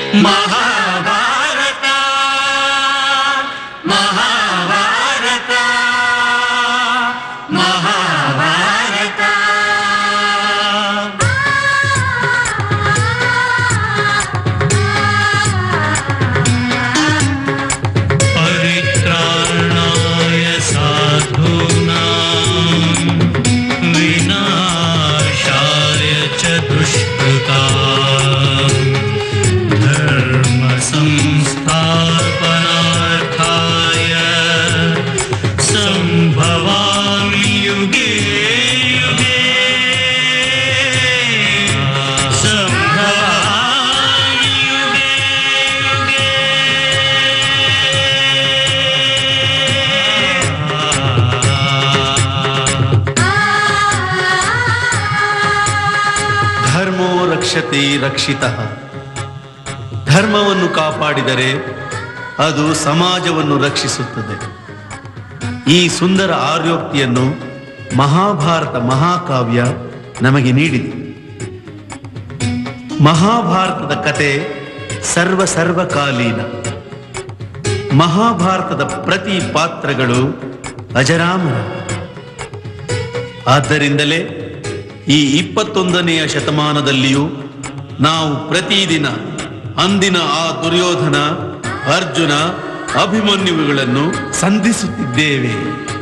ಮಹಾಭಾರತ ಮಹಾಭಾರತ ಮಹಾಭಾರತ परित्राणाय साधूनां विनाशाय च दुष्कृताम् धर्मसंस्थापनार्थाय सम्भवामि युगे युगे सम्भवामि युगे ಧರ್ಮೋ ರಕ್ಷತೆ ರಕ್ಷಿತ ಧರ್ಮವನ್ನು ಕಾಪಾಡಿದರೆ ಅದು ಸಮಾಜವನ್ನು ರಕ್ಷಿಸುತ್ತದೆ ಈ ಸುಂದರ ಆರ್ಯೋಕ್ತಿಯನ್ನು ಮಹಾಭಾರತ ಮಹಾಕಾವ್ಯ ನಮಗೆ ನೀಡಿದೆ ಮಹಾಭಾರತದ ಕತೆ ಸರ್ವ ಸರ್ವಕಾಲೀನ ಮಹಾಭಾರತದ ಪ್ರತಿ ಪಾತ್ರಗಳು ಅಜರಾಮರ ಆದ್ದರಿಂದಲೇ ಈ ಇಪ್ಪತ್ತೊಂದನೆಯ ಶತಮಾನದಲ್ಲಿಯೂ ನಾವು ಪ್ರತಿದಿನ ಅಂದಿನ ಆ ದುರ್ಯೋಧನ ಅರ್ಜುನ ಅಭಿಮನ್ಯುಗಳನ್ನು ಸಂಧಿಸುತ್ತಿದ್ದೇವೆ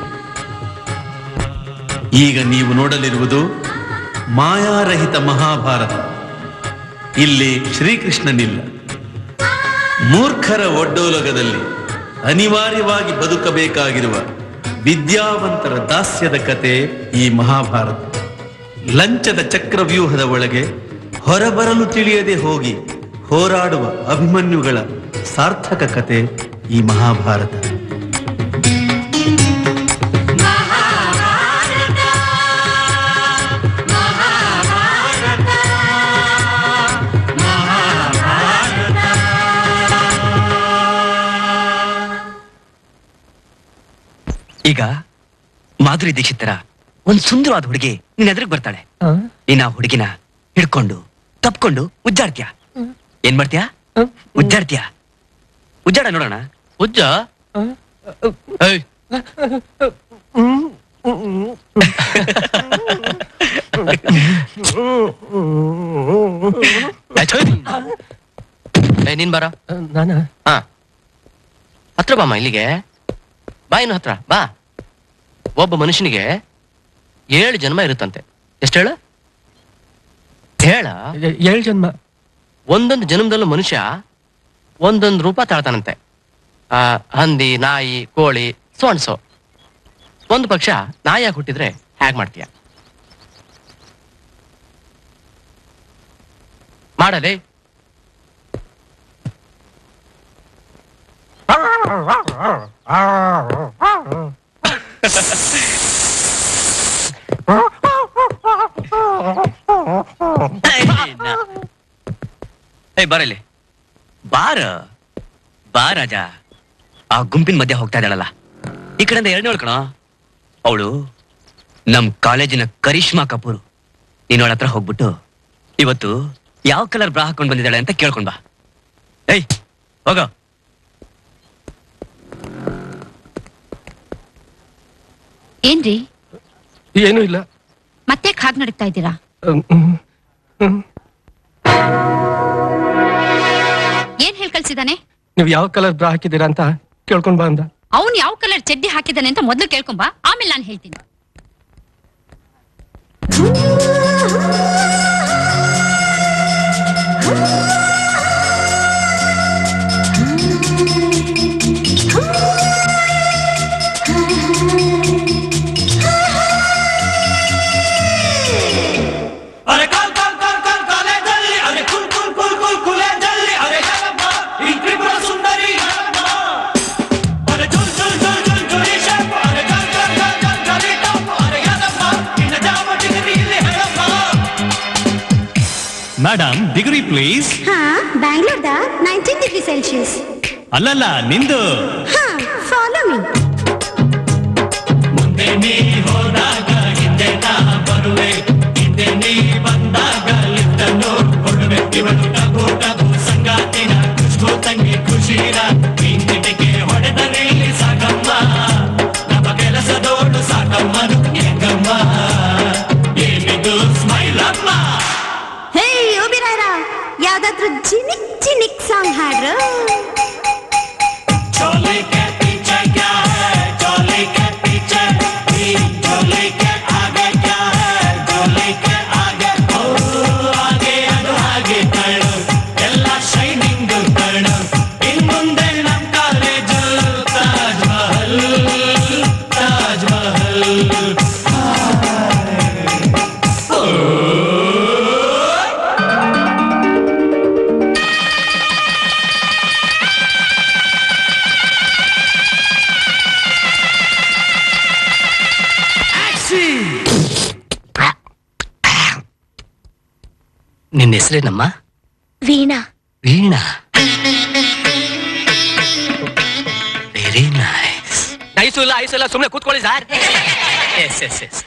ಈಗ ನೀವು ನೋಡಲಿರುವುದು ಮಾಯಾರಹಿತ ಮಹಾಭಾರತ ಇಲ್ಲಿ ಶ್ರೀಕೃಷ್ಣನಿಲ್ಲ ಮೂರ್ಖರ ಒಡ್ಡೋಲಗದಲ್ಲಿ ಅನಿವಾರ್ಯವಾಗಿ ಬದುಕಬೇಕಾಗಿರುವ ವಿದ್ಯಾವಂತರ ದಾಸ್ಯದ ಕತೆ ಈ ಮಹಾಭಾರತ ಲಂಚದ ಚಕ್ರವ್ಯೂಹದ ಒಳಗೆ ಹೊರಬರಲು ತಿಳಿಯದೆ ಹೋಗಿ ಹೋರಾಡುವ ಅಭಿಮನ್ಯುಗಳ ಸಾರ್ಥಕ ಕತೆ ಈ ಮಹಾಭಾರತ ಈಗ ಮಾಧುರಿ ದೀಕ್ಷಿತ್ ತರ ಒಂದ್ ಸುಂದರವಾದ ಹುಡುಗಿ ನಿನ್ ಎದುರಿಗೆ ಬರ್ತಾಳೆ ನೀನ್ ಆ ಹುಡುಗಿನ ಹಿಡ್ಕೊಂಡು ತಪ್ಕೊಂಡು ಉಜ್ಜಾಡ್ತೀಯ ಏನ್ ಮಾಡ್ತೀಯ ಉಜ್ಜಾಡ್ತೀಯ ಉಜ್ಜಾಡ ನೋಡೋಣ ಉಜ್ಜ ಏಯ್. ಏ, ಛೋಯ್. ಏ, ನೀನ್ ಬರ ನಾನ ಹಾ ಹತ್ರ ಬಾಮ್ಮ ಇಲ್ಲಿಗೆ ಬಾ ಇನ್ನು ಹತ್ರ ಬಾ ಒಬ್ಬ ಮನುಷ್ಯನಿಗೆ ಏಳು ಜನ್ಮ ಇರುತ್ತಂತೆ ಎಷ್ಟು ಹೇಳ ಹೇಳ ಏಳು ಜನ್ಮ ಒಂದೊಂದು ಜನ್ಮದಲ್ಲೂ ಮನುಷ್ಯ ಒಂದೊಂದು ರೂಪ ತಾಳ್ತಾನಂತೆ ಆ ಹಂದಿ ನಾಯಿ ಕೋಳಿ ಸೋಣ್ಸೋ ಒಂದು ಪಕ್ಷ ನಾಯಿಯಾಗಿ ಹುಟ್ಟಿದ್ರೆ ಹ್ಯಾಗ್ ಮಾಡ್ತೀಯ ಮಾಡಲೇ ಏಯ್ ಬರಲಿ ಬಾರ ಬಾ ರಾಜ ಆ ಗುಂಪಿನ ಮಧ್ಯೆ ಹೋಗ್ತಾ ಇದ್ದಾಳಲ್ಲ ಈ ಕಡೆಯಿಂದ ಎರಡನೇ ಕಣ ಅವಳು ನಮ್ ಕಾಲೇಜಿನ ಕರಿಷ್ಮಾ ಕಪೂರ್ ನೀನ್ ಅವಳ ಹತ್ರ ಹೋಗ್ಬಿಟ್ಟು ಇವತ್ತು ಯಾವ ಕಲರ್ ಬ್ರಾ ಹಾಕೊಂಡ್ ಬಂದಿದ್ದಾಳೆ ಅಂತ ಕೇಳ್ಕೊಂಡ್ ಬಾ ಏಯ್ ಹೋಗ ಏನ್ರಿ ಏನೂ ಇಲ್ಲ ಮತ್ತೆ ಹಾಗೆ ನಡೀತಾ ಇದ್ದೀರಾ ಹ್ಮ್, ಹ್ಮ್, ಹ್ಮ್. ಏನ್ ಹೇಳ್ ಕಳ್ಸಿದಾನೆ ನೀವು ಯಾವ ಕಲರ್ ಬ್ರಾ ಹಾಕಿದ್ದೀರಾ ಅಂತ ಕೇಳ್ಕೊಂಡ್ ಬಾ ಅಂದ ಅವ್ನ್ ಯಾವ ಕಲರ್ ಚಡ್ಡಿ ಹಾಕಿದಾನೆ ಅಂತ ಮೊದ್ಲು ಕೇಳ್ಕೊಂಬಾ ಆಮೇಲೆ ನಾನು ಹೇಳ್ತೀನಿ ಅರೆ ಕಾಲ್ ಕಾಲ್ ಕಾಲ್ ಕಾಲ್ ಕಾಲೇಜಲ್ಲಿ ಅರೆ ಕುಲ್ ಕುಲ್ ಕುಲ್ ಕುಲ್ ಕುಲೇಜಲ್ಲಿ ಅರೆ ಯಾರಮ್ಮ ಈ ತ್ರಿಪುರ ಸುಂದರಿ ಯಾರಮ್ಮ ಅರೆ ಜುಲ್ ಜುಲ್ ಜುಲ್ ಜುಲ್ ಜುಲಿ ಶಾಪ್ ಅರೆ ಕಾಲ್ ಕಾಲ್ ಕಾಲ್ ಕಾಲ್ ಕಾಲಿ ಟಾಪ್ ಅರೆ ಯಾರಮ್ಮ ಇನ್ನ ಜಾಮ ಡಿಗ್ರಿ ಇಲ್ಲಿ ಹೇಳಮ್ಮ ಮೇಡಮ್ ಡಿಗ್ರಿ ಪ್ಲೀಸ್ ಹಾ ಬ್ಯಾಂಗ್ಳೂರ್ದ ನೈನ್ಟೀನ್ ಡಿಗ್ರಿ ಸೆಲ್ಸಿಯಸ್ ಅಲ್ಲಲ್ಲ ನಿಂದು ಹಾ ಫಾಲೋ ಮೀ ಮುಂದೆ ನೀ ಹೋದಾಗ ಹಿಂದೆ ನಾ ಬರುವೆ ಹಿಂದೆ ನೀ ಬಂದಾಗ ಲಿಫ್ಟ್ ಕೊಡುವೆ ಇವನು ಟಗು ಟಗು ಸಂಗಾತಿನ ಚೀರ ಹಿಂದಿಟಿಗೆ ಹೊಡೆದರೆ ಇಲ್ಲಿ ಸಾಕಮ್ಮ ನಮ್ಮ ಕೆಲಸದೋಡು ಸಾಕಮ್ಮನು ಹೆಂಗಮ್ಮ ಏನಿದು ಸ್ಮೈಲ್ ಅಮ್ಮ ಹೇ ಓಬಿರಾರ ಯಾವ್ದಾದ್ರು ಜಿನಿಕ್ ಜಿನಿಕ್ ಸಾಂಗ್ ಹಾಡ್ರು चोले के पीछे क्या है चोले के पीछे ही चोले के आगे क्या है चोले के आगे ओ आगे ಅದು ಹಾಗೆ ಕಣ್ಣು ಎಲ್ಲ ಶೈನಿಂಗ್ ಕಣ್ಣು ಇನ್ ಮುಂದೆ ನಮ್ ಕಾಲೇಜು ತಾಜ್ ಮಹಲ್ ತಾಜ್ ಮಹಲ್ ನಿನ್ನ ಹೆಸರೇನಮ್ಮ Veena Veena very nice nice ಇಲ್ಲ ಐಸು ಇಲ್ಲ ಸುಮ್ಮನೆ ಕೂತ್ಕೊಳ್ಳಿ sir yes yes yes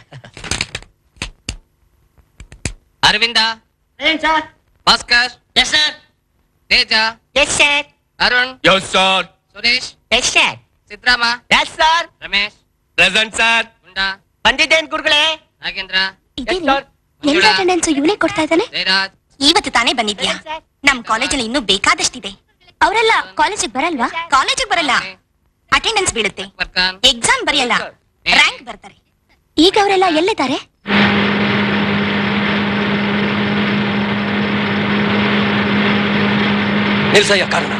Aravinda Bhaskar yes sir Teja yes sir Arun yes sir Suresh yes sir Sidrama yes sir Ramesh present sir Gunda ಬಂದಿದ್ದೇನ್ ಗುರುಗಳೇ ನಾಗೇಂದ್ರ ಎಲ್ಲ ಅಟೆಂಡೆನ್ಸ್ ಇವನೇ ಕೊಡ್ತಾ ಇದ್ದಾನೆ ಜಯರಾಜ್ ಇವತ್ತು ತಾನೇ ಬಂದಿದ್ಯಾ ನಮ್ ಕಾಲೇಜಲ್ಲಿ ಇನ್ನೂ ಬೇಕಾದಷ್ಟಿದೆ ಅವರೆಲ್ಲ ಕಾಲೇಜಿಗೆ ಬರಲ್ವಾ ಕಾಲೇಜಿಗೆ ಬರಲ್ಲ ಅಟೆಂಡೆನ್ಸ್ ಬೀಳುತ್ತೆ ಬರ್ಕಾನ್ ಎಕ್ಸಾಮ್ ಬರೆಯಲ್ಲ ರ್ಯಾಂಕ್ ಬರ್ತಾರೆ ಈಗ ಅವರೆಲ್ಲ ಎಲ್ಲಿದ್ದಾರೆ ನಿಲ್ಸಯ್ಯ ಕಾರಣ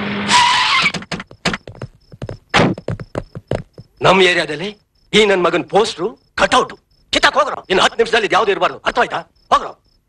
ನಮ್ಮ ಏರಿಯಾದಲ್ಲಿ ಈ ನನ್ ಮಗನ್ ಪೋಸ್ಟ್ರು ಕಟ್ಔಟ್ ಕಿತ್ತಾಕ್ ಹೋಗ್ರ ಇನ್ನು ಹತ್ತು ನಿಮಿಷದಲ್ಲಿ ಇದು ಯಾವ್ದು ಇರಬಾರ್ದು ಅರ್ಥ ಆಯ್ತಾ ಹೋಗ್ರ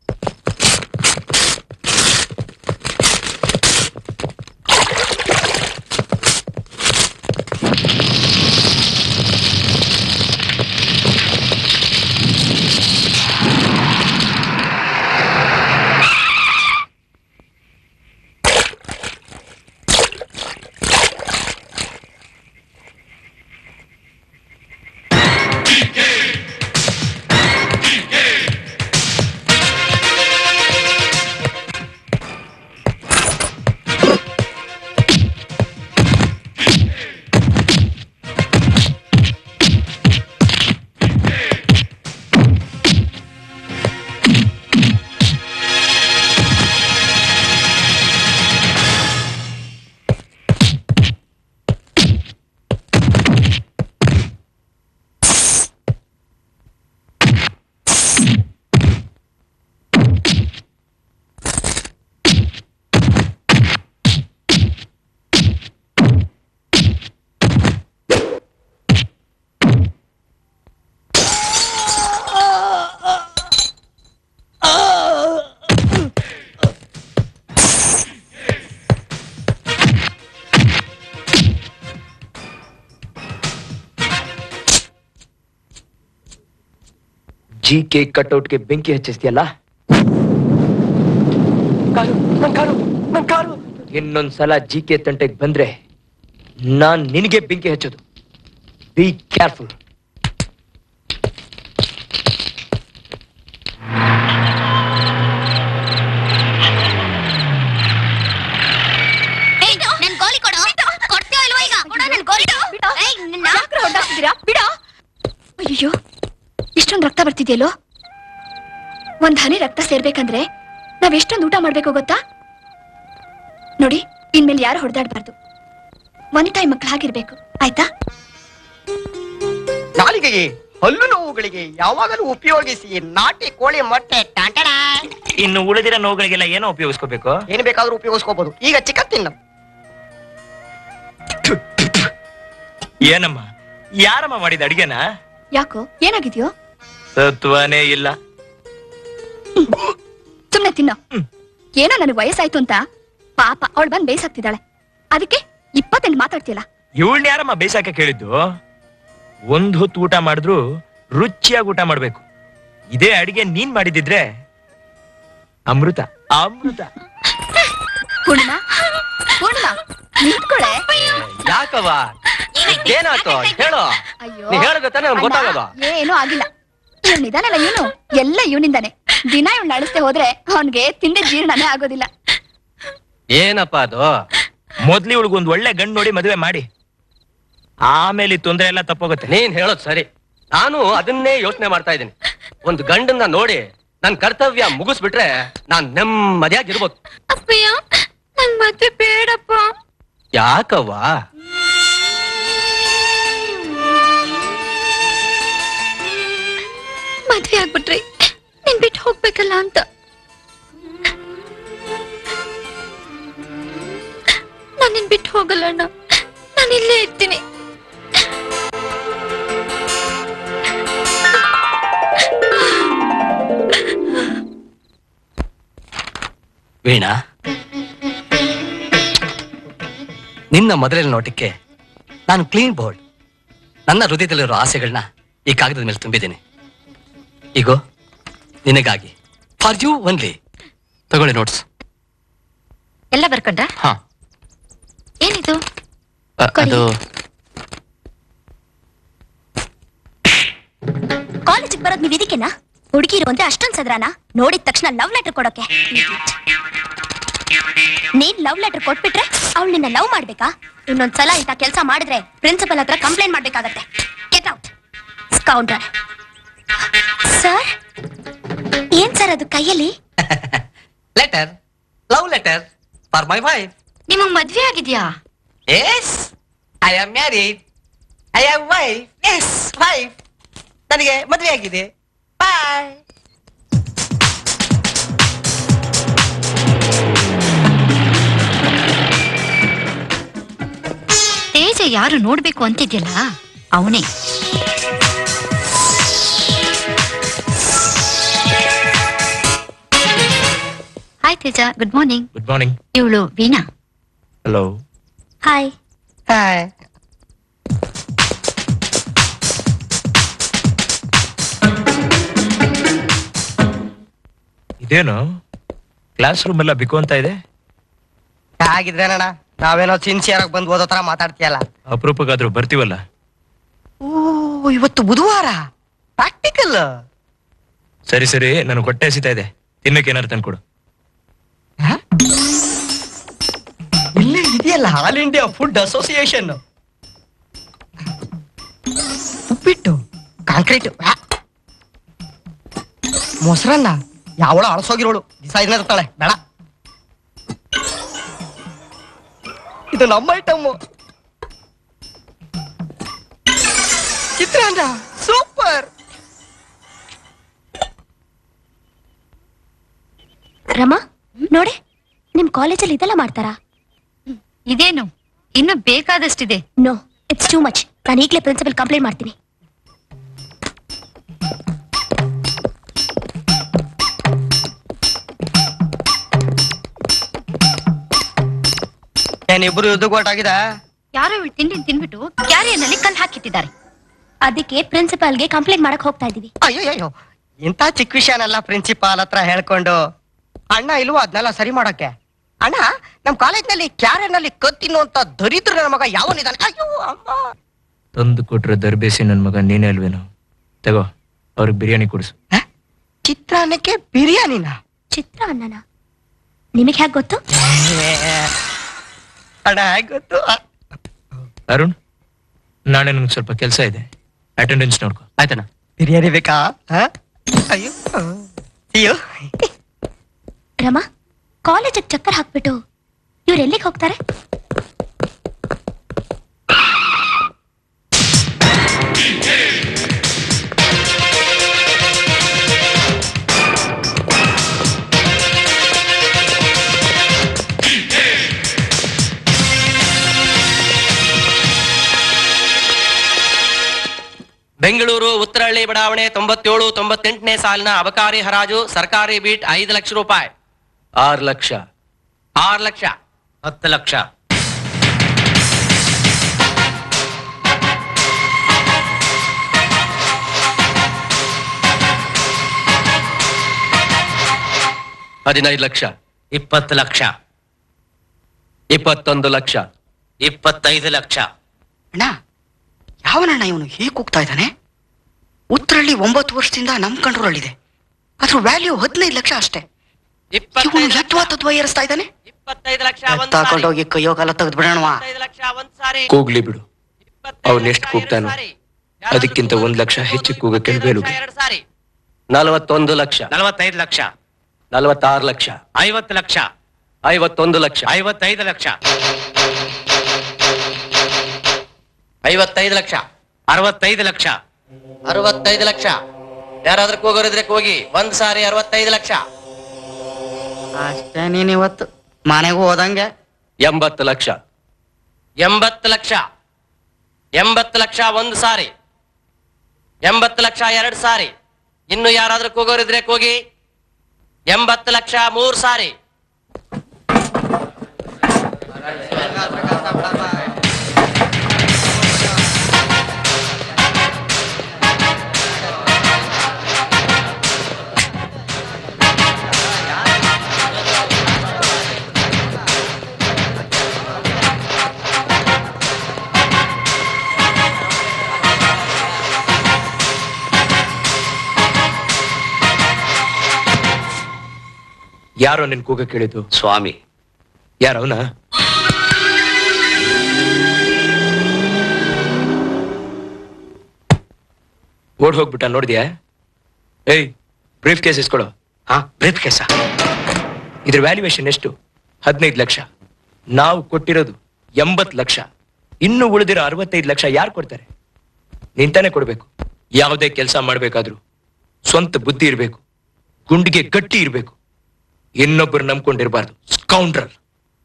ಜಿ ಕೆ ಕಟ್ಔಟ್ಗೆ ಬೆಂಕಿ ಹಚ್ಚಿಸ್ತೀಯಲ್ಲ ಕಾರು ನನ್ ಕಾರು ನನ್ ಕಾರು ಇನ್ನೊಂದ್ಸಲ ಜಿ ಕೆ ತಂಟೆಗೆ ಬಂದ್ರೆ ನಾನ್ ನಿನಗೆ ಬೆಂಕಿ ಹಚ್ಚೋದು ಬಿ ಕೇರ್ಫುಲ್ ನನ್ ಗೋಲಿ ಕೊಡು ಕೊಡ್ತೀಯೋ ಇಲ್ವೋ ಈಗ ಕೊಡು ನನ್ ಗೋಲಿ ಏಯ್, ನಿನ್ನ ಬಿಡೋ ಅಯ್ಯೋ ಇಷ್ಟೊಂದು ರಕ್ತ ಬರ್ತಿದ್ಯಲ್ಲೋ ಒಂದ್ ಹನಿ ರಕ್ತ ಸೇರ್ಬೇಕಂದ್ರೆ ನಾವ್ ಎಷ್ಟೊಂದು ಊಟ ಮಾಡ್ಬೇಕು ಗೊತ್ತಾ ನೋಡಿ ಇನ್ಮೇಲೆ ಯಾರು ಹೊಡೆದಾಡ್ಬಾರ್ದು ಒಂದ್ ಟೈಮ್ ಮಕ್ಳು ಹಾಗಿರ್ಬೇಕು ಆಯ್ತಾ ನಾಲಿಗೆಗೆ ಹಲ್ಲು ನೋವುಗಳಿಗೆ ಯಾವಾಗಲೂ ಉಪಯೋಗಿಸಿ ನಾಟಿ ಕೋಳಿ ಮೊಟ್ಟೆ ಟಾಂಟಡ ಇನ್ನು ಉಳಿದಿರೋ ನೋವುಗಳಿಗೆಲ್ಲ ಏನೋ ಉಪಯೋಗಿಸ್ಕೋಬೇಕು ಏನ್ ಬೇಕಾದ್ರೂ ಉಪಯೋಗಿಸ್ಕೋಬಹುದು ಈಗ ಚಿಕನ್ ತಿನ್ನು ಏನಮ್ಮ ಯಾರಮ್ಮ ಮಾಡಿದ ಅಡಿಗೆನ ಯಾಕೋ ಏನಾಗಿದ್ಯೋ ಸತ್ವನೇ ಇಲ್ಲ ಸುಮ್ನೆ ತಿನ್ನೋ ಏನೋ ನನಗೆ ವಯಸ್ಸಾಯ್ತು ಅಂತ ಪಾಪ ಅವಳು ಬಂದ್ ಬೇಯಿಸಾಕ್ತಿದ್ದಾಳೆ ಅದಕ್ಕೆ ಇಪ್ಪತ್ತೆಂಟು ಮಾತಾಡ್ತಿಯಲ್ಲ ಇವಳನ್ನ ಯಾರಮ್ಮ ಬೇಸಾಕ ಕೇಳಿದ್ದು ಒಂದ್ ಹೊತ್ತು ಊಟ ಮಾಡಿದ್ರು ರುಚಿಯಾಗಿ ಊಟ ಮಾಡ್ಬೇಕು ಇದೇ ಅಡಿಗೆ ನೀನ್ ಮಾಡಿದಿದ್ರೆ ಅಮೃತ ಅಮೃತ ಪೂರ್ಣಿಮಾ ಪೂರ್ಣಿಮಾ ನಿಂತ್ಕೊಳೆ ಯಾಕವ ಏನಾಯ್ತು ಹೇಳು ಅಯ್ಯೋ ನೀ ಹೇಳಿದ್ರೆ ತಾನೇ ನಮ್ಗೆ ಗೊತ್ತಾಗೋದು ಅಣ್ಣ, ಏನೂ ಆಗಿಲ್ಲ ಇವನಿದಾನಲ್ಲ ಇವನು ಎಲ್ಲ ಇವನಿಂದಾನೆ ದಿನ ಇವನ್ ಅಳಿಸ್ದೆ ಹೋದ್ರೆ ಅವನ್ಗೆ ತಿಂದೆ ಜೀರ್ಣನೇ ಆಗೋದಿಲ್ಲ ಏನಪ್ಪ ಅದು ಮೊದ್ಲು ಇವಳಿಗೆ ಒಂದ್ ಒಳ್ಳೆ ಗಂಡು ನೋಡಿ ಮದುವೆ ಮಾಡಿ ಆಮೇಲೆ ಈ ತೊಂದರೆ ಎಲ್ಲ ತಪ್ಪೋಗುತ್ತೆ ನೀನ್ ಹೇಳೋದ್ ಸರಿ ನಾನು ಅದನ್ನೇ ಯೋಚನೆ ಮಾಡ್ತಾ ಇದ್ದೀನಿ ಒಂದು ಗಂಡನ್ನ ನೋಡಿ ನನ್ ಕರ್ತವ್ಯ ಮುಗಿಸ್ಬಿಟ್ರೆ ನಾನ್ ನೆಮ್ಮದಿಯಾಗಿರ್ಬೋದು ಅಪ್ಪಯ್ಯ ನಂಗ್ ಮತ್ತೆ ಬೇಡಪ್ಪ ಯಾಕವ್ವ ಮದ್ವೆ ಆಗ್ಬಿಟ್ರಿ ನಿನ್ ಬಿಟ್ಟು ಹೋಗ್ಬೇಕಲ್ಲ ಅಂತ ನಾನ್ ನಿನ್ ಬಿಟ್ಟು ಹೋಗಲ್ಲ ಅಣ್ಣ ನಾನು ಇಲ್ಲೇ ಇರ್ತೀನಿ ವೀಣಾ ನಿನ್ನ ಮೊದಲನೇ ನೋಟಕ್ಕೆ ನಾನು ಕ್ಲೀನ್ ಬೋರ್ಡ್ ನನ್ನ ಹೃದಯದಲ್ಲಿರೋ ಆಸೆಗಳನ್ನ ಈ ಕಾಗದದ ಮೇಲೆ ತುಂಬಿದ್ದೀನಿ ಈಗೋ ನಿನಗಾಗಿ ಫಾರ್ ಯು ಒನ್ಲಿ ತಗೊಳ್ಳಿ ನೋಟ್ಸ್ ಎಲ್ಲ ಬರ್ಕೊಂಡ ಹಾ ಏನಿದು ಅ, ಅದು ಕಾಲೇಜಿಗೆ ಬರೋದ್ ನೀವ್ ಇದಕ್ಕೆನಾ ಹುಡುಗಿರು ಅಂದ್ರೆ ಅಷ್ಟೊಂದ್ ಸದ್ರಾನ ನೋಡಿದ ತಕ್ಷಣ ಲವ್ ಲೆಟರ್ ಕೊಡೋಕೆ ನೀನ್ ಲವ್ ಲೆಟರ್ ಕೊಟ್ಬಿಟ್ರೆ ಅವಳು ನಿನ್ನ ಲವ್ ಮಾಡ್ಬೇಕಾ ಇನ್ನೊಂದ್ಸಲ ಇಂಥ ಕೆಲಸ ಮಾಡಿದ್ರೆ ಪ್ರಿನ್ಸಿಪಲ್ ಹತ್ರ ಕಂಪ್ಲೇಂಟ್ ಮಾಡ್ಬೇಕಾಗತ್ತೆ ಗೆಟ್ ಔಟ್ ಸ್ಕೌಂಡರ್ ಸರ್ ಏನ್ ಸರ್ ಅದು ಕೈಯಲ್ಲಿ letter love letter for my wife ನಿಮಗ್ ಮದ್ವೆ ಆಗಿದ್ಯಾ yes I am married I am wife yes wife ನನಗೆ ಮದುವೆ ಆಗಿದೆ ಬಾಯ್ ತೇಜ ಯಾರು ನೋಡ್ಬೇಕು ಅಂತಿದ್ಯಲ್ಲ ಅವನೇ hi Teja good morning good morning ಇವಳು ವೀಣಾ ಹಲೋ ಹಾಯ್ ಹಾಯ್ ಇದೇನು ಕ್ಲಾಸ್ ರೂಮ್ ಎಲ್ಲ ಬಿಕು ಅಂತ ಇದೆ ಹೇಗಿದ್ರೇನಣ್ಣ ನಾವೇನೋ ಸಿನ್ಸಿಯರ್ ಆಗಿ ಬಂದು ಓದೋ ತರ ಮಾತಾಡ್ತೀಯಲ್ಲ ಅಪರೂಪಕ್ಕಾದ್ರೂ ಬರ್ತೀವಲ್ಲ ಓ ಇವತ್ತು ಬುಧವಾರ ಪ್ರಾಕ್ಟಿಕಲ್ ಸರಿ ಸರಿ ನನಗೆ ಹೊಟ್ಟೆ ಹಸಿತಾ ಇದೆ ತಿನ್ನಕ್ಕೆ ಏನಾರು ತಂದ್ಕೊಡು ಇಲ್ಲೇ ಇದೆಯಲ್ಲ ಆಲ್ ಇಂಡಿಯಾ ಫುಡ್ ಅಸೋಸಿಯೇಷನ್ ಉಪ್ಪಿಟ್ಟು ಕಾಂಕ್ರೀಟ್ ಮೊಸರನ್ನ ಯಾವಳ ಅಳಸೋಗಿರೋಳು ದಿಸ ಇದನ್ನ ಇರ್ತಾಳೆ ಬೇಡ ಇದು ನಮ್ಮ ಐಟಮ್ ಚಿತ್ರಾನ್ನ ಸೂಪರ್ ರಮಾ ನೋಡೆ ನಿಮ್ ಕಾಲೇಜಲ್ಲಿ ಇದೆಲ್ಲ ಮಾಡ್ತಾರಾ ಇದೇನು ಇನ್ನು ಬೇಕಾದಷ್ಟಿದೆ ನೋ ಇಟ್ಸ್ ಟೂ ಮಚ್ ನಾನು ಈಗಲೇ ಪ್ರಿನ್ಸಿಪಲ್ ಕಂಪ್ಲೇಂಟ್ ಮಾಡ್ತೀನಿ ಏನಿಬ್ರು ಯುದ್ಧಕ್ಕೆ ಒಟ್ಟಾಗಿದೆ ಯಾರೋ ಇವಳು ತಿಂಡಿ ತಿನ್ಬಿಟ್ಟು ಕ್ಯಾರಿಯರ್ನಲ್ಲಿ ಕಲ್ ಹಾಕಿಟ್ಟಿದ್ದಾರೆ ಅದಕ್ಕೆ ಪ್ರಿನ್ಸಿಪಾಲ್ಗೆ ಕಂಪ್ಲೇಂಟ್ ಮಾಡಕ್ ಹೋಗ್ತಾ ಇದೀವಿ ಅಯ್ಯೋ ಇಂಥ ಚಿಕ್ಕ ವಿಷಯನೆಲ್ಲ ಪ್ರಿನ್ಸಿಪಾಲ್ ಹತ್ರ ಹೇಳ್ಕೊಂಡು ಅಣ್ಣ ಇಲ್ವೋ ಅದನ್ನೆಲ್ಲ ಸರಿ ಮಾಡಕ್ಕೆ ಅಣ್ಣ ನಮ್ ಕಾಲೇಜ್ನಲ್ಲಿ ಕ್ಯಾರಿಯರ್ನಲ್ಲಿ ಕತ್ತಿನ್ನುವಂತ ದರಿದ್ರ ನನ್ನ ಮಗ ಯಾವನಿದಾನೆ ಅಯ್ಯೋ ಅಮ್ಮ ತಂದು ಕೊಟ್ರೆ ದರ್ಬೇಸಿ ನನ್ ಮಗ ನೀನೇ ಅಲ್ವೇನೋ ತಗೋ ಅವ್ರಿಗೆ ಬಿರಿಯಾನಿ ಕೊಡಿಸು ಚಿತ್ರಾನ್ನಕ್ಕೆ ಬಿರಿಯಾನಿನ ಚಿತ್ರ ಅನ್ನನ ನಿಮಗೆ ಹೇಗೆ ಗೊತ್ತು ಅಣ್ಣ ಹೇಗ್ ಗೊತ್ತು ಅ- ಅರುಣ್ ನಾಳೆ ನನ್ಗೆ ಸ್ವಲ್ಪ ಕೆಲಸ ಇದೆ ಅಟೆಂಡೆನ್ಸ್ ನೋಡ್ಕೊ ಆಯ್ತಣ್ಣ ಬಿರಿಯಾನಿ ಬೇಕಾ ಹ? ಅಯ್ಯೋ ಅಯ್ಯೋ ರಮಾ ಕಾಲೇಜಿಗೆ ಚಕ್ಕರ್ ಹಾಕ್ಬಿಟ್ಟು ಇವ್ರು ಎಲ್ಲಿಗೆ ಹೋಗ್ತಾರೆ ಬೆಂಗಳೂರು ಉತ್ತರಹಳ್ಳಿ ಬಡಾವಣೆ ತೊಂಬತ್ತೇಳು ತೊಂಬತ್ತೆಂಟನೇ ಸಾಲಿನ ಅಬಕಾರಿ ಹರಾಜು ಸರ್ಕಾರಿ ಬೀಟ್ ಐದು ಲಕ್ಷ ರೂಪಾಯಿ ಆರು ಲಕ್ಷ ಆರು ಲಕ್ಷ ಹತ್ತು ಲಕ್ಷ ಹದಿನೈದು ಲಕ್ಷ ಇಪ್ಪತ್ತು ಲಕ್ಷ ಇಪ್ಪತ್ತೊಂದು ಲಕ್ಷ ಇಪ್ಪತ್ತೈದು ಲಕ್ಷ ಅಣ್ಣ ಯಾವನಣ್ಣ ಇವನು ಹೀಗೆ ಕೂಗ್ತಾ ಇದ್ದಾನೆ ಉತ್ತರಳ್ಳಿ ಒಂಬತ್ತು ವರ್ಷದಿಂದ ನಮ್ ಕಂಟ್ರೋಲ್ ಇದೆ ಅದ್ರ ವ್ಯಾಲ್ಯೂ ಹದಿನೈದು ಲಕ್ಷ ಅಷ್ಟೇ ಇವನು ಯತ್ವಾ ತತ್ವ ಏರಿಸ್ತಾ ಇದ್ದಾನೆ ಇಪ್ಪತ್ತೈದು ಲಕ್ಷ ಒಂದ್ ತಗೊಂಡೋಗಿ ಕೈಯೋ ಕಾಲ ತೆಗೆದು ಬಿಡೋಣವಾ ಇಪ್ಪತ್ತೈದು ಲಕ್ಷ ಒಂದ್ ಸಾರಿ ಕೂಗ್ಲಿ ಬಿಡು ಇಪ್ಪತ್ತೈದು ಅವ್ನ್ ಎಷ್ಟ್ ಲಕ್ಷ ಕೂಗ್ತಾನೋ, ಎರಡ್ ಸಾರಿ. ಅದಕ್ಕಿಂತ ಒಂದ್ ಲಕ್ಷ ಹೆಚ್ಚು ಕೂಗಕ್ಕೆ ಇಪ್ಪತ್ತೈದು ಬೇಲುಗೆ. ಲಕ್ಷ ಎರಡ್ ಸಾರಿ ನಲವತ್ತೊಂದು ಲಕ್ಷ ನಲವತ್ತೈದು ಲಕ್ಷ ನಲವತ್ತಾರು ಲಕ್ಷ ಐವತ್ತು ಲಕ್ಷ ಐವತ್ತೊಂದು ಲಕ್ಷ ಐವತ್ತೈದು ಲಕ್ಷ ಐವತ್ತೈದು ಲಕ್ಷ ಅರವತ್ತೈದು ಲಕ್ಷ ಅರವತ್ತೈದು ಲಕ್ಷ ಯಾರಾದ್ರೂ ಕೂಗೋರಿದ್ರೆ ಕೂಗಿ ಒಂದ್ ಸಾರಿ ಅರವತ್ತೈದು ಲಕ್ಷ ಅಷ್ಟೇ ನೀನ್ ಇವತ್ತು ಮನೆಗೂ ಹೋದಂಗೆ ಎಂಬತ್ತು ಲಕ್ಷ ಎಂಬತ್ತು ಲಕ್ಷ ಎಂಬತ್ತು ಲಕ್ಷ ಒಂದು ಸಾರಿ ಎಂಬತ್ತು ಲಕ್ಷ ಎರಡು ಸಾರಿ ಇನ್ನು ಯಾರಾದ್ರೂ ಕೂಗೋರಿದ್ರೆ ಕೂಗಿ ಎಂಬತ್ತು ಲಕ್ಷ ಮೂರ್ ಸಾರಿ ಯಾರೋ ನಿನ್ ಕೂಗ ಕೇಳಿದ್ದು ಸ್ವಾಮಿ ಯಾರವನ ಓಡ್ ಹೋಗ್ಬಿಟ್ಟ ನೋಡಿದ್ಯಾ ಏಯ್ ಬ್ರೀಫ್ ಕೇಸ್ ಇಸ್ಕೊಡು ಹಾ ಬ್ರೀಫ್ ಕೇಸ ಇದ್ರ ವ್ಯಾಲ್ಯೂಯೇಷನ್ ಎಷ್ಟು ಹದಿನೈದು ಲಕ್ಷ ನಾವು ಕೊಟ್ಟಿರೋದು ಎಂಬತ್ ಲಕ್ಷ ಇನ್ನು ಉಳಿದಿರೋ ಅರವತ್ತೈದು ಲಕ್ಷ ಯಾರು ಕೊಡ್ತಾರೆ ನಿಂತಾನೆ ಕೊಡ್ಬೇಕು ಯಾವುದೇ ಕೆಲಸ ಮಾಡ್ಬೇಕಾದ್ರೂ ಸ್ವಂತ ಬುದ್ಧಿ ಇರ್ಬೇಕು ಗುಂಡಿಗೆ ಗಟ್ಟಿ ಇರ್ಬೇಕು ಇನ್ನೊಬ್ಬರು ನಂಬ್ಕೊಂಡಿರ್ಬಾರ್ದು ಸ್ಕೌಂಡ್ರಲ್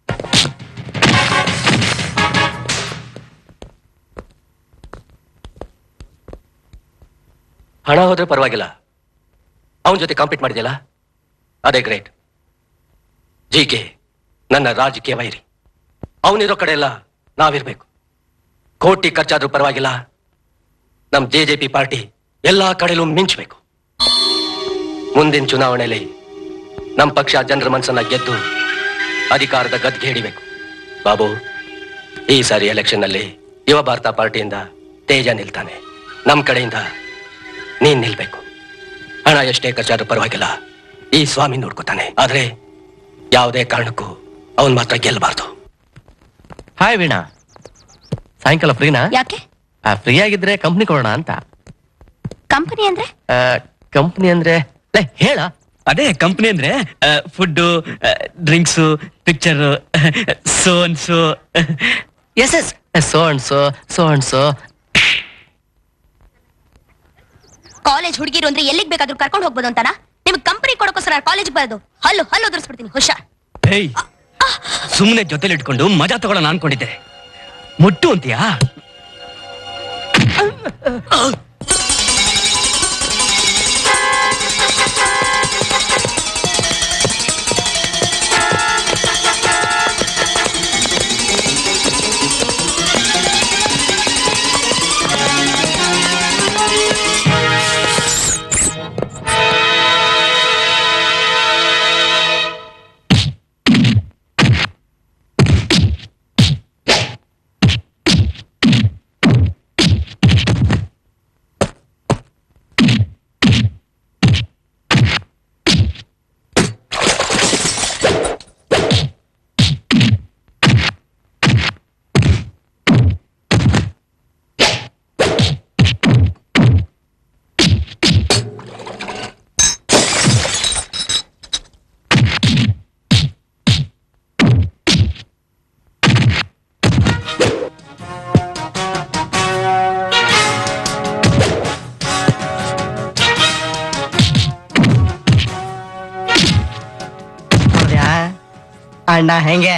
ಹಣ ಹೋದ್ರೆ ಪರವಾಗಿಲ್ಲ ಅವನ ಜೊತೆ ಕಾಂಪೀಟ್ ಮಾಡಿದ್ಯಲ್ಲ ಅದೇ ಗ್ರೇಟ್ ಜಿ ಕೆ ನನ್ನ ರಾಜಕೀಯ ವೈರಿ ಅವನಿರೋ ಕಡೆ ಎಲ್ಲ ನಾವಿರ್ಬೇಕು ಕೋಟಿ ಖರ್ಚಾದ್ರೂ ಪರವಾಗಿಲ್ಲ ನಮ್ ಜೆ ಜೆ ಪಿ ಪಾರ್ಟಿ ಎಲ್ಲಾ ಕಡೆಲೂ ಮಿಂಚಬೇಕು ಮುಂದಿನ ಚುನಾವಣೆಯಲ್ಲಿ ನಮ್ ಪಕ್ಷ ಜನರ ಮನಸ್ಸನ್ನ ಗೆದ್ದು ಅಧಿಕಾರದ ಗದ್ಗೆ ಹಿಡಿಬೇಕು ಬಾಬು ಈ ಸಾರಿ ಎಲೆಕ್ಷನ್ ನಲ್ಲಿ ಯುವ ಭಾರತ ಪಾರ್ಟಿಯಿಂದ ತೇಜ ನಿಲ್ತಾನೆ ನಮ್ ಕಡೆಯಿಂದ ನೀನ್ ನಿಲ್ಬೇಕು ಹಣ ಎಷ್ಟೇ ಖರ್ಚಾದ್ರೂ ಪರವಾಗಿಲ್ಲ ಈ ಸ್ವಾಮಿ ನೋಡ್ಕೋತಾನೆ ಆದ್ರೆ ಯಾವುದೇ ಕಾರಣಕ್ಕೂ ಅವನ್ ಮಾತ್ರ ಗೆಲ್ಲಬಾರ್ದು ಹಾಯ್ ವೀಣಾ ಸಾಯಂಕಾಲ ಫ್ರೀನಾ ಯಾಕೆ ಫ್ರೀ ಆಗಿದ್ರೆ ಕಂಪ್ನಿ ಕೊಡೋಣ ಅಂತ ಕಂಪನಿ ಅಂದ್ರೆ ಕಂಪ್ನಿ ಅಂದ್ರೆ ಲೇ, ಹೇಳ ಅದೇ ಕಂಪ್ನಿ ಅಂದ್ರೆ food drinks picture so on so yes yes so and so so and so college ಹುಡುಗಿರು ಅಂದ್ರೆ ಎಲ್ಲಿಗ್ ಬೇಕಾದ್ರೂ ಕರ್ಕೊಂಡು ಹೋಗ್ಬೋದು ಅಂತಾನ ನಿಮ್ಗೆ ಕಂಪನಿ ಕೊಡೋಕೋಸ್ಕರ ಕಾಲೇಜ್ ಬರೋದು ಹಲ್ಲು ಹಲ್ಲು ಉದುರಿಸ್ಬಿಡ್ತೀನಿ ಹುಷಾರ್ ಹೇಯ್ ಸುಮ್ಮನೆ ಜೊತೆಲಿ ಇಟ್ಕೊಂಡು ಮಜಾ ತಗೊಳ್ಳೋಣ ಅನ್ಕೊಂಡಿದ್ದೆ ಮುಟ್ಟು ಅಂತೀಯಾ ನೋಡ್ದ್ಯಾ? ಅಣ್ಣ ಹೆಂಗೆ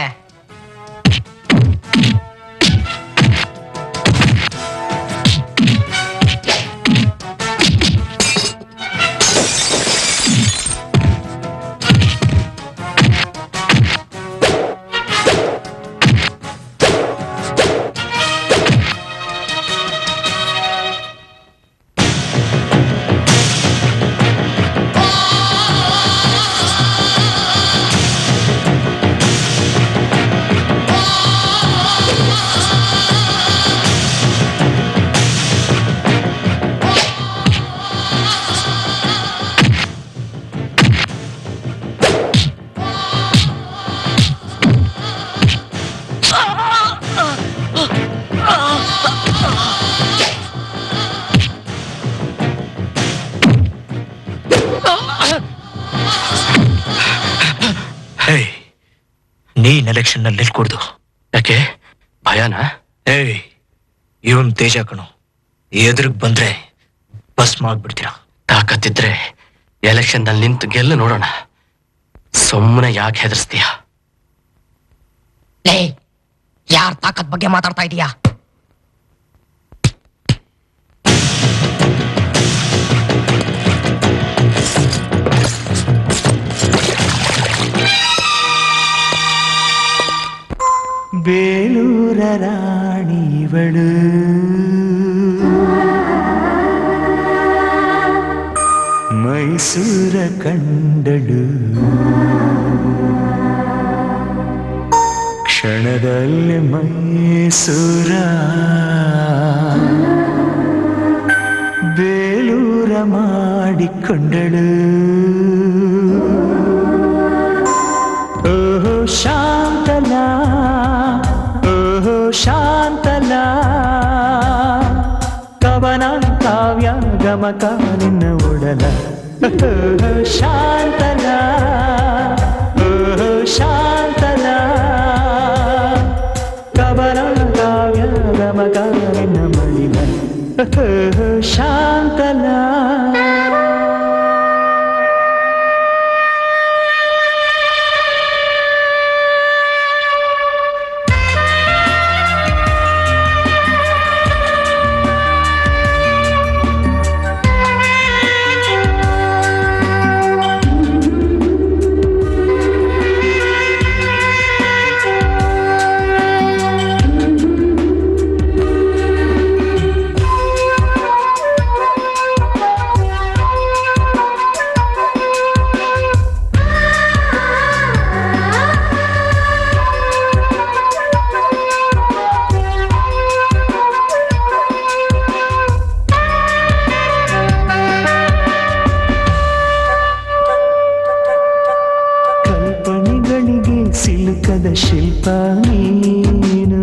ಆ ಎಲೆಕ್ಷನ್ ನಲ್ಲಿ ನಿಲ್ಕೂಡ್ದು ಯಾಕೆ ಭಯನಾ ಏಯ್ ಇವನ್ ತೇಜ ಕಣು ಎದುರಿಗೆ ಬಂದ್ರೆ ಭಸ್ಮ ಆಗ್ಬಿಡ್ತೀರಾ ತಾಕತ್ತಿದ್ರೆ ಎಲೆಕ್ಷನ್ ನಲ್ಲಿ ನಿಂತು ಗೆಲ್ಲು ನೋಡೋಣ ಸುಮ್ಮನೆ ಯಾಕೆ ಹೆದರ್ಸ್ತೀಯ ಲೇ ಯಾರ್ ತಾಕತ್ ಬಗ್ಗೆ ಮಾತಾಡ್ತಾ ಇದೀಯಾ ಬೇಲೂರ ರಾಣಿವಳು ಮೈಸೂರ ಕಂಡಳು ಕ್ಷಣದಲ್ಲಿ ಮೈಸೂರ ಬೇಲೂರ ಮಾಡಿಕೊಂಡಳು ಓಹೋ ಶಾಂತಲ ಓಹೋ ಶಾಂತಲ ಕವನ ಕಾವ್ಯ ಗಮಕ ನಿನ್ನ ಒಡಲ ಓಹೋ ಶಾಂತಲ ಓಹೋ ಶಾಂತಲ ಕವನ ಕಾವ್ಯ ಗಮಕ ನಿನ್ನ ಮಳಿಲ ಓಹೋ ಶಾಂತಲ ಕಲ್ಪನೆಗಳಿಗೆ ಸಿಲುಕದ ಶಿಲ್ಪ ನೀನು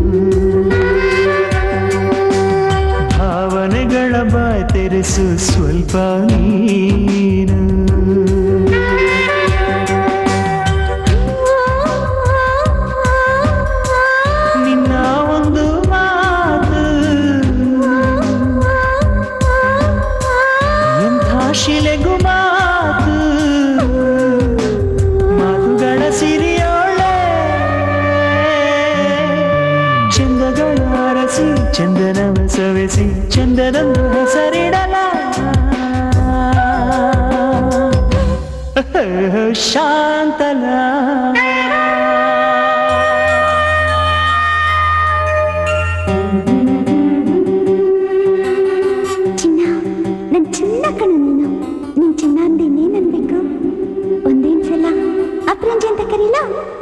ಭಾವನೆಗಳ ಬಾಯ್ ತೆರೆಸು ಸ್ವಲ್ಪ ನೀನು ನಿನ್ನ ಒಂದು ಮಾತು ಎಂಥ ಶಿಲೆಗೂ ಮಾತು ಮಾತುಗಳ ಸಿರಿಯೋಳೆ ಚಂದಗಳ ಅರಸಿ ಚಂದನವ ಸವೆಸಿ ಚಂದನಂದು ಹೆಸರಿಡಲ ಶಾಂತಲ ಚಿನ್ನ ನನ್ ಚಿನ್ನ ಕಣ ನೀನು ನಿನ್ ಚಿನ್ನ ಅಂದ ಇನ್ನೇನ್ ಅನ್ಬೇಕು ಒಂದೇನ್ ಸಲ ಅಪ್ರಂಜಿ ಅಂತ ಕರೀಲ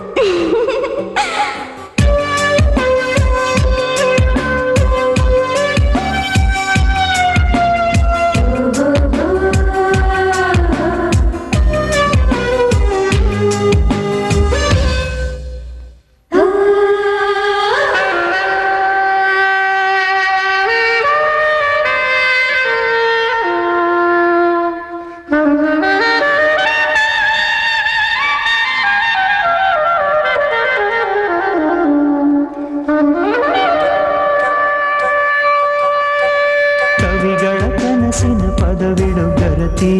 ಕವಿಗಳ ಕನಸಿನ ಪದವಿಡು ಗರತಿ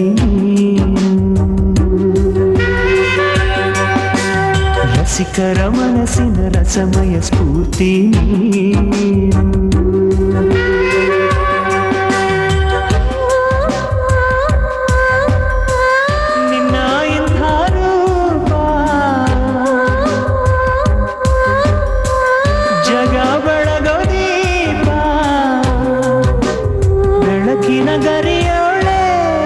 ರಸಿಕರ ಮನಸ್ಸಿನ ರಸಮಯ ಸ್ಫೂರ್ತಿ ನಿನ್ನ ಇಂಥ ರೂಪ ಜಗ ಬೆಳಗೋ ದೀಪ ಬೆಳಕಿನ ಗರಿಯೋಳೆ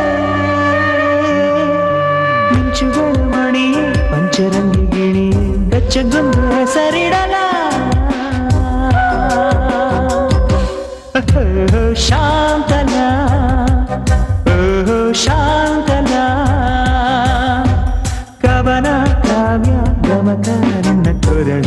ಮಿಂಚುಗಳ ಮಣಿ ಪಂಚರಂಗಿ ಗಿಣಿ ಬೆಚ್ಚಗೊಂದು ಹೆಸರಿಡಲ ಶಾಂತಲ ಓಹೋ ಶಾಂತಲ ಕವನ ಕಾವ್ಯ ಗಮಕ ನಿನ್ನ ಕೊರಳ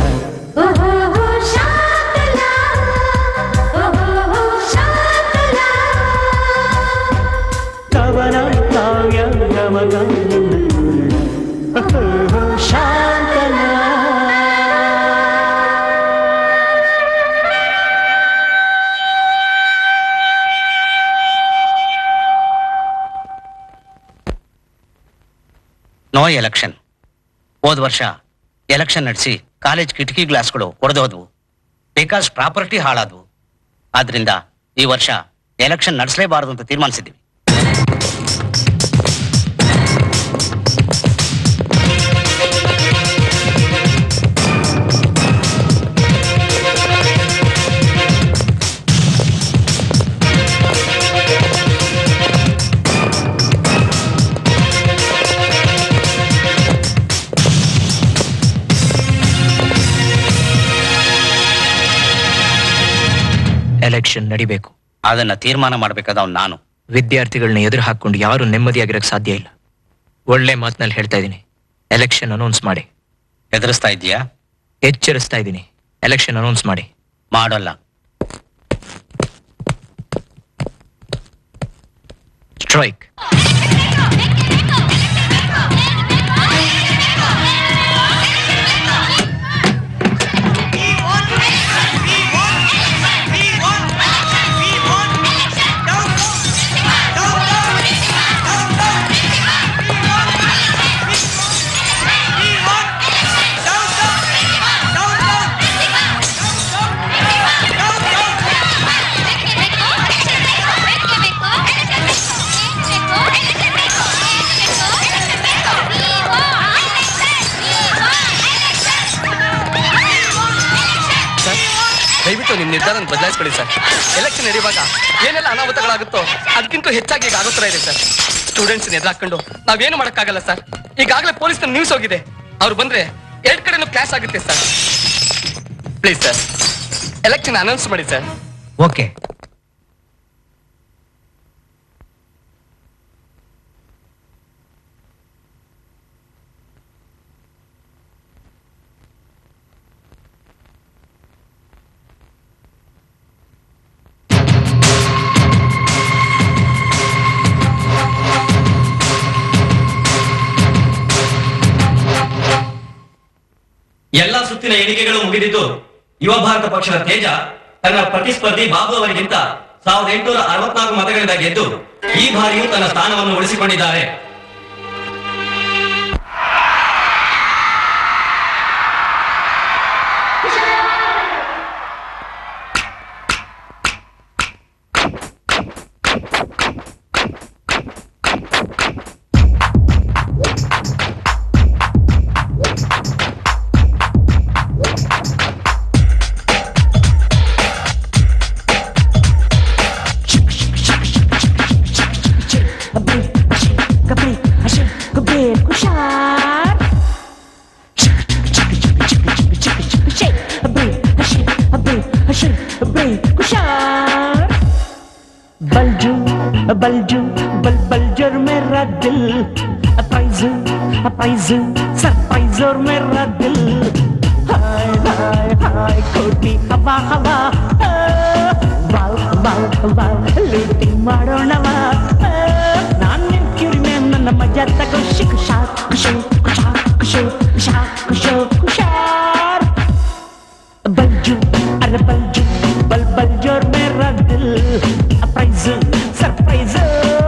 ಕವನ ಕಾವ್ಯ ಗಮಕ ನಿನ್ನ ಕೊರಳ ಓಹೋ ಶಾಂತಲ ನೋ ಎಲೆಕ್ಷನ್ ಹೋದ ವರ್ಷ ಎಲೆಕ್ಷನ್ ನಡೆಸಿ ಕಾಲೇಜ್ ಕಿಟಕಿ ಗ್ಲಾಸ್ಗಳು ಒಡೆದೋದ್ವು ಬಿಕಾಸ್ ಪ್ರಾಪರ್ಟಿ ಹಾಳಾದ್ವು ಆದ್ರಿಂದ ಈ ವರ್ಷ ಎಲೆಕ್ಷನ್ ನಡೆಸಲೇಬಾರದು ಅಂತ ತೀರ್ಮಾನಿಸಿದ್ದೀವಿ ಎಲೆಕ್ಷನ್ ನಡಿಬೇಕು ಅದನ್ನ ತೀರ್ಮಾನ ಮಾಡ್ಬೇಕಾದವ್ ನಾನು ವಿದ್ಯಾರ್ಥಿಗಳನ್ನ ಎದುರು ಹಾಕೊಂಡು ಯಾರು ನೆಮ್ಮದಿಯಾಗಿರಕ್ ಸಾಧ್ಯ ಇಲ್ಲ ಒಳ್ಳೆ ಮಾತಿನಲ್ಲಿ ಹೇಳ್ತಾ ಇದ್ದೀನಿ ಎಲೆಕ್ಷನ್ ಅನೌನ್ಸ್ ಮಾಡಿ ಎದುರಿಸ್ತಾ ಇದೀಯಾ ಎಚ್ಚರಿಸ್ತಾ ಇದ್ದೀನಿ ಎಲೆಕ್ಷನ್ ಅನೌನ್ಸ್ ಮಾಡಿ ಮಾಡೋಲ್ಲ ಸ್ಟ್ರೈಕ್ ಸರ್ ದಯವಿಟ್ಟು ನಿಮ್ಮ ನಿರ್ಧಾರ ಬದಲಾಯಿಸ್ಕೊಳ್ಳಿ ಸರ್ ಎಲೆಕ್ಷನ್ ನಡೆಯುವಾಗ ಏನೆಲ್ಲ ಅನಾಹುತಗಳಾಗುತ್ತೋ ಅದಕ್ಕಿಂತ ಹೆಚ್ಚಾಗಿ ಈಗ ಆಗುತ್ತಾ ಇದೆ ಸರ್ ಸ್ಟೂಡೆಂಟ್ಸ್ ಎದುರಾಕೊಂಡು ನಾವೇನು ಮಾಡಕ್ಕಾಗಲ್ಲ ಸರ್ ಈಗಾಗಲೇ ಪೊಲೀಸ್ ನ್ಯೂಸ್ ಹೋಗಿದೆ ಅವ್ರು ಬಂದ್ರೆ ಎರಡ್ ಕಡೆನೂ ಕ್ಲಾಸ್ ಆಗುತ್ತೆ sir please sir election announce ಮಾಡಿ ಸರ್ ಓಕೆ ಎಲ್ಲಾ ಸುತ್ತಿನ ಎಣಿಕೆಗಳು ಮುಗಿದಿದ್ದು ಯುವ ಭಾರತ ಪಕ್ಷದ ತೇಜ ತನ್ನ ಪ್ರತಿಸ್ಪರ್ಧಿ ಬಾಬು ಅವರಿಗಿಂತ ಸಾವಿರದ ಎಂಟುನೂರ ಅರವತ್ನಾಲ್ಕು ಮತಗಳಿಂದ ಗೆದ್ದು ಈ ಬಾರಿಯೂ ತನ್ನ ಸ್ಥಾನವನ್ನು ಉಳಿಸಿಕೊಂಡಿದ್ದಾರೆ बलजू बलजू बल बलजर मेरा दिल अपाइजू अपाइजू सरप्राइज और मेरा दिल हाय हाय हाय कोटी हवा हवा ವಾವ್ ವಾವ್ ವಾವ್ ಲೂಟಿ ಮಾಡೋಣವ ನಾನ್ ನಿನ್ ಕಿರಿಮೆ ನನ್ನ ಮಜಾ ತಗೋ ಶಿಕ್ ಶಾಕ್ ಕುಶೋ ಕುಶಾ ಕುಶೋ ಕುಶಾ ಕುಶೋ ಕುಶಾರ್ ಬಲ್ಜು ಅರೆ ಬಲ್ಜು ಬಲ್ ಬಲ್ ಜೋರ್ ಮೇರಾ ದಿಲ್ ಅಪ್ರೈಸ್ ಸರ್ಪ್ರೈಸ್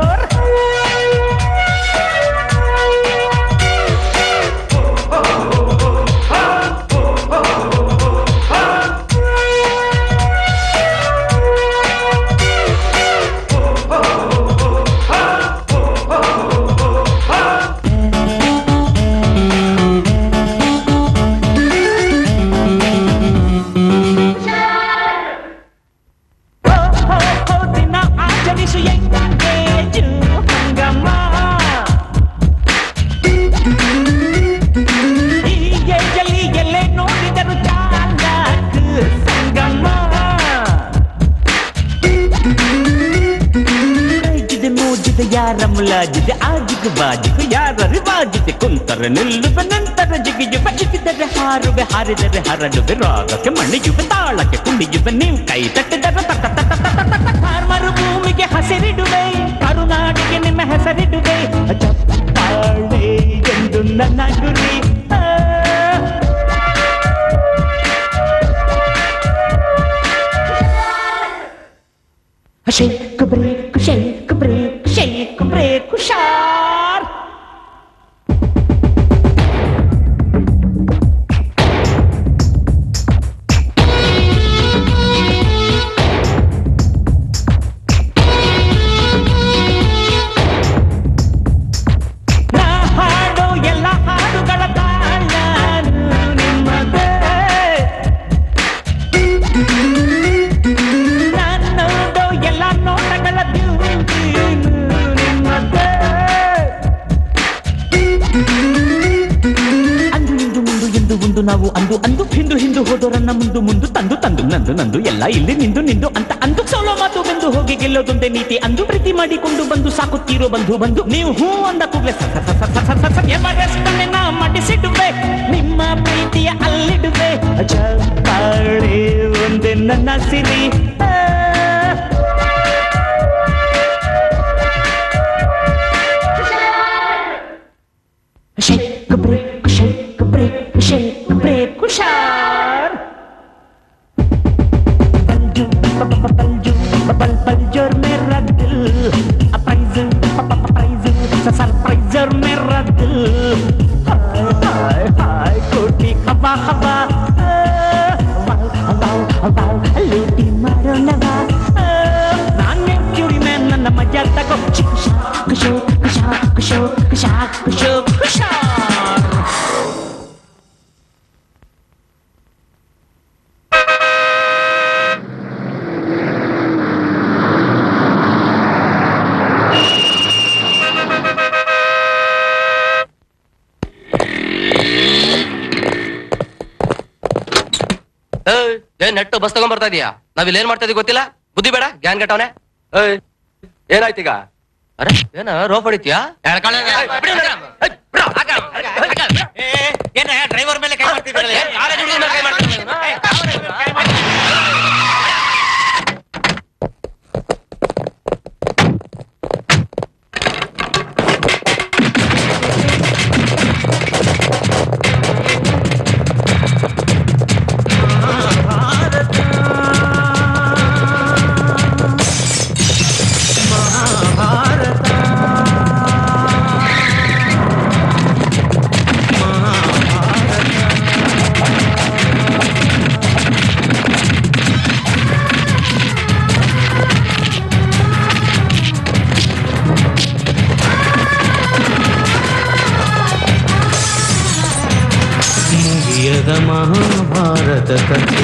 ದಿನ ಆಚರಿಸು ಎಂಗೇಜು ಹಂಗಮ್ಮ ಈ ಏಜಲ್ಲಿ ಎಲ್ಲೇ ನೋಡಿದರು ಚಾಲಾಕ್ ಸಂಗಮ್ಮ ಜಿದೆ ಮೋಜಿದೆ ಯಾರ ಮುಲಾಜಿದೆ ಆಜಿಗು ಬಾಜಿಗು ಯಾರ ರಿವಾಜಿದೆ ಕುಂತರ ನಿಲ್ಲುವೆ ನಂತರ ಜಿಗಿಯುವೆ ಜಿಗಿದರೆ ಹಾರುವೆ ಹಾರಿದರೆ ಹರಡುವೆ ರಾಗಕ್ಕೆ ಮಣಿಯುವೆ ತಾಳಕ್ಕೆ ಕುಣಿಯುವೆ ನೀವು ಕೈ ತಟ್ಟಿದರೆ ತಟ ತಟ ತಟ ತಟ ಕಾರ್ಮರು ಭೂಮಿಗೆ ಹಸಿರಿಡುವೆ ಕರುನಾಡಿಗೆ ನಿಮ್ಮ ಹೆಸರಿಡುವೆ ಚಪ್ಪಾಳೆ ಎಂದು ನನ್ನ ಗುರಿ ಆ. Shake a break, shake a break, shake a break, sharp. ಅಂದು ಹಿಂದು ಹಿಂದು ಹೋದೋರನ್ನ ಮುಂದು ಮುಂದು ತಂದು ತಂದು ನಂದು ನಂದು ಎಲ್ಲ ಇಲ್ಲಿ ನಿಂದು ನಿಂದು ಅಂತ ಅಂದು ಸೋಲೋ ಮಾತು ಬೆಂದು ಹೋಗಿ ಗೆಲ್ಲೋದೊಂದೇ ನೀತಿ ಅಂದು ಪ್ರೀತಿ ಮಾಡಿಕೊಂಡು ಬಂದು ಸಾಕುತ್ತೀರೋ ಬಂಧು ಬಂದು ನೀವು ಹೂ ಅಂದ ಕೂಡಲೇ ಎವರೆಸ್ಟನ್ನ ಮಡಿಸಿಡುವೆ ನಿಮ್ಮ ಪ್ರೀತಿಯ ಅಲ್ಲಿಡುವೆ ಚಪ್ಪಾಳೆ ಒಂದೇ ನನ್ನ ಸಿರಿ ಆ. Shake a break, shake a break, shake a break, hushar. Baljur, baljur, baljur मेरा दिल अप्राइजर अप्राइजर सरप्राइजर मेरा दिल हाय हाय हाय कोटी हवा हवा हवा हवा लूटी मारो नवा ನಾನೇ ಕ್ಯೂರಿ ಮ್ಯಾನ್ ನನ್ನ ಮಜಾ ತಗೋ ಕುಶೋ ಕುಶೋ ಕುಶೋ ಕುಶೋ ಕುಶಾ ಕುಶೋ ಕುಶಾರ್ ಏಯ್, ಏನ್ ನೆಟ್ಟು ಬಸ್ ತಗೊಂಡ್ ಬರ್ತಾ ಇದೀಯಾ ನಾವ್ ಇಲ್ಲಿ ಏನ್ ಮಾಡ್ತಾ ಇದೀವಿ ಗೊತ್ತಿಲ್ಲ ಬುದ್ಧಿ ಬೇಡ ಗ್ಯಾನ್ ಗಟ್ಟವನೆ ಏಯ್ ಏನಾಯ್ತೀಗ ಅರೆ ಏನ ರೋಪ್ ಹೊಡಿತೀಯಾ ಏನ ಡ್ರೈವರ್ ಮೇಲೆ ಕೈ ಮಾಡ್ತಿದ್ರಲ್ಲ ಮುಗಿಯದ ಮಹಾಭಾರತ ಕಥೆ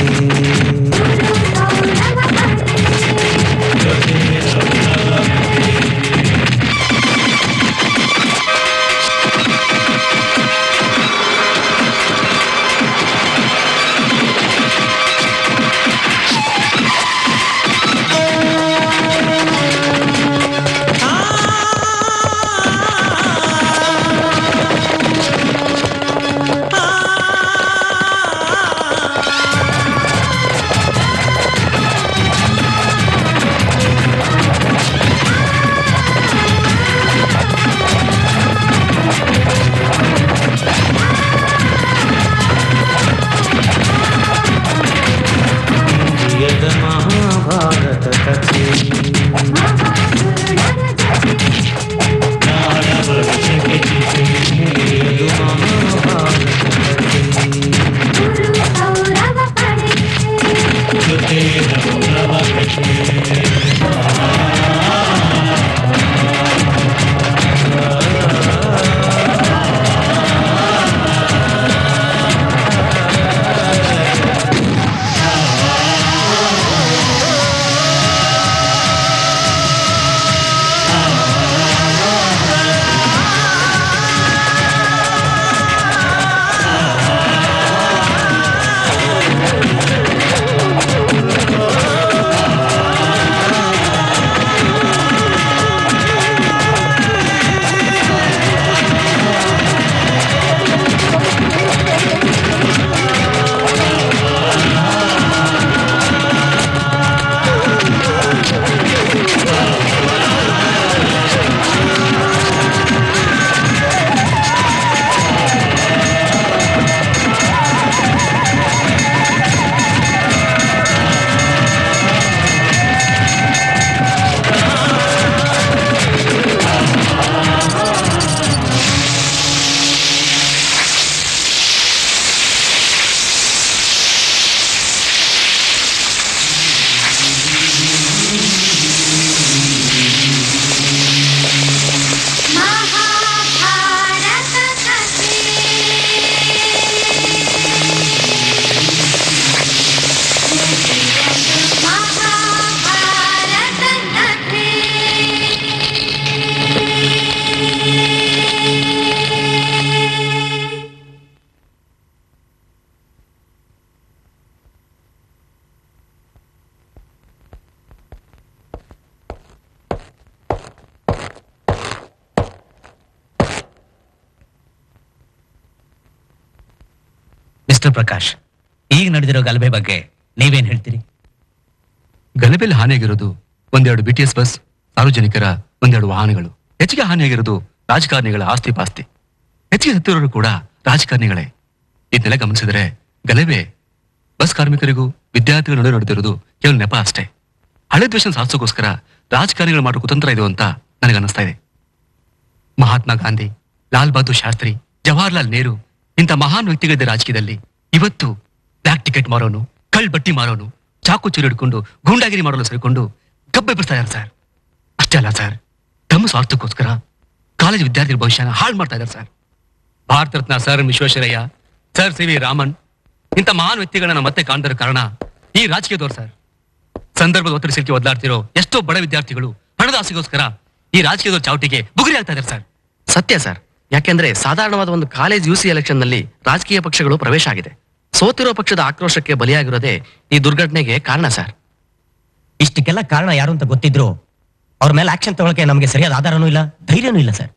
ಮಿಸ್ಟರ್ ಪ್ರಕಾಶ್ ಈಗ ನಡೆದಿರೋ ಗಲಭೆ ಬಗ್ಗೆ ನೀವೇನ್ ಹೇಳ್ತೀರಿ ಗಲಭೆಯಲ್ಲಿ ಹಾನಿಯಾಗಿರೋದು ಒಂದೆರಡು ಬಿ ಟಿ ಎಸ್ ಬಸ್ ಸಾರ್ವಜನಿಕರ ಒಂದೆರಡು ವಾಹನಗಳು ಹೆಚ್ಚಿಗೆ ಹಾನಿಯಾಗಿರೋದು ರಾಜಕಾರಣಿಗಳ ಆಸ್ತಿ ಪಾಸ್ತಿ ಹೆಚ್ಚಿಗೆ ಸತ್ತಿರೋರು ಕೂಡ ರಾಜಕಾರಣಿಗಳೇ ಇದನ್ನೆಲ್ಲ ಗಮನಿಸಿದ್ರೆ ಗಲಭೆ ಬಸ್ ಕಾರ್ಮಿಕರಿಗೂ ವಿದ್ಯಾರ್ಥಿಗಳ ನಡುವೆ ನಡೆದಿರೋದು ಕೇವಲ ನೆಪ ಅಷ್ಟೇ ಹಳೆ ದ್ವೇಷ ಸಾಧಿಸೋಕೋಸ್ಕರ ರಾಜಕಾರಣಿಗಳು ಮಾಡೋ ಕುತಂತ್ರ ಇದು ಅಂತ ನನಗೆ ಅನ್ನಿಸ್ತಾ ಇದೆ ಮಹಾತ್ಮ ಗಾಂಧಿ ಲಾಲ್ ಬಹದ್ದೂರ್ ಶಾಸ್ತ್ರಿ ಜವಾಹರ್ಲಾಲ್ ನೆಹರು ಇಂಥ ಮಹಾನ್ ವ್ಯಕ್ತಿಗಳಿದ್ದ ರಾಜಕೀಯದಲ್ಲಿ ಇವತ್ತು ಬ್ಲಾಕ್ ಟಿಕೆಟ್ ಮಾರೋನು ಕಳ್ ಬಟ್ಟಿ ಮಾರೋನು ಚಾಕು ಚೂರು ಹಿಡ್ಕೊಂಡು ಗೂಂಡಾಗಿರಿ ಮಾಡಲು ಸೇರಿಕೊಂಡು ಗಬ್ಬೆಬ್ಬಿಸ್ತಾ ಇದ್ದಾರೆ ಸರ್ ಅಷ್ಟೇ ಅಲ್ಲ ಸರ್ ತಮ್ಮ ಸ್ವಾರ್ಥಕ್ಕೋಸ್ಕರ ಕಾಲೇಜ್ ವಿದ್ಯಾರ್ಥಿಗಳ ಭವಿಷ್ಯನ ಹಾಳು ಮಾಡ್ತಾ ಇದ್ದಾರೆ sir Bharat Ratna sir M Visvesvaraya sir C V Raman ಇಂಥ ಮಹಾನ್ ವ್ಯಕ್ತಿಗಳನ್ನ ಮತ್ತೆ ಕಾಣ್ದಿರೋ ಕಾರಣ ಈ ರಾಜಕೀಯದವ್ರು ಸರ್ ಸಂದರ್ಭದ ಒತ್ತಡ ಸಿಕ್ಕಿ ಒದ್ದಾಡ್ತಿರೋ ಎಷ್ಟೋ ಬಡ ವಿದ್ಯಾರ್ಥಿಗಳು ಹಣದ ಆಸೆಗೋಸ್ಕರ ಈ ರಾಜಕೀಯದವ್ರ ಚಾವಟಿಗೆ ಬುಗುರಿ ಆಗ್ತಾ ಇದ್ದಾರೆ ಸರ್ ಸತ್ಯ ಸರ್ ಯಾಕೆಂದ್ರೆ ಸಾಧಾರಣವಾದ ಒಂದು ಕಾಲೇಜ್ ಯು ಸಿ ಎಲೆಕ್ಷನ್ ನಲ್ಲಿ ರಾಜಕೀಯ ಪಕ್ಷಗಳು ಪ್ರವೇಶ ಆಗಿದೆ ಸೋತಿರೋ ಪಕ್ಷದ ಆಕ್ರೋಶಕ್ಕೆ ಬಲಿಯಾಗಿರೋದೇ ಈ ದುರ್ಘಟನೆಗೆ ಕಾರಣ ಸರ್ ಇಷ್ಟಕ್ಕೆಲ್ಲ ಕಾರಣ ಯಾರು ಅಂತ ಗೊತ್ತಿದ್ರು ಅವ್ರ ಮೇಲೆ ಆಕ್ಷನ್ ತಗೊಳಕ್ಕೆ ನಮಗೆ ಸರಿಯಾದ ಆಧಾರನೂ ಇಲ್ಲ ಧೈರ್ಯನೂ ಇಲ್ಲ ಸರ್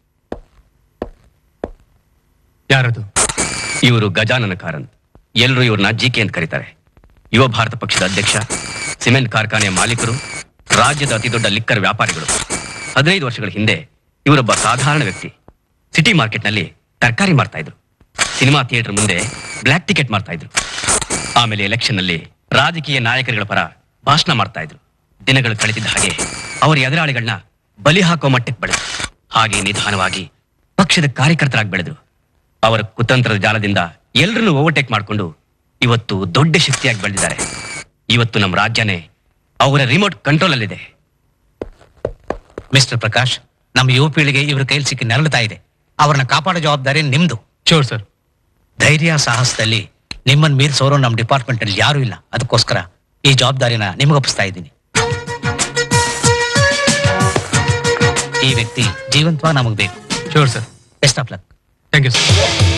ಯಾರದು ಇವರು ಗಜಾನನ ಕಾರಂತ್ ಎಲ್ಲರೂ ಇವ್ರನ್ನ ಜಿಕೆ ಅಂತ ಕರೀತಾರೆ ಯುವ ಭಾರತ ಪಕ್ಷದ ಅಧ್ಯಕ್ಷ ಸಿಮೆಂಟ್ ಕಾರ್ಖಾನೆಯ ಮಾಲೀಕರು ರಾಜ್ಯದ ಅತಿದೊಡ್ಡ ಲಿಕ್ಕರ್ ವ್ಯಾಪಾರಿಗಳು ಹದಿನೈದು ವರ್ಷಗಳ ಹಿಂದೆ ಇವರೊಬ್ಬ ಸಾಧಾರಣ ವ್ಯಕ್ತಿ ಸಿಟಿ ಮಾರ್ಕೆಟ್ನಲ್ಲಿ ತರಕಾರಿ ಮಾರ್ತಾ ಇದ್ರು ಸಿನಿಮಾ ಥಿಯೇಟರ್ ಮುಂದೆ ಬ್ಲ್ಯಾಕ್ ಟಿಕೆಟ್ ಮಾರ್ತಾ ಇದ್ರು ಆಮೇಲೆ ಎಲೆಕ್ಷನ್ ನಲ್ಲಿ ರಾಜಕೀಯ ನಾಯಕರುಗಳ ಪರ ಭಾಷಣ ಮಾಡ್ತಾ ಇದ್ರು ದಿನಗಳು ಕಳೆದಿದ್ದ ಹಾಗೆ ಅವರ ಎದುರಾಳಿಗಳನ್ನ ಬಲಿ ಹಾಕೋ ಮಟ್ಟಕ್ಕೆ ಬೆಳೆದ್ರು ಹಾಗೆ ನಿಧಾನವಾಗಿ ಪಕ್ಷದ ಕಾರ್ಯಕರ್ತರಾಗಿ ಬೆಳೆದ್ರು ಅವರ ಕುತಂತ್ರದ ಜಾಲದಿಂದ ಎಲ್ಲರನ್ನು ಓವರ್ಟೇಕ್ ಮಾಡಿಕೊಂಡು ಇವತ್ತು ದೊಡ್ಡ ಶಕ್ತಿಯಾಗಿ ಬೆಳೆದಿದ್ದಾರೆ ಇವತ್ತು ನಮ್ಮ ರಾಜ್ಯನೇ ಅವರ ರಿಮೋಟ್ ಕಂಟ್ರೋಲ್ ಅಲ್ಲಿದೆ ಮಿಸ್ಟರ್ ಪ್ರಕಾಶ್ ನಮ್ಮ ಯುವ ಪೀಳಿಗೆ ಇವ್ರ ಕೈಲಿ ಸಿಕ್ಕಿ ನರಳುತ್ತಾ ಇದೆ ಅವ್ರನ್ನ ಕಾಪಾಡೋ ಜವಾಬ್ದಾರಿ ನಿಮ್ದು ಶೋರ್ ಸರ್ ಧೈರ್ಯ ಸಾಹಸದಲ್ಲಿ ನಿಮ್ಮನ್ನ ಮೀರಿಸೋರು ನಮ್ಮ ಡಿಪಾರ್ಟ್ಮೆಂಟ್ ಅಲ್ಲಿ ಯಾರೂ ಇಲ್ಲ ಅದಕ್ಕೋಸ್ಕರ ಈ ಜವಾಬ್ದಾರಿನ ನಿಮಗೊಪ್ಪಿಸ್ತಾ ಇದ್ದೀನಿ ಈ ವ್ಯಕ್ತಿ ಜೀವಂತವ ನಮಗ್ ಬೇಕು sure sir best of luck thank you sir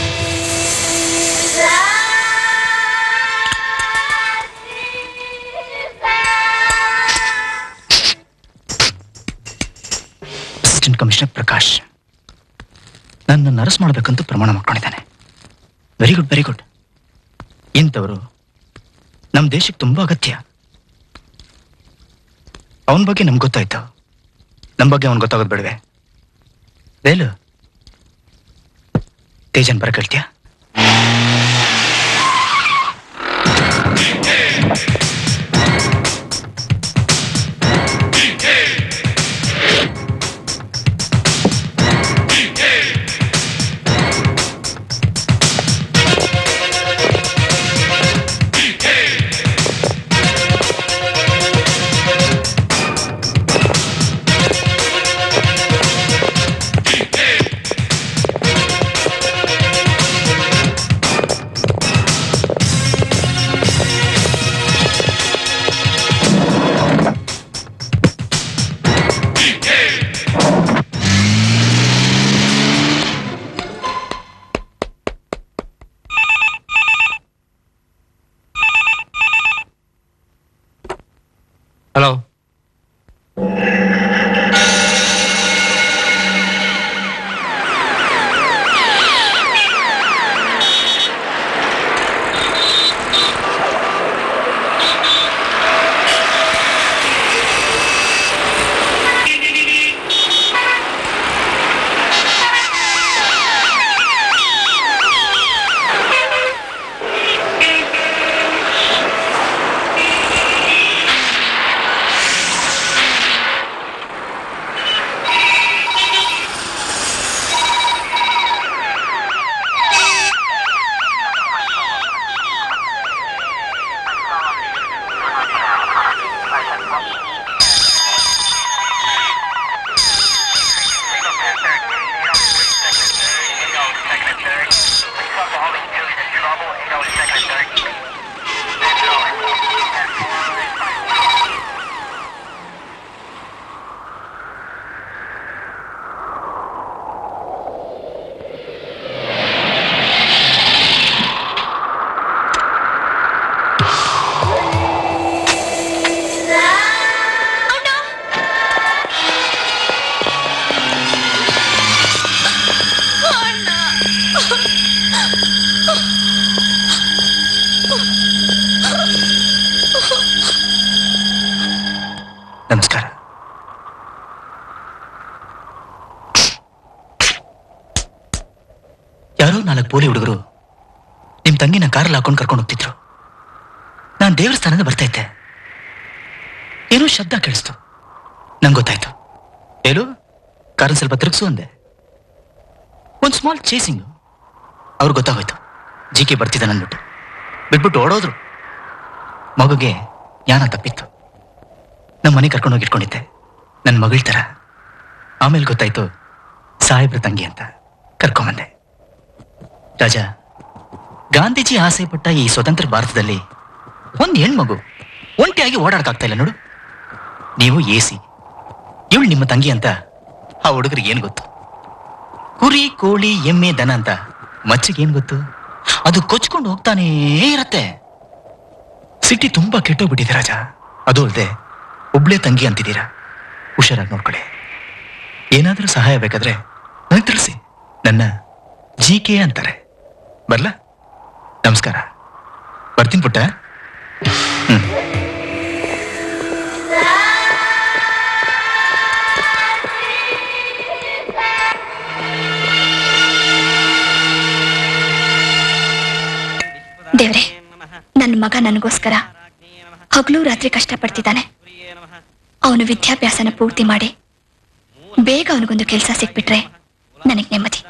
assistant commissioner Prakash ನನ್ನ ಅರೆಸ್ಟ್ ಮಾಡಬೇಕಂತ ಪ್ರಮಾಣ ಮಾಡ್ಕೊಂಡಿದ್ದಾನೆ ವೆರಿ ಗುಡ್ ವೆರಿ ಗುಡ್ ಇಂಥವರು ನಮ್ಮ ದೇಶಕ್ಕೆ ತುಂಬಾ ಅಗತ್ಯ ಅವನ ಬಗ್ಗೆ ನಮ್ಗೆ ಗೊತ್ತಾಯ್ತು ನಮ್ಮ ಬಗ್ಗೆ ಅವನ್ ಗೊತ್ತಾಗೋದು ಬೇಡವೆ ವೇಲು ತೇಜನ್ ಬರ ಕೇಳ್ತೀಯಾ ಹಲೋ ನಮಸ್ಕಾರ ಯಾರೋ ನಾಲ್ಕು ಪೋಲಿ ಹುಡುಗರು ನಿಮ್ ತಂಗಿನ ಕಾರಲ್ಲಿ ಹಾಕೊಂಡು ಕರ್ಕೊಂಡು ಹೋಗ್ತಿದ್ರು ನಾನು ದೇವಸ್ಥಾನದ ಬರ್ತಾ ಇದ್ದೆ ಏನೋ ಶಬ್ದ ಕೇಳಿಸ್ತು ನಂಗೆ ಗೊತ್ತಾಯ್ತು ಹೇಳು ಕಾರನ್ ಸ್ವಲ್ಪ ತಿರುಗಿಸು ಅಂದೆ ಒಂದು ಸ್ಮಾಲ್ ಚೇಸಿಂಗ್ ಅವ್ರಿಗೆ ಗೊತ್ತಾಗೋಯ್ತು ಜಿ ಕೆ ಬರ್ತಿದ್ದಾನೆ ಅಂದ್ಬಿಟ್ಟು ಬಿಟ್ಬಿಟ್ಟು ಓಡೋದ್ರು ಮಗುಗೆ ಜ್ಞಾನ ತಪ್ಪಿತ್ತು ನಮ್ಮ ಮನೆ ಕರ್ಕೊಂಡು ಹೋಗಿ ಇಟ್ಕೊಂಡಿದ್ದೆ ನನ್ನ ಮಗಳ ಥರ ಆಮೇಲೆ ಗೊತ್ತಾಯ್ತು ಸಾಹೇಬ್ರ ತಂಗಿ ಅಂತ ಕರ್ಕೊಂಬಂದೆ ರಾಜ ಗಾಂಧೀಜಿ ಆಸೆ ಪಟ್ಟ ಈ ಸ್ವತಂತ್ರ ಭಾರತದಲ್ಲಿ ಒಂದ್ ಹೆಣ್ಮಗು ಒಂಟಿಯಾಗಿ ಓಡಾಡಕ್ಕಾಗ್ತಾ ಇಲ್ಲ ನೋಡು ನೀವು ಎ ಸಿ ಇವಳು ನಿಮ್ಮ ತಂಗಿ ಅಂತ ಆ ಹುಡುಗರಿಗೆ ಏನ್ ಗೊತ್ತು ಕುರಿ ಕೋಳಿ ಎಮ್ಮೆ ದನ ಅಂತ ಮಚ್ಚಿಗೆ ಏನ್ ಗೊತ್ತು ಅದು ಕೊಚ್ಕೊಂಡು ಹೋಗ್ತಾನೇ ಇರತ್ತೆ ಸಿಟಿ ತುಂಬಾ ಕೆಟ್ಟೋಗ್ಬಿಟ್ಟಿದೆ ರಾಜ ಅದು ಅಲ್ಲದೆ ಒಬ್ಳೆ ತಂಗಿ ಅಂತಿದ್ದೀರಾ ಹುಷಾರಾಗಿ ನೋಡ್ಕೊಳ್ಳಿ ಏನಾದ್ರೂ ಸಹಾಯ ಬೇಕಾದ್ರೆ ನನಗೆ ತಿಳಿಸಿ ನನ್ನ ಜಿ ಕೆ ಅಂತಾರೆ ಬರ್ಲಾ ನಮಸ್ಕಾರ ಬರ್ತೀನಿ ಪುಟ್ಟ ಹ್ಮ್ ದೇವ್ರೆ ನನ್ನ ಮಗ ನನಗೋಸ್ಕರ ಹಗಲು ರಾತ್ರಿ ಕಷ್ಟಪಡ್ತಿದ್ದಾನೆ ಅವನು ವಿದ್ಯಾಭ್ಯಾಸನ ಪೂರ್ತಿ ಮಾಡಿ ಬೇಗ ಅವನಿಗೊಂದು ಕೆಲಸ ಸಿಕ್ಬಿಟ್ರೆ ನನಗೆ ನೆಮ್ಮದಿ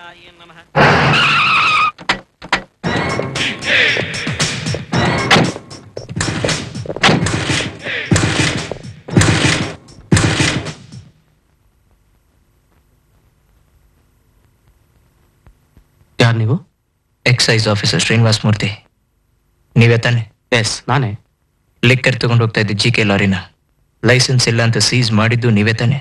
ಯಾರು ನೀವು ಎಕ್ಸೈಸ್ ಆಫೀಸರ್ ಶ್ರೀನಿವಾಸ್ ಮೂರ್ತಿ ನೀವೇ ತಾನೆ ಎಸ್ ನಾನೇ ಲಿಕ್ಕರ್ ತಗೊಂಡು ಹೋಗ್ತಾ ಇದ್ದೆ ಜಿ ಕೆ ಲಾರಿನ ಲೈಸೆನ್ಸ್ ಇಲ್ಲ ಅಂತ ಸೀಸ್ ಮಾಡಿದ್ದು ನೀವೇ ತಾನೆ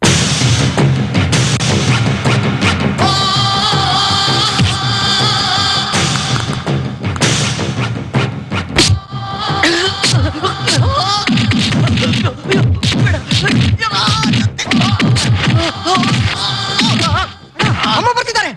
ಅಮ್ಮ ಬರ್ತಿದ್ದಾರೆ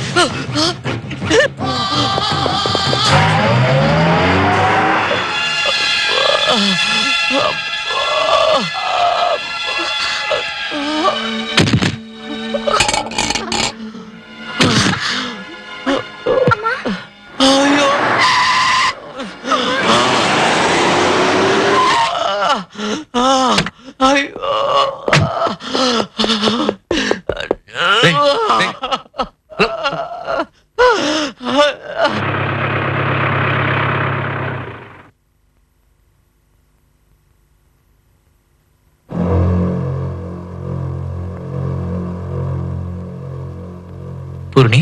ಪೂರ್ಣಿ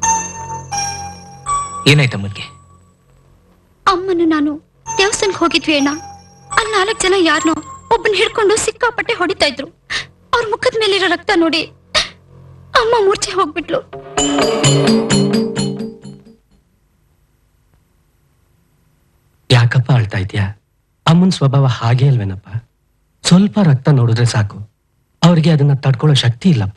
ಏನಾಯ್ತಮ್ಮನ್ಗೆ ಅಮ್ಮನು ನಾನು ದೇವಸ್ಥಾನಕ್ಕೆ ಹೋಗಿದ್ವಿ ಅಣ್ಣ ಅಲ್ಲಿ ನಾಲ್ಕು ಜನ ಯಾರನ್ನೋ ಒಬ್ಬನ ಹಿಡ್ಕೊಂಡು ಸಿಕ್ಕಾಪಟ್ಟೆ ಹೊಡಿತಾ ಇದ್ರು ಅವ್ರ ಮುಖದ ಮೇಲಿರೋ ರಕ್ತ ನೋಡಿ ಅಮ್ಮ ಮೂರ್ಛೆ ಹೋಗ್ಬಿಟ್ಲು ಯಾಕಪ್ಪ ಅಳ್ತಾ ಇದ್ಯಾ ಅಮ್ಮನ್ ಸ್ವಭಾವ ಹಾಗೆ ಅಲ್ವೇನಪ್ಪ ಸ್ವಲ್ಪ ರಕ್ತ ನೋಡಿದ್ರೆ ಸಾಕು ಅವ್ರಿಗೆ ಅದನ್ನ ತಡ್ಕೊಳ್ಳೋ ಶಕ್ತಿ ಇಲ್ಲಪ್ಪ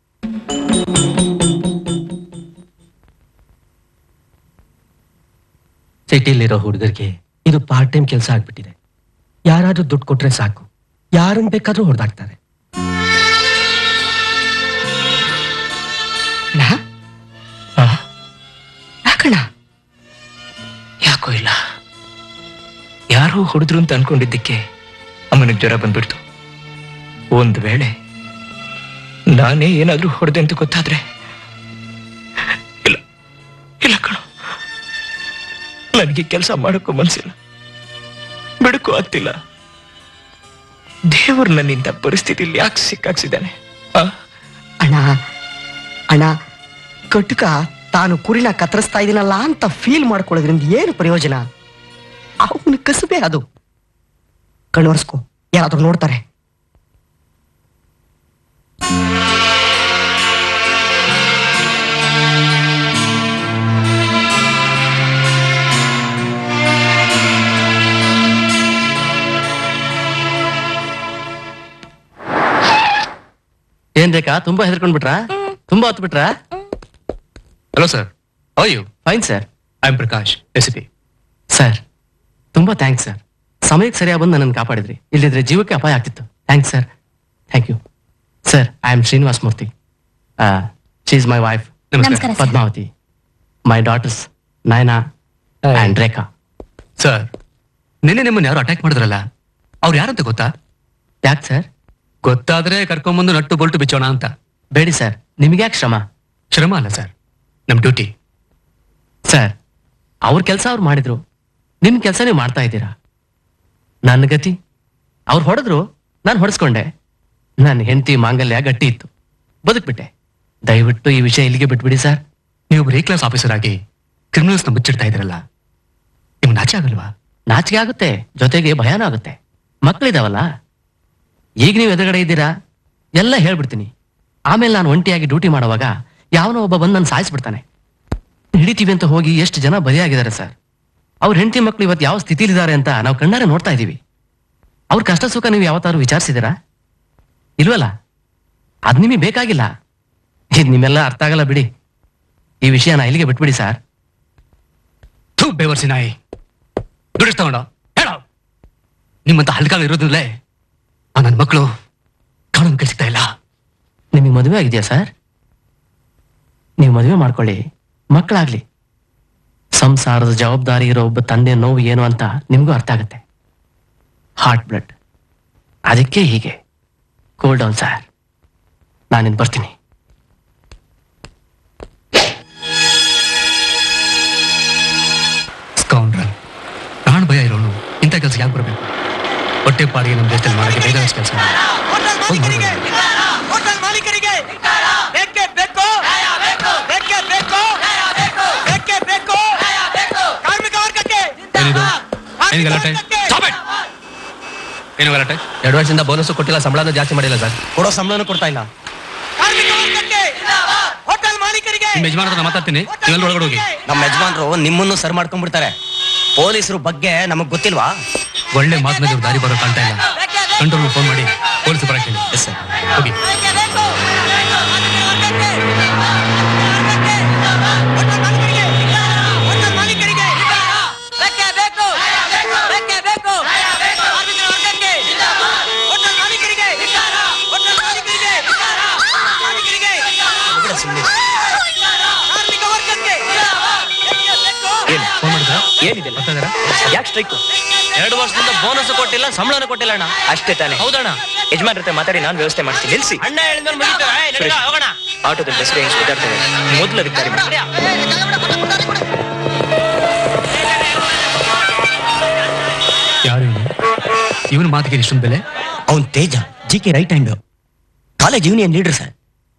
ಸಿಟಿಲಿರೋ ಹುಡುಗರಿಗೆ ಇದು ಪಾರ್ಟ್ ಟೈಮ್ ಕೆಲಸ ಆಗ್ಬಿಟ್ಟಿದೆ ಯಾರಾದ್ರೂ ದುಡ್ಡು ಕೊಟ್ರೆ ಸಾಕು ಯಾರನ್ನ ಬೇಕಾದ್ರೂ ಹೊಡೆದಾಕ್ತಾರೆ ಯಾಕಣ್ಣ ಯಾಕೋ ಇಲ್ಲ ಯಾರೋ ಹೊಡೆದ್ರು ಅಂತ ಅನ್ಕೊಂಡಿದ್ದಕ್ಕೆ ಅಮ್ಮನಿಗೆ ಜ್ವರ ಬಂದ್ಬಿಡ್ತು ಒಂದ್ ವೇಳೆ ನಾನೇ ಏನಾದ್ರೂ ಹೊಡೆದೆ ಅಂತ ಗೊತ್ತಾದ್ರೆ ಇಲ್ಲ ಇಲ್ಲ ಕಣೋ ನನಗೆ ಕೆಲಸ ಮಾಡೋಕ್ಕೂ ಮನ್ಸಿಲ್ಲ ಬಿಡಕ್ಕೂ ಆಗ್ತಿಲ್ಲ ದೇವರು ನನ್ನಿಂದ ಪರಿಸ್ಥಿತಿಯಲ್ಲಿ ಯಾಕೆ ಸಿಕ್ಕಾಕ್ಸಿದ್ದಾನೆ ಆ ಅಣ್ಣ ಅಣ್ಣ ಕಟುಕ ತಾನು ಕುರಿನ ಕತ್ತರಿಸ್ತಾ ಇದೀನಲ್ಲ ಅಂತ ಫೀಲ್ ಮಾಡ್ಕೊಳ್ಳೋದ್ರಿಂದ ಏನು ಪ್ರಯೋಜನ ಅವನ ಕಸಬೆ ಅದು ಕಣ್ವರ್ಸ್ಕೊ ಯಾರಾದ್ರೂ ನೋಡ್ತಾರೆ ಏನ್ ಬೇಕಾ ತುಂಬಾ ಹೆದರ್ಕೊಂಡ್ ಬಿಟ್ರಾ ತುಂಬಾ ಹೊತ್ತು ಬಿಟ್ರಾ hello sir how you fine sir I am Prakash S P sir ತುಂಬಾ ಥ್ಯಾಂಕ್ಸ್ ಸರ್ ಸಮಯಕ್ಕೆ ಸರಿಯಾಗಿ ಬಂದು ನನ್ನನ್ನು ಕಾಪಾಡಿದ್ರಿ ಇಲ್ಲಿದ್ರೆ ಜೀವಕ್ಕೆ ಅಪಾಯ ಆಗ್ತಿತ್ತು thanks sir thank you sir I am Srinivas Murthy she is my wife ನಮಸ್ಕಾರ, sir. Padmavathi my daughters Nayana and Rekha sir ನಿನ್ನೆ ನಿಮ್ಮನ್ನ ಯಾರು ಅಟ್ಯಾಕ್ ಮಾಡಿದ್ರಲ್ಲ ಅವ್ರು ಯಾರಂತ ಗೊತ್ತಾ ಯಾಕೆ ಸರ್ ಗೊತ್ತಾದ್ರೆ ಕರ್ಕೊಂಬಂದು ನಟ್ಟು ಬೋಲ್ಟು ಬಿಚ್ಚೋಣ ಅಂತ ಬೇಡಿ ಸರ್ ನಿಮ್ಗೆ ಯಾಕೆ ಶ್ರಮ ಶ್ರಮ ಅಲ್ಲ ಸರ್ ನಮ್ ಡ್ಯೂಟಿ ಸರ್ ಅವ್ರ ಕೆಲಸ ಅವ್ರು ಮಾಡಿದ್ರು ನಿಮ್ ಕೆಲಸ ನೀವು ಮಾಡ್ತಾ ಇದ್ದೀರಾ ನನ್ನ ಗತಿ ಅವ್ರು ಹೊಡೆದ್ರು ನಾನು ಹೊಡೆಸ್ಕೊಂಡೆ ನನ್ನ ಹೆಂಡತಿ ಮಾಂಗಲ್ಯ ಗಟ್ಟಿ ಇತ್ತು ಬದುಕ್ಬಿಟ್ಟೆ ದಯವಿಟ್ಟು ಈ ವಿಷಯ ಇಲ್ಲಿಗೆ ಬಿಟ್ಬಿಡಿ ಸರ್ ನೀವು ಎ ಕ್ಲಾಸ್ ಆಫೀಸರ್ ಆಗಿ ಕ್ರಿಮಿನಲ್ಸ್ ನ ಮುಚ್ಚಿಡ್ತಾ ಇದ್ರಲ್ಲ ನಿಮ್ಗೆ ನಾಚೆ ಆಗಲ್ವಾ ನಾಚಿಕೆ ಆಗುತ್ತೆ ಜೊತೆಗೆ ಭಯನೂ ಆಗುತ್ತೆ ಮಕ್ಕಳಿದಾವಲ್ಲ ಈಗ ನೀವು ಎದುರುಗಡೆ ಇದ್ದೀರಾ ಎಲ್ಲ ಹೇಳ್ಬಿಡ್ತೀನಿ ಆಮೇಲೆ ನಾನು ಒಂಟಿಯಾಗಿ ಡ್ಯೂಟಿ ಮಾಡುವಾಗ ಯಾವನೋ ಒಬ್ಬ ಬಂದು ನನ್ನ ಸಾಯಿಸ್ಬಿಡ್ತಾನೆ ಹಿಡಿತೀವಿ ಅಂತ ಹೋಗಿ ಎಷ್ಟು ಜನ ಬಲಿಯಾಗಿದ್ದಾರೆ ಸರ್ ಅವ್ರ ಹೆಂಡತಿ ಮಕ್ಕಳು ಇವತ್ತು ಯಾವ ಸ್ಥಿತಿಲಿದ್ದಾರೆ ಅಂತ ನಾವು ಕಣ್ಣಾರೆ ನೋಡ್ತಾ ಇದ್ದೀವಿ ಅವ್ರ ಕಷ್ಟ ಸುಖ ನೀವು ಯಾವತ್ತಾರು ವಿಚಾರಿಸಿದ್ದೀರಾ ಇಲ್ವಲ್ಲ ಅದ್ ನಿಮಗೆ ಬೇಕಾಗಿಲ್ಲ ಇದು ನಿಮ್ಮೆಲ್ಲ ಅರ್ಥ ಆಗಲ್ಲ ಬಿಡಿ ಈ ವಿಷಯನ ಇಲ್ಲಿಗೆ ಬಿಟ್ಬಿಡಿ ಸರ್ ಥೂ ಬೇವರ್ಸಿ ನಾಯಿ ದುಡಿಸ್ ತಗೊಂಡ ಹೇಳ ನಿಮ್ಮಂತ ಹಲ್ಕಾಗ ಇರೋದಿಲ್ಲೇ ಆ ನನ್ನ ಮಕ್ಕಳು ಕಾಣೋನ್ ಕೈ ಸಿಗ್ತಾ ಇಲ್ಲ ನಿಮಗೆ ಮದುವೆ ಆಗಿದೆಯಾ ಸರ್ ನೀವು ಮದುವೆ ಮಾಡ್ಕೊಳ್ಳಿ ಮಕ್ಕಳಾಗ್ಲಿ ಸಂಸಾರದ ಜವಾಬ್ದಾರಿ ಇರೋ ಒಬ್ಬ ತಂದೆ ನೋವು ಏನು ಅಂತ ನಿಮಗೂ ಅರ್ಥ ಆಗುತ್ತೆ ಹಾರ್ಟ್ ಬ್ಲಡ್ ಅದಕ್ಕೆ ಹೀಗೆ ಕೂಲ್ ಡೌನ್ ಸರ್ ನಾನಿನ್ ಬರ್ತೀನಿ ಸ್ಕೌಂಡ್ರಲ್ ಪ್ರಾಣ ಭಯ ಇರೋನು ಇಂಥ ಕೆಲಸ ಯಾಕೆ ಬರಬೇಕು ಹೊಟ್ಟೆ ಪಾಡಿಗೆ ನಮ್ಮ ದೇಶದಲ್ಲಿ ಮಾಡಕ್ಕೆ ಬೇಗ ಕೆಲಸ ಹೋಟೆಲ್ ಮಾಲೀಕರಿಗೆ ಬೇಕೇ ಬೇಕು ಬೇಕೇ ಬೇಕು ಬೇಕೇ ಬೇಕು ಕಾರ್ಮಿಕ ವರ್ಗಕ್ಕೆ ಏನಿದು ಏನಿಗೆ ಗಲಾಟೆ Stop it! ಏನು ಗಲಾಟೆ ಎರಡು ವರ್ಷದಿಂದ ಬೋನಸ್ ಕೊಟ್ಟಿಲ್ಲ ಸಂಬಳನೂ ಜಾಸ್ತಿ ಮಾಡಿಲ್ಲ ಸರ್ ಕೊಡೋ ಸಂಬಳನೂ ಕೊಡ್ತಾ ಇಲ್ಲ ಕಾರ್ಮಿಕ ವರ್ಗಕ್ಕೆ ಹೋಟೆಲ್ ಮಾಲೀಕರಿಗೆ ನಿಮ್ಮ ಯಜಮಾನ ಹತ್ರ ಮಾತಾಡ್ತೀನಿ ನೀವೆಲ್ಲ ಒಳಗಡೆ ಹೋಗಿ ನಮ್ಮ ಯಜಮಾನ್ರು ನಿಮ್ಮನ್ನು ಸರ್ ಮಾಡ್ಕೊಂಡ್ಬಿಡ್ತಾರೆ ಪೊಲೀಸರು ಬಗ್ಗೆ ನಮಗ್ ಗೊತ್ತಿಲ್ವಾ ಒಳ್ಳೆ ಮಾತಿನ ದಾರಿ ಬರೋ ಕಾಣ್ತಾ ಇಲ್ಲ ಕಂಟ್ರೋಲ್ ಫೋನ್ ಮಾಡಿ ಪೊಲೀಸ್ ಬರಕ್ಕೆ ಹೇಳಿ ಹೋಗಿ ಹೋಟೆಲ್ ಮಾಲೀಕರಿಗೆ ಬೇಕೇ ಬೇಕು ಬೇಕೇ ಬೇಕು ಕಾರ್ಮಿಕ ವರ್ಗಕ್ಕೆ ಹೋಟೆಲ್ ಮಾಲೀಕರಿಗೆ ಹೋಟೆಲ್ ಮಾಲೀಕರಿಗೆ ಕಾರ್ಮಿಕರಿಗೆ ಕಾರ್ಮಿಕ ವರ್ಗಕ್ಕೆ ಏನು ಫೋನ್ ಮಾಡಿದ್ರ ಏನಿದೆ ಯಾಕೆ ಸ್ಟ್ರೈಕ್ ಎರಡು ವರ್ಷದಿಂದ ಬೋನಸ್ ಕೊಟ್ಟಿಲ್ಲ ಸಂಬಳನೂ ಕೊಟ್ಟಿಲ್ಲ ಅಣ್ಣ ಅಷ್ಟೇ ತಾನೆ ಹೌದಣ್ಣ ಯಜಮಾನ್ ಜೊತೆ ಮಾತಾಡಿ ನಾನು ವ್ಯವಸ್ಥೆ ಮಾಡ್ತೀನಿ ನಿಲ್ಸಿ ಅಣ್ಣ ಹೇಳಿದ್ಮೇಲೆ ಮುಗೀತು ಏಯ್, ನಡ್ಗ, ಸುರೇಶ್, ಹೋಗೋಣ ಆಟೋದಲ್ಲಿ ಹೆಸರು ಹೆಂಗ್ ಸುಧಾರ್ತದೆ ಮೊದಲು ಅದಕ್ಕೆ ದಾರಿ ಮಾಡಿ ಯಾರು ಇವನು ಮಾತಿಗೆ ಇಷ್ಟೊಂದು ಬೆಲೆ ಅವನ್ Teja G K right hand college union leader sir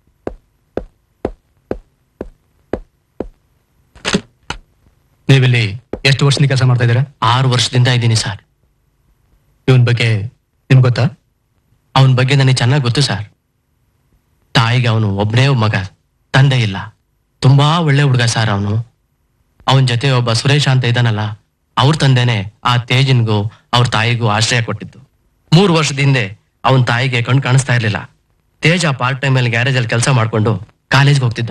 ನೀವಿಲ್ಲಿ ಎಷ್ಟು ವರ್ಷದಿಂದ ಕೆಲಸ ಮಾಡ್ತಾ ಇದ್ದೀರಾ ಆರು ವರ್ಷದಿಂದ ಇದ್ದೀನಿ ಸರ್ ಇವನ್ ಬಗ್ಗೆ ನಿಮ್ಗೆ ಗೊತ್ತಾ ಅವನ ಬಗ್ಗೆ ನನಗೆ ಚೆನ್ನಾಗಿ ಗೊತ್ತು ಸರ್ ತಾಯಿಗೆ ಅವನು ಒಬ್ಬನೇ ಮಗ ತಂದೆ ಇಲ್ಲ ತುಂಬಾ ಒಳ್ಳೆ ಹುಡುಗ ಸರ್ ಅವನು ಅವನ ಜೊತೆ ಒಬ್ಬ ಸುರೇಶ ಅಂತ ಇದ್ದಾನಲ್ಲ ಅವ್ರ ತಂದೆನೆ ಆ ತೇಜನ್ಗೂ ಅವ್ರ ತಾಯಿಗೂ ಆಶ್ರಯ ಕೊಟ್ಟಿದ್ದು ಮೂರು ವರ್ಷದ ಹಿಂದೆ ಅವನ ತಾಯಿಗೆ ಕಣ್ ಕಾಣಿಸ್ತಾ ಇರ್ಲಿಲ್ಲ ತೇಜ ಪಾರ್ಟ್ ಟೈಮ್ ಅಲ್ಲಿ ಗ್ಯಾರೇಜ್ ಅಲ್ಲಿ ಕೆಲಸ ಮಾಡ್ಕೊಂಡು ಕಾಲೇಜ್ಗೆ ಹೋಗ್ತಿದ್ದ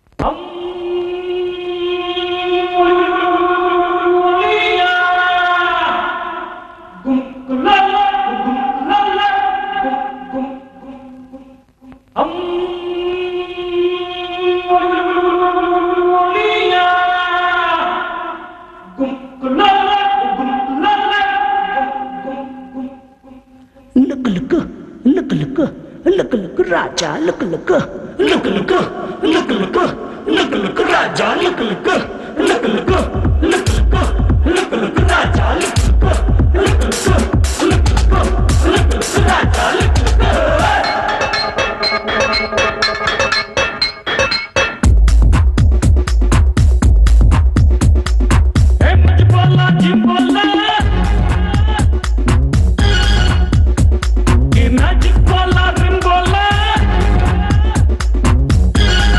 look look look look look look Raja look look look look look look look look Raja look look look look look look look look Raja look look look look look look look Raja look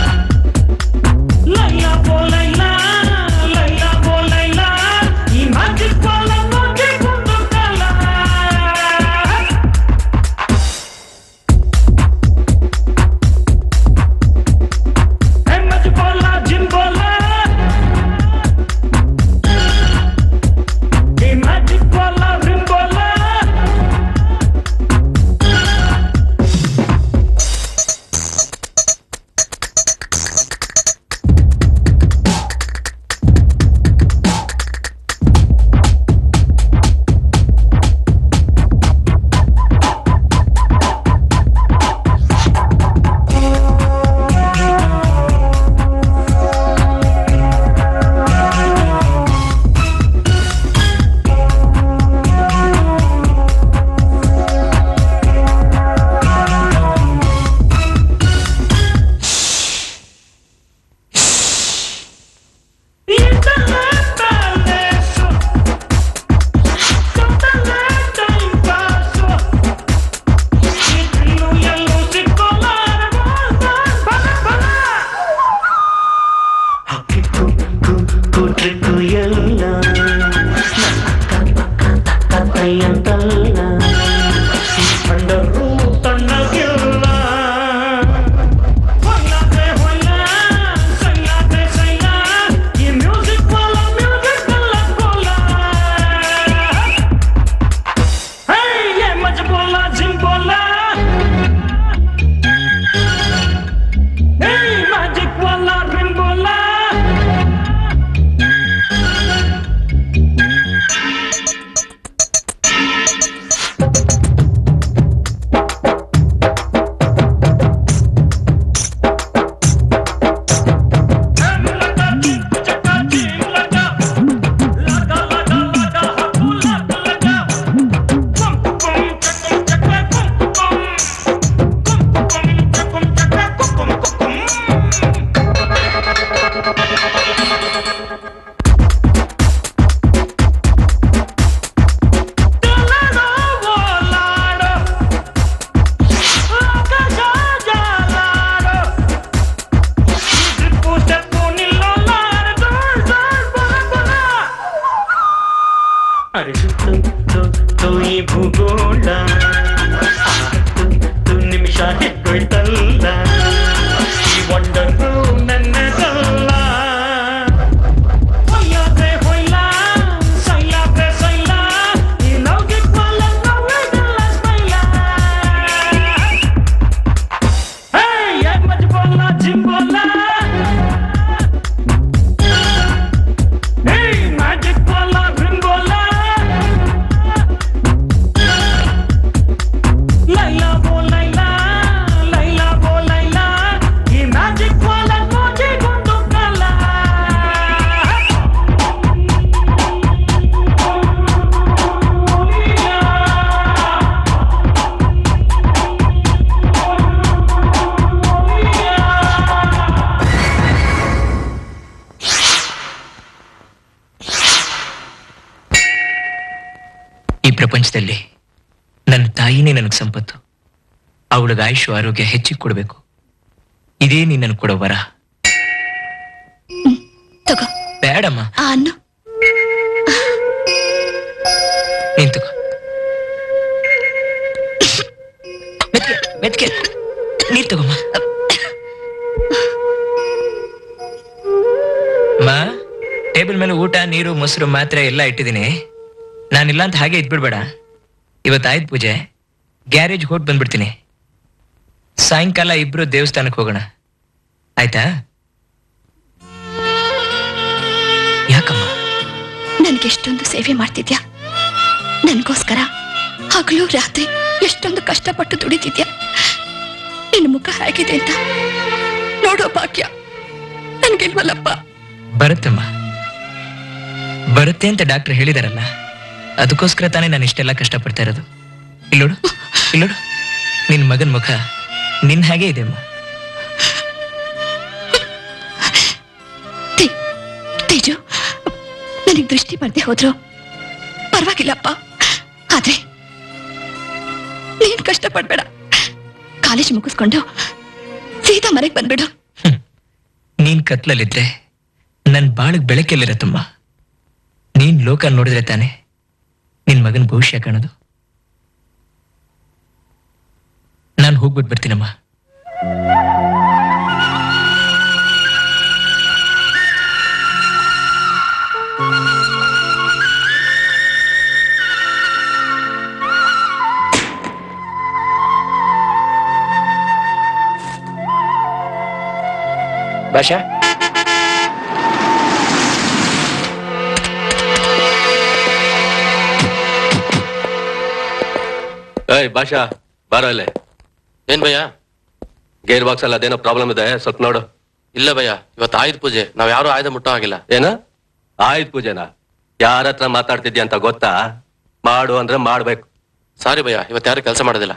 ಈ ಸೈ ಅಂತಲ್ಲ ಈ ಕಂಡರೂ ತಣ್ಣಗಿಲ್ಲ ಹೊಯ್ಲಾದೆ ಹೊಯ್ಲ ಸೈಲಾದೆ ಸೈಲ ಈ ಮ್ಯೂಸಿಕ್ ವಾಲ music ಅಲ್ಲ ಕೋಲ ಹೇ ये मज बोला जिम बोला हे मैजिक वाला ड्रीम बोला अरे तो तो तो ಈ ಭೂಗೋಳ ಹತ್ತು ನಿಮಿಷ ಹೆಗ್ಗೊಳ್ತಲ್ಲ ಈ ಒಂಡನ್ನು ನನ್ನದಲ್ಲ ಹೊಯ್ಯಾದ್ರೆ ಹೊಯ್ಲ ಸೈಲಾದ್ರೆ ಸೈಲ ಈ ಲೌಕಿಕ ವಾಲ ನವ್ವೆದಲ್ಲ ಸ್ಮೈಲ ಹೇ ಯಾಕ್ ಮಜ ಬೋಲ ಜಿಮ್ ಬೋಲ ಹೇ ಮ್ಯಾಜಿಕ್ ಬೋಲ ಡ್ರೀಮ್ ಬೋಲ ಲೈಲಾ ಬೋ ಲೈಲಾ ಲೈಲಾ ಬೋ ಲೈಲಾ ಈ ಮ್ಯಾಜಿಕ್ ವಾಲ ಮೋಜಿಗೊಂದು ಕಾಲ ಈ ಪ್ರಪಂಚದಲ್ಲಿ ನನ್ನ ತಾಯಿನೇ ನನಗೆ ಸಂಪತ್ತು ಅವಳಿಗೆ ಆಯುಷು ಆರೋಗ್ಯ ಹೆಚ್ಚಿಗೆ ಕೊಡಬೇಕು ಇದೇ ನೀನ್ ನನ್ಗೆ ಕೊಡೋ ವರ ತಗೋ ಬೇಡಮ್ಮ ಆ ಅನ್ನು ನೀನ್ ತಗೋ ಮೆತ್ಗೆ ಮೆತ್ಗೆ ನೀರ್ ತಗೋಮ್ಮ ಮಾ ಟೇಬಲ್ ಮೇಲೆ ಊಟ ನೀರು ಮೊಸರು ಮಾತ್ರೆ ಎಲ್ಲ ಇಟ್ಟಿದ್ದೀನಿ ನಾನಿಲ್ಲ ಅಂತ ಹಾಗೆ ಇದ್ಬಿಡ್ಬೇಡ ಇವತ್ತು ಆಯ್ತು ಪೂಜೆ ಗ್ಯಾರೇಜ್ ಹೊಟ್ ಬಂದ್ಬಿಡ್ತೀನಿ ಸಾಯಂಕಾಲ ಇಬ್ರು ದೇವಸ್ಥಾನಕ್ಕೆ ಹೋಗೋಣ ಆಯ್ತಾ ಯಾಕಮ್ಮ ನನ್ಗೆ ಎಷ್ಟೊಂದು ಸೇವೆ ಮಾಡ್ತಿದ್ಯಾ ನನ್ಗೋಸ್ಕರ ಹಗಲು ರಾತ್ರಿ ಎಷ್ಟೊಂದು ಕಷ್ಟಪಟ್ಟು ದುಡಿತಿದ್ಯಾ ನಿನ್ನ ಮುಖ ಹೇಗಿದೆ ಅಂತ ನೋಡೋ ಭಾಗ್ಯ ನನ್ಗಿಲ್ವಲ್ಲಪ್ಪ ಬರುತ್ತಮ್ಮ ಬರುತ್ತೆ ಅಂತ ಡಾಕ್ಟರ್ ಹೇಳಿದಾರಲ್ಲ ಅದಕ್ಕೋಸ್ಕರ ತಾನೇ ನಾನು ಇಷ್ಟೆಲ್ಲ ಕಷ್ಟಪಡ್ತಾ ಇರೋದು ಇಲ್ಲೋಡು ಇಲ್ಲೋಡು ನಿನ್ ಮಗನ್ ಮುಖ ನಿನ್ ಹಾಗೆ ಇದೆ ಅಮ್ಮ ತೇಜು ನನಗೆ ದೃಷ್ಟಿ ಬರ್ದೆ ಹೋದ್ರು ಪರವಾಗಿಲ್ಲಪ್ಪ ಆದ್ರೆ ನೀನ್ ಕಷ್ಟ ಪಡ್ಬೇಡ ಕಾಲೇಜ್ ಮುಗಿಸ್ಕೊಂಡು ಸೀದಾ ಮನೆಗೆ ಬಂದ್ಬಿಡು ನೀನ್ ಕತ್ಲಲ್ಲಿದ್ರೆ ನನ್ ಬಾಳಗ್ ಬೆಳಕೆಲ್ಲಿರತ್ತಮ್ಮ ನೀನ್ ಲೋಕ ನೋಡಿದ್ರೆ ತಾನೆ ನಿನ್ ಮಗನ್ ಭವಿಷ್ಯ ಕಾಣೋದು ನಾನು ಹೋಗ್ಬಿಟ್ಟು ಬರ್ತೀನಮ್ಮ ಭಾಷಾ ಏಯ್ ಭಾಷಾ ಬಾರೋ ಇಲ್ಲೇ ಏನ್ ಭಯ್ಯ ಗೇರ್ ಬಾಕ್ಸ್ ಅಲ್ಲಿ ಅದೇನೋ ಪ್ರಾಬ್ಲಮ್ ಇದೆ ಸ್ವಲ್ಪ ನೋಡು ಇಲ್ಲ ಭಯ್ಯ ಇವತ್ತು ಆಯುಧ ಪೂಜೆ ನಾವ್ ಯಾರು ಆಯುಧ ಮುಟ್ಟೋ ಆಗಿಲ್ಲ ಏನ ಆಯುಧ ಪೂಜೆನಾ ಯಾರ ಹತ್ರ ಮಾತಾಡ್ತಿದ್ಯಾ ಅಂತ ಗೊತ್ತಾ ಮಾಡು ಅಂದ್ರೆ ಮಾಡ್ಬೇಕು ಸಾರಿ ಭಯ್ಯ ಇವತ್ತು ಯಾರು ಕೆಲಸ ಮಾಡೋದಿಲ್ಲ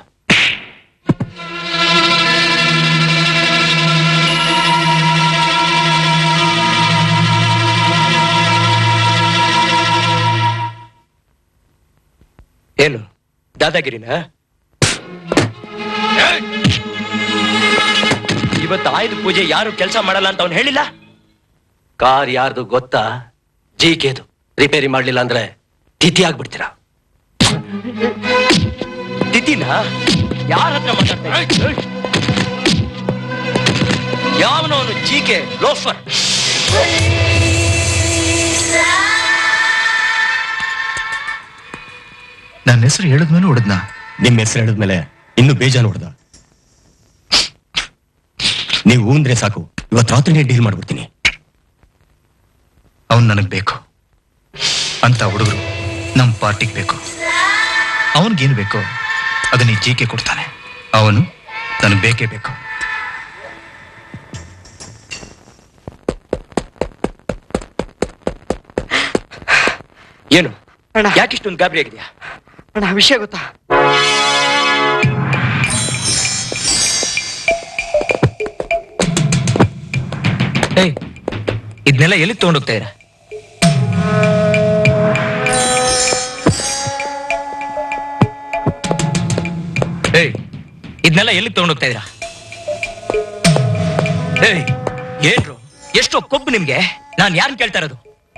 ಏನು ದಾದಾಗಿರಿನ ಇವತ್ತು ಆಯುಧ ಪೂಜೆ ಯಾರು ಕೆಲಸ ಮಾಡಲ್ಲ ಅಂತ ಅವ್ನು ಹೇಳಿಲ್ಲ ಕಾರ್ ಯಾರ್ದು ಗೊತ್ತಾ ಜಿ ಕೆದು ರಿಪೇರಿ ಮಾಡ್ಲಿಲ್ಲ ಅಂದ್ರೆ ತಿಥಿ ಆಗ್ಬಿಡ್ತೀರಾ ತಿಥಿನ ಯಾರ ಹತ್ರ ಮಾತಾಡ್ತಾ ಯಾವನೋ ಅವನು ಜೀಕೆ ಲೋಫರ್ ನನ್ನ ಹೆಸರು ಹೇಳಿದ್ಮೇಲೆ ಹೊಡೆದ್ನ ನಿಮ್ಮ ಹೆಸರು ಹೇಳಿದ್ಮೇಲೆ ಇನ್ನು ಬೇಜಾನ್ ಹೊಡೆದ ನೀವು ಅಂದ್ರೆ ಸಾಕು ಇವತ್ತು ರಾತ್ರಿನೇ ಡೀಲ್ ಮಾಡ್ಬಿಡ್ತೀನಿ ಅವನು ನನಗ್ ಬೇಕು ಅಂತ ಹುಡುಗರು ನಮ್ಮ ಪಾರ್ಟಿಗೆ ಬೇಕು ಅವನಿಗೇನು ಬೇಕೋ ಅದನ್ನ ಈ ಜೀಕೆ ಕೊಡ್ತಾನೆ ಅವನು ನನಗೆ ಬೇಕೇ ಬೇಕು ಏನು ಯಾಕಿಷ್ಟೊಂದು ಗಾಬರಿ ಆಗಿದೆಯಾ ಅಣ್ಣ ವಿಷಯ ಗೊತ್ತಾ ಏಯ್ ಇದನ್ನೆಲ್ಲ ಎಲ್ಲಿ ತಗೊಂಡೋಗ್ತಾ ಇರ ಏಯ್ ಇದನ್ನೆಲ್ಲ ಎಲ್ಲಿ ತಗೊಂಡೋಗ್ತಾ ಇದ್ದೀರಾ ಏಯ್ ಏನ್ರು ಎಷ್ಟೋ ಕೊಬ್ಬು ನಿಮ್ಗೆ ನಾನ್ ಯಾರನ್ನ ಕೇಳ್ತಾ ಇರೋದು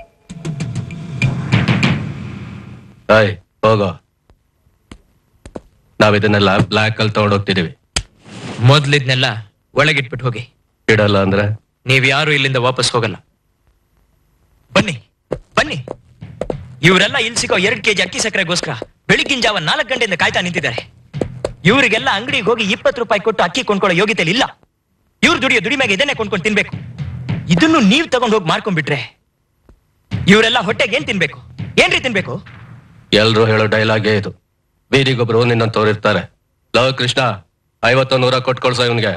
ಅಯ್ ಹೋಗೋ ನಾವ್ ಇದನ್ನೆಲ್ಲ ಬ್ಲಾಕ್ ಅಲ್ಲಿ ತಗೊಂಡೋಗ್ತಿದೀವಿ ಮೊದ್ಲಿದ್ನೆಲ್ಲ ಒಳಗಿಟ್ಬಿಟ್ಟು ಹೋಗಿ ಇಡಲ್ಲ ಅಂದ್ರೆ ನೀವ್ ಯಾರು ಇಲ್ಲಿಂದ ವಾಪಸ್ ಹೋಗಲ್ಲ ಬನ್ನಿ ಬನ್ನಿ ಇವರೆಲ್ಲ ಇಲ್ಲಿ ಸಿಗೋ ಎರಡ್ ಕೆಜಿ ಅಕ್ಕಿ ಸಕ್ಕರೆಗೋಸ್ಕರ ಬೆಳಿಗ್ಗಿನ ಜಾವ ನಾಲ್ಕು ಗಂಟೆಯಿಂದ ಕಾಯ್ತಾ ನಿಂತಿದ್ದಾರೆ ಇವರಿಗೆಲ್ಲ ಅಂಗಡಿಗೆ ಹೋಗಿ ಇಪ್ಪತ್ತು ರೂಪಾಯಿ ಕೊಟ್ಟು ಅಕ್ಕಿ ಕೊಂಡ್ಕೊಳ್ಳೋ ಯೋಗ್ಯತೆ ಇಲ್ಲ ಇವ್ರು ದುಡಿಯೋ ದುಡಿಮೆಗೆ ಇದನ್ನೇ ಕೊಂಡ್ಕೊಂಡು ತಿನ್ಬೇಕು ಇದನ್ನು ನೀವ್ ತಗೊಂಡ್ ಹೋಗಿ ಮಾರ್ಕೊಂಡ್ಬಿಟ್ರೆ ಇವರೆಲ್ಲ ಹೊಟ್ಟೆಗೆ ಏನ್ ತಿನ್ಬೇಕು ಏನ್ರಿ ತಿನ್ಬೇಕು ಎಲ್ರು ಹೇಳೋ ಡೈಲಾಗೇ ಇದು ಬೀದಿಗೊಬ್ರು ನಿನ್ನ ತೋರಿರ್ತಾರೆ ಲವ್ ಕೃಷ್ಣ ಐವತ್ತು ನೂರ ಕೊಟ್ಟು ಕಳ್ಸೋ ಇವನ್ಗೆ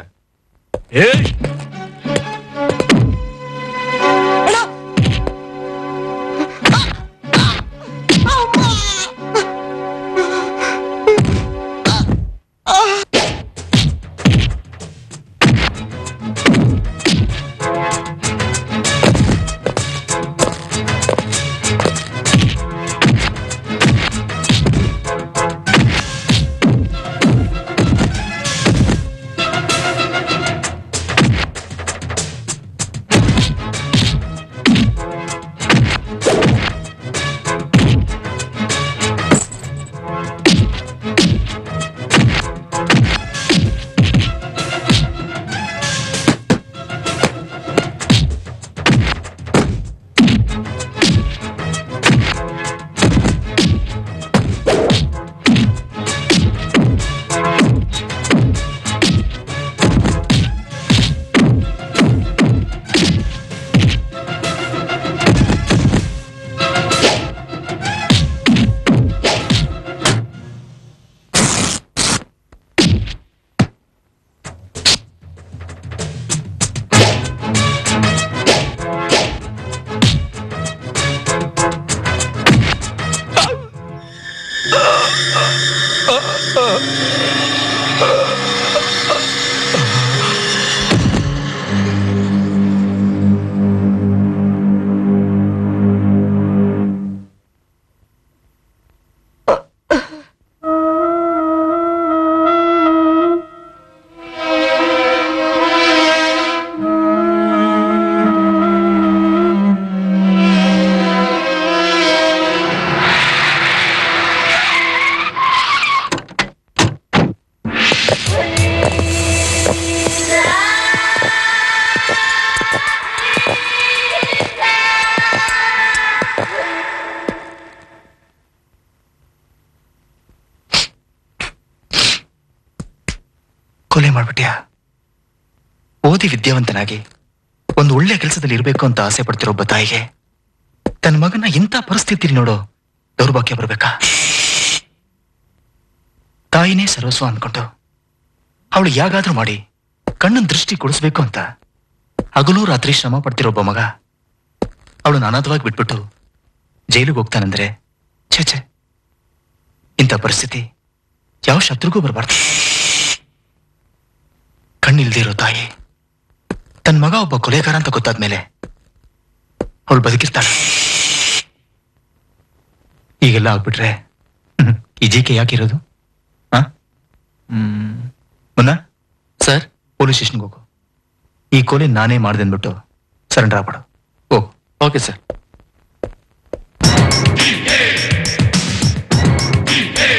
ಕೊಲೆ ಮಾಡ್ಬಿಟ್ಯಾ ಓದಿ ವಿದ್ಯಾವಂತನಾಗಿ ಒಂದು ಒಳ್ಳೆ ಕೆಲಸದಲ್ಲಿ ಇರಬೇಕು ಅಂತ ಆಸೆ ಪಡ್ತಿರೋ ಒಬ್ಬ ತಾಯಿಗೆ ತನ್ನ ಮಗನ ಇಂಥ ಪರಿಸ್ಥಿತಿ ನೋಡೋ ದೌರ್ಭಾಗ್ಯ ಬರ್ಬೇಕಾ ತಾಯಿನೇ ಸರ್ವಸ್ವ ಅಂದ್ಕೊಂಡು ಅವಳು ಯಾಗಾದ್ರೂ ಮಾಡಿ ಕಣ್ಣನ್ ದೃಷ್ಟಿ ಕೊಡಿಸ್ಬೇಕು ಅಂತ ಹಗಲು ರಾತ್ರಿ ಶ್ರಮ ಪಡ್ತಿರೋ ಒಬ್ಬ ಮಗ ಅವಳು ಅನಾಥವಾಗಿ ಬಿಟ್ಬಿಟ್ಟು ಜೈಲಿಗೆ ಹೋಗ್ತಾನಂದ್ರೆ ಛೇ ಛೇ ಇಂಥ ಪರಿಸ್ಥಿತಿ ಯಾವ ಶತ್ರುಗೂ ಬರಬಾರ್ದು ಕಣ್ಣಿಲ್ದೇ ಇರೋ ತಾಯಿ ತನ್ನ ಮಗ ಒಬ್ಬ ಕೊಲೆಗಾರ ಅಂತ ಗೊತ್ತಾದ್ಮೇಲೆ ಅವಳು ಬದುಕಿರ್ತಾಳೆ ಈಗೆಲ್ಲ ಆಗ್ಬಿಟ್ರೆ ಹ್ಮ್, ಈ ಜೀಕೆ ಯಾಕಿರೋದು ಆ? ಹ್ಮ್. ಮುನ್ನ ಸರ್ ಪೊಲೀಸ್ ಸ್ಟೇಷನ್ಗೆ ಹೋಗು ಈ ಕೊಲೆ ನಾನೇ ಮಾಡ್ದೆ ಅಂದ್ಬಿಟ್ಟು ಸರೆಂಡರ್ ಆಗ್ಬೇಡ ಹೋಗು ಓಕೆ ಸರ್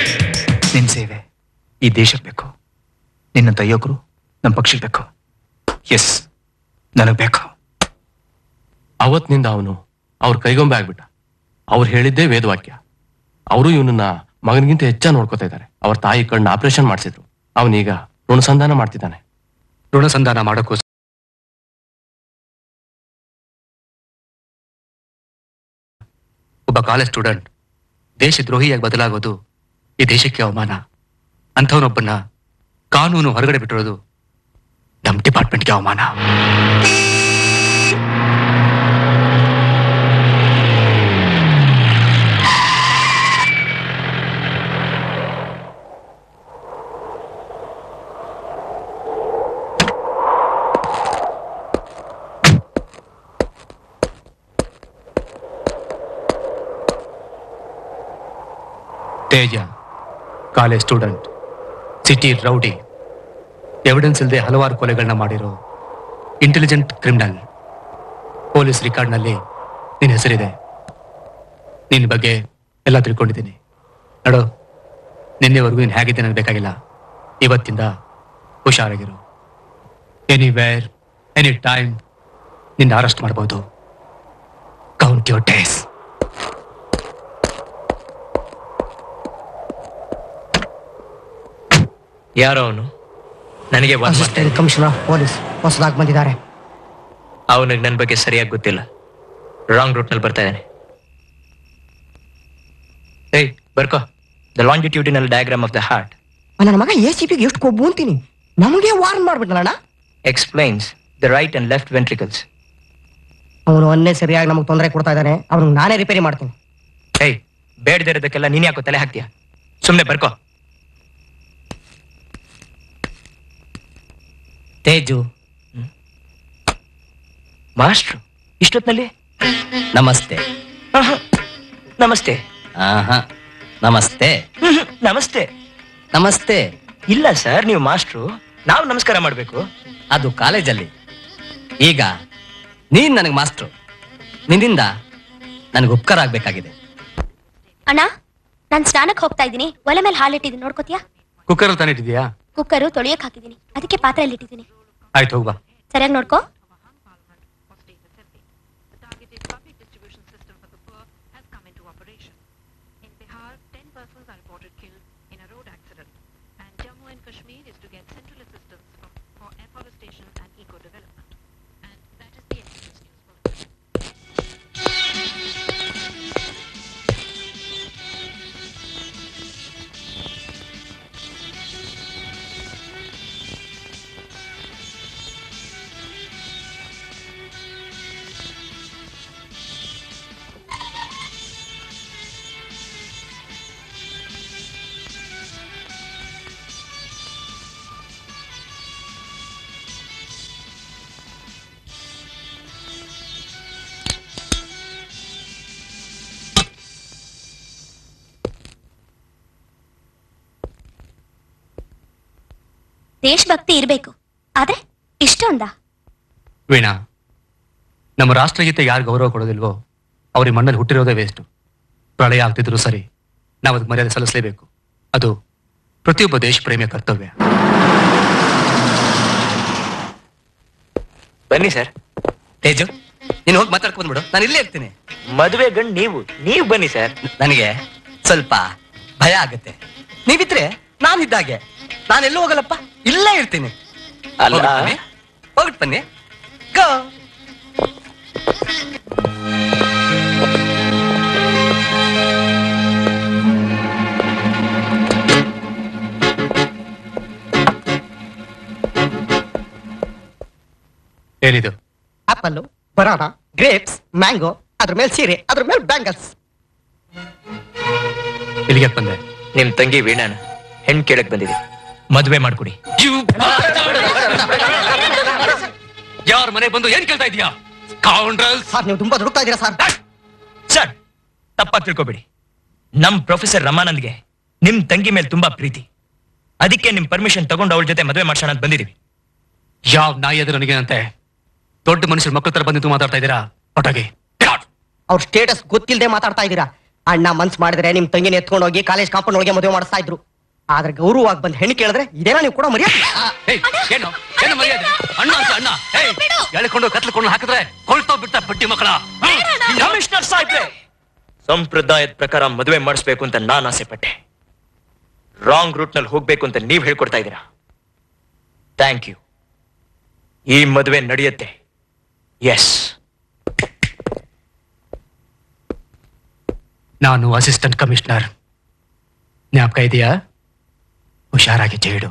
ಈ ದೇಶಕ್ಕೆ ಬೇಕು ನಿನ್ನಂತ ಯುವಕರು ನಮ್ಮ ಪಕ್ಷಕ್ಕೆ ಬೇಕು ಎಸ್ ನನಗೆ ಬೇಕು ಅವತ್ತಿನಿಂದ ಅವನು ಅವ್ರ ಕೈಗೊಂಬೆ ಆಗ್ಬಿಟ್ಟ ಅವ್ರು ಹೇಳಿದ್ದೇ ವೇದವಾಕ್ಯ ಅವರು ಇವನನ್ನ ಮಗನಿಗಿಂತ ಹೆಚ್ಚಾಗಿ ನೋಡ್ಕೋತಾ ಇದ್ದಾರೆ ಅವ್ರ ತಾಯಿ ಕಣ್ಣು ಆಪರೇಷನ್ ಮಾಡಿಸಿದ್ರು ಅವನೀಗ ಋಣಸಂಧಾನ ಮಾಡ್ತಿದ್ದಾನೆ ಋಣಸಂಧಾನ ಮಾಡೋಕ್ಕೋಸ್ಕರ ಒಬ್ಬ ಕಾಲೇಜ್ ಸ್ಟೂಡೆಂಟ್ ದೇಶದ್ರೋಹಿಯಾಗಿ ಬದಲಾಗೋದು ಈ ದೇಶಕ್ಕೆ ಅವಮಾನ ಅಂಥವನೊಬ್ಬನ ಕಾನೂನು ಹೊರಗಡೆ ಬಿಟ್ಟಿರೋದು ನಮ್ಮ ಡಿಪಾರ್ಟ್ಮೆಂಟ್ಗೆ ಅವಮಾನ Teja college student city rowdy evidence ಇಲ್ಲದೆ ಹಲವಾರು ಕೊಲೆಗಳನ್ನ ಮಾಡಿರೋ ಇಂಟೆಲಿಜೆಂಟ್ ಕ್ರಿಮಿನಲ್ ಪೊಲೀಸ್ ರೆಕಾರ್ಡ್ನಲ್ಲಿ ನಿನ್ನ ಹೆಸರಿದೆ ನಿನ್ನ ಬಗ್ಗೆ ಎಲ್ಲ ತಿಳ್ಕೊಂಡಿದ್ದೀನಿ ನೋಡು ನಿನ್ನೆವರೆಗೂ ನೀನು ಹೇಗಿದ್ದೆ ನನಗೆ ಬೇಕಾಗಿಲ್ಲ ಇವತ್ತಿಂದ ಹುಷಾರಾಗಿರು ಎನಿವೇರ್ ಎನಿ ಟೈಮ್ ನಿನ್ನ ಅರೆಸ್ಟ್ ಮಾಡ್ಬೋದು ಕೌಂಟ್ ಯೋರ್ ಡೇಸ್ ಯಾರೋ ಅವನು ನನಗೆ ಒಂದ್ ಅಸಿಸ್ಟೆಂಟ್ ಕಮಿಷನರ್ ಪೊಲೀಸ್ ಹೊಸದಾಗಿ ಬಂದಿದ್ದಾರೆ ಅವನಿಗೆ ನನ್ನ ಬಗ್ಗೆ ಸರಿಯಾಗಿ ಗೊತ್ತಿಲ್ಲ ರಾಂಗ್ ರೂಟ್ ನಲ್ಲಿ ಬರ್ತಾ ಇದ್ದಾನೆ ಏಯ್ ಬರ್ಕೋ the longitudinal diagram of the heart ನನ್ನ ಮಗ ಎ ಸಿ ಪಿಗೆ ಎಷ್ಟು ಕೊಬ್ಬು ಅಂತೀನಿ ನಮಗೆ ವಾರ್ನ್ ಮಾಡ್ಬಿಟ್ನಲ್ಲ explains the right and left ventricles ಅವನು ಒಂದೇ ಸರಿಯಾಗಿ ನಮಗೆ ತೊಂದರೆ ಕೊಡ್ತಾ ಇದ್ದಾನೆ ಅವ್ನಿಗೆ ನಾನೇ ರಿಪೇರಿ ಮಾಡ್ತೀನಿ ಏಯ್ ಬೇಡದೇ ಇರೋದಕ್ಕೆಲ್ಲ ನೀನ್ ಯಾಕೋ ತಲೆ ಹಾಕ್ತೀಯ ಸುಮ್ನೆ ಬರ್ಕೋ ತೇಜು ಮಾಸ್ಟ್ರು ಇಷ್ಟೊತ್ನಲ್ಲಿ ನಮಸ್ತೆ ನಮಸ್ತೆ ಆಹಾ ನಮಸ್ತೆ ಹ್ಮ್, ನಮಸ್ತೆ ನಮಸ್ತೆ ಇಲ್ಲ ಸರ್ ನೀವು ಮಾಸ್ಟ್ರು ನಾವು ನಮಸ್ಕಾರ ಮಾಡ್ಬೇಕು ಅದು ಕಾಲೇಜಲ್ಲಿ ಈಗ ನೀನ್ ನನಗೆ ಮಾಸ್ಟ್ರು ನಿನ್ನಿಂದ ನನಗೆ ಉಪಕಾರ ಆಗ್ಬೇಕಾಗಿದೆ ಅಣ್ಣ ನಾನ್ ಸ್ನಾನಕ್ ಹೋಗ್ತಾ ಇದ್ದೀನಿ ಒಲೆ ಮೇಲೆ ಹಾಲಿಟ್ಟಿದ್ದೀನಿ ನೋಡ್ಕೋತೀಯಾ ಕುಕ್ಕರ್ ತಾನೇ ಇಟ್ಟಿದ್ಯಾ ಕುಕ್ಕರು ತೊಳಿಯಕ್ ಹಾಕಿದ್ದೀನಿ ಅದಕ್ಕೆ ಪಾತ್ರೆಯಲ್ಲಿ ಇಟ್ಟಿದ್ದೀನಿ ಆಯ್ತು ಹೋಗ್ಬಾ ಸರಿಯಾಗಿ ನೋಡ್ಕೋ ದೇಶಭಕ್ತಿ ಇರ್ಬೇಕು ಆದ್ರೆ ಇಷ್ಟೊಂದ ವೀಣಾ ನಮ್ಮ ರಾಷ್ಟ್ರಗೀತೆ ಯಾರು ಗೌರವ ಕೊಡೋದಿಲ್ವೋ ಅವ್ರಿಗೆ ಮಣ್ಣಲ್ಲಿ ಹುಟ್ಟಿರೋದೇ ವೇಸ್ಟ್ ಪ್ರಳಯ ಆಗ್ತಿದ್ರು ಸರಿ ನಾವು ಅದಕ್ಕೆ ಮರ್ಯಾದೆ ಸಲ್ಲಿಸಲೇಬೇಕು ಅದು ಪ್ರತಿಯೊಬ್ಬ ದೇಶ ಪ್ರೇಮಿಯ ಕರ್ತವ್ಯ ಬನ್ನಿ ಸರ್ ತೇಜು ನೀನು ಹೋಗಿ ಮಾತಾಡ್ಕೊಂಡ್ ಬಂದ್ಬಿಡು ನಾನು ಇಲ್ಲೇ ಇರ್ತೀನಿ ಮದುವೆ ಗಂಡ್ ನೀವು ನೀವು ಬನ್ನಿ ಸರ್ ನನಗೆ ಸ್ವಲ್ಪ ಭಯ ಆಗುತ್ತೆ ನೀವಿದ್ರೆ ನಾನಿದ್ದಾಗೆ ನಾನೆಲ್ಲೂ ಹೋಗಲ್ಲಪ್ಪ ಇಲ್ಲೇ ಇರ್ತೀನಿ ಅಲ್ಲ. ಹೋಗ್ಬಿಟ್ ಬನ್ನಿ. ಹೋಗ್ಬಿಟ್ ಬನ್ನಿ ಗೋ ಏನಿದು ಆಪಲ್ ಬನಾನಾ ಗ್ರೇಪ್ಸ್ ಮ್ಯಾಂಗೋ ಅದ್ರ ಮೇಲೆ ಸೀರೆ ಅದ್ರ ಮೇಲೆ ಬ್ಯಾಂಗಲ್ಸ್ ಇಲ್ಲಿಗೆ ಬಂದೆ ನಿಮ್ ತಂಗಿ ವೀಣಾನ ಹೆಣ್ ಕೇಳಕ್ ಬಂದಿದೆ ಮದುವೆ ಮಾಡ್ಕೊಡಿ ಯಾರ ಮನೆ ಬಂದು ಏನ್ ಕೇಳ್ತಾ ಇದೀಯಾ ಸರ್ ನೀವು ತುಂಬಾ ದುಡುಕ್ತಾ ಇದ್ದೀರಾ ಸರ್ ಸರ್ ತಪ್ಪಾಗಿ ತಿಳ್ಕೊಬೇಡಿ ನಮ್ ಪ್ರೊಫೆಸರ್ ರಮಾನಂದ್ಗೆ ನಿಮ್ ತಂಗಿ ಮೇಲೆ ತುಂಬಾ ಪ್ರೀತಿ ಅದಕ್ಕೆ ನಿಮ್ ಪರ್ಮಿಷನ್ ತಗೊಂಡು ಅವಳ ಜೊತೆ ಮದುವೆ ಮಾಡ್ಸೋಣ ಅಂತ ಬಂದಿದೀವಿ ಯಾವ ನಾಯಿ ಅದು ನನಗೇನಂತೆ ದೊಡ್ಡ ಮನುಷ್ಯರ ಮಕ್ಕಳ ತರ ಬಂದಿದ್ದು ಮಾತಾಡ್ತಾ ಇದ್ದೀರಾ ಹೊಟ್ಟೋಗಿ ಅವ್ರ ಸ್ಟೇಟಸ್ ಗೊತ್ತಿಲ್ಲದೆ ಮಾತಾಡ್ತಾ ಇದ್ದೀರಾ ಅಣ್ಣ ಮನ್ಸ್ ಮಾಡಿದ್ರೆ ನಿಮ್ ತಂಗಿನ ಎತ್ಕೊಂಡು ಹೋಗಿ ಕಾಲೇಜ್ ಕಾಂಪೌಂಡ್ ಒಳಗೆ ಮದುವೆ ಮಾಡಿಸ್ತಾ ಇದ್ರು ಆದ್ರೆ ಗೌರವವಾಗಿ ಬಂದ್ ಹೆಣ್ಣು ಕೇಳಿದ್ರೆ ಇದೇನಾ ನೀವು ಕೂಡ ಮರ್ಯಾದೆ ಏಯ್, ಏನು ಏನು ಮರ್ಯಾದೆ ಅಣ್ಣ ಅಂತ ಅಣ್ಣ ಏಯ್ ಎಳ್ಕೊಂಡು ಕತ್ಲಕೊಂಡು ಹಾಕಿದ್ರೆ ಕೊಳ್ತೋ ಬಿಟ್ಟ ಪಟ್ಟಿ ಮಕ್ಕಳ ಕಮಿಷನರ್ ಸಾಹೇಬ್ರೆ ಸಂಪ್ರದಾಯದ ಪ್ರಕಾರ ಮದುವೆ ಮಾಡಿಸ್ಬೇಕು ಅಂತ ನಾನು ಆಸೆ ಪಟ್ಟೆ ರಾಂಗ್ ರೂಟ್ ನಲ್ಲಿ ಹೋಗ್ಬೇಕು ಅಂತ ನೀವ್ ಹೇಳ್ಕೊಡ್ತಾ ಇದ್ದೀರಾ ಥ್ಯಾಂಕ್ ಯು ಈ ಮದುವೆ ನಡೆಯುತ್ತೆ ಎಸ್ ನಾನು ಅಸಿಸ್ಟೆಂಟ್ ಕಮಿಷನರ್ ಜ್ಞಾಪಕ ಇದೆಯಾ ಹುಷಾರಾಗಿ ಜೇಡು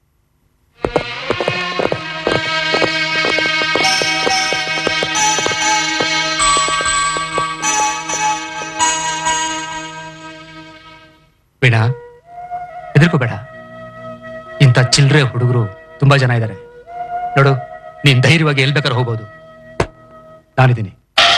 ವೀಣಾ ಹೆದರ್ಕೋಬೇಡ ಇಂಥ ಚಿಲ್ಲರೆ ಹುಡುಗರು ತುಂಬಾ ಜನ ಇದ್ದಾರೆ ನೋಡು ನೀನ್ ಧೈರ್ಯವಾಗಿ ಎಲ್ ಬೇಕಾದ್ರೆ ಹೋಗ್ಬೋದು ನಾನಿದ್ದೀನಿ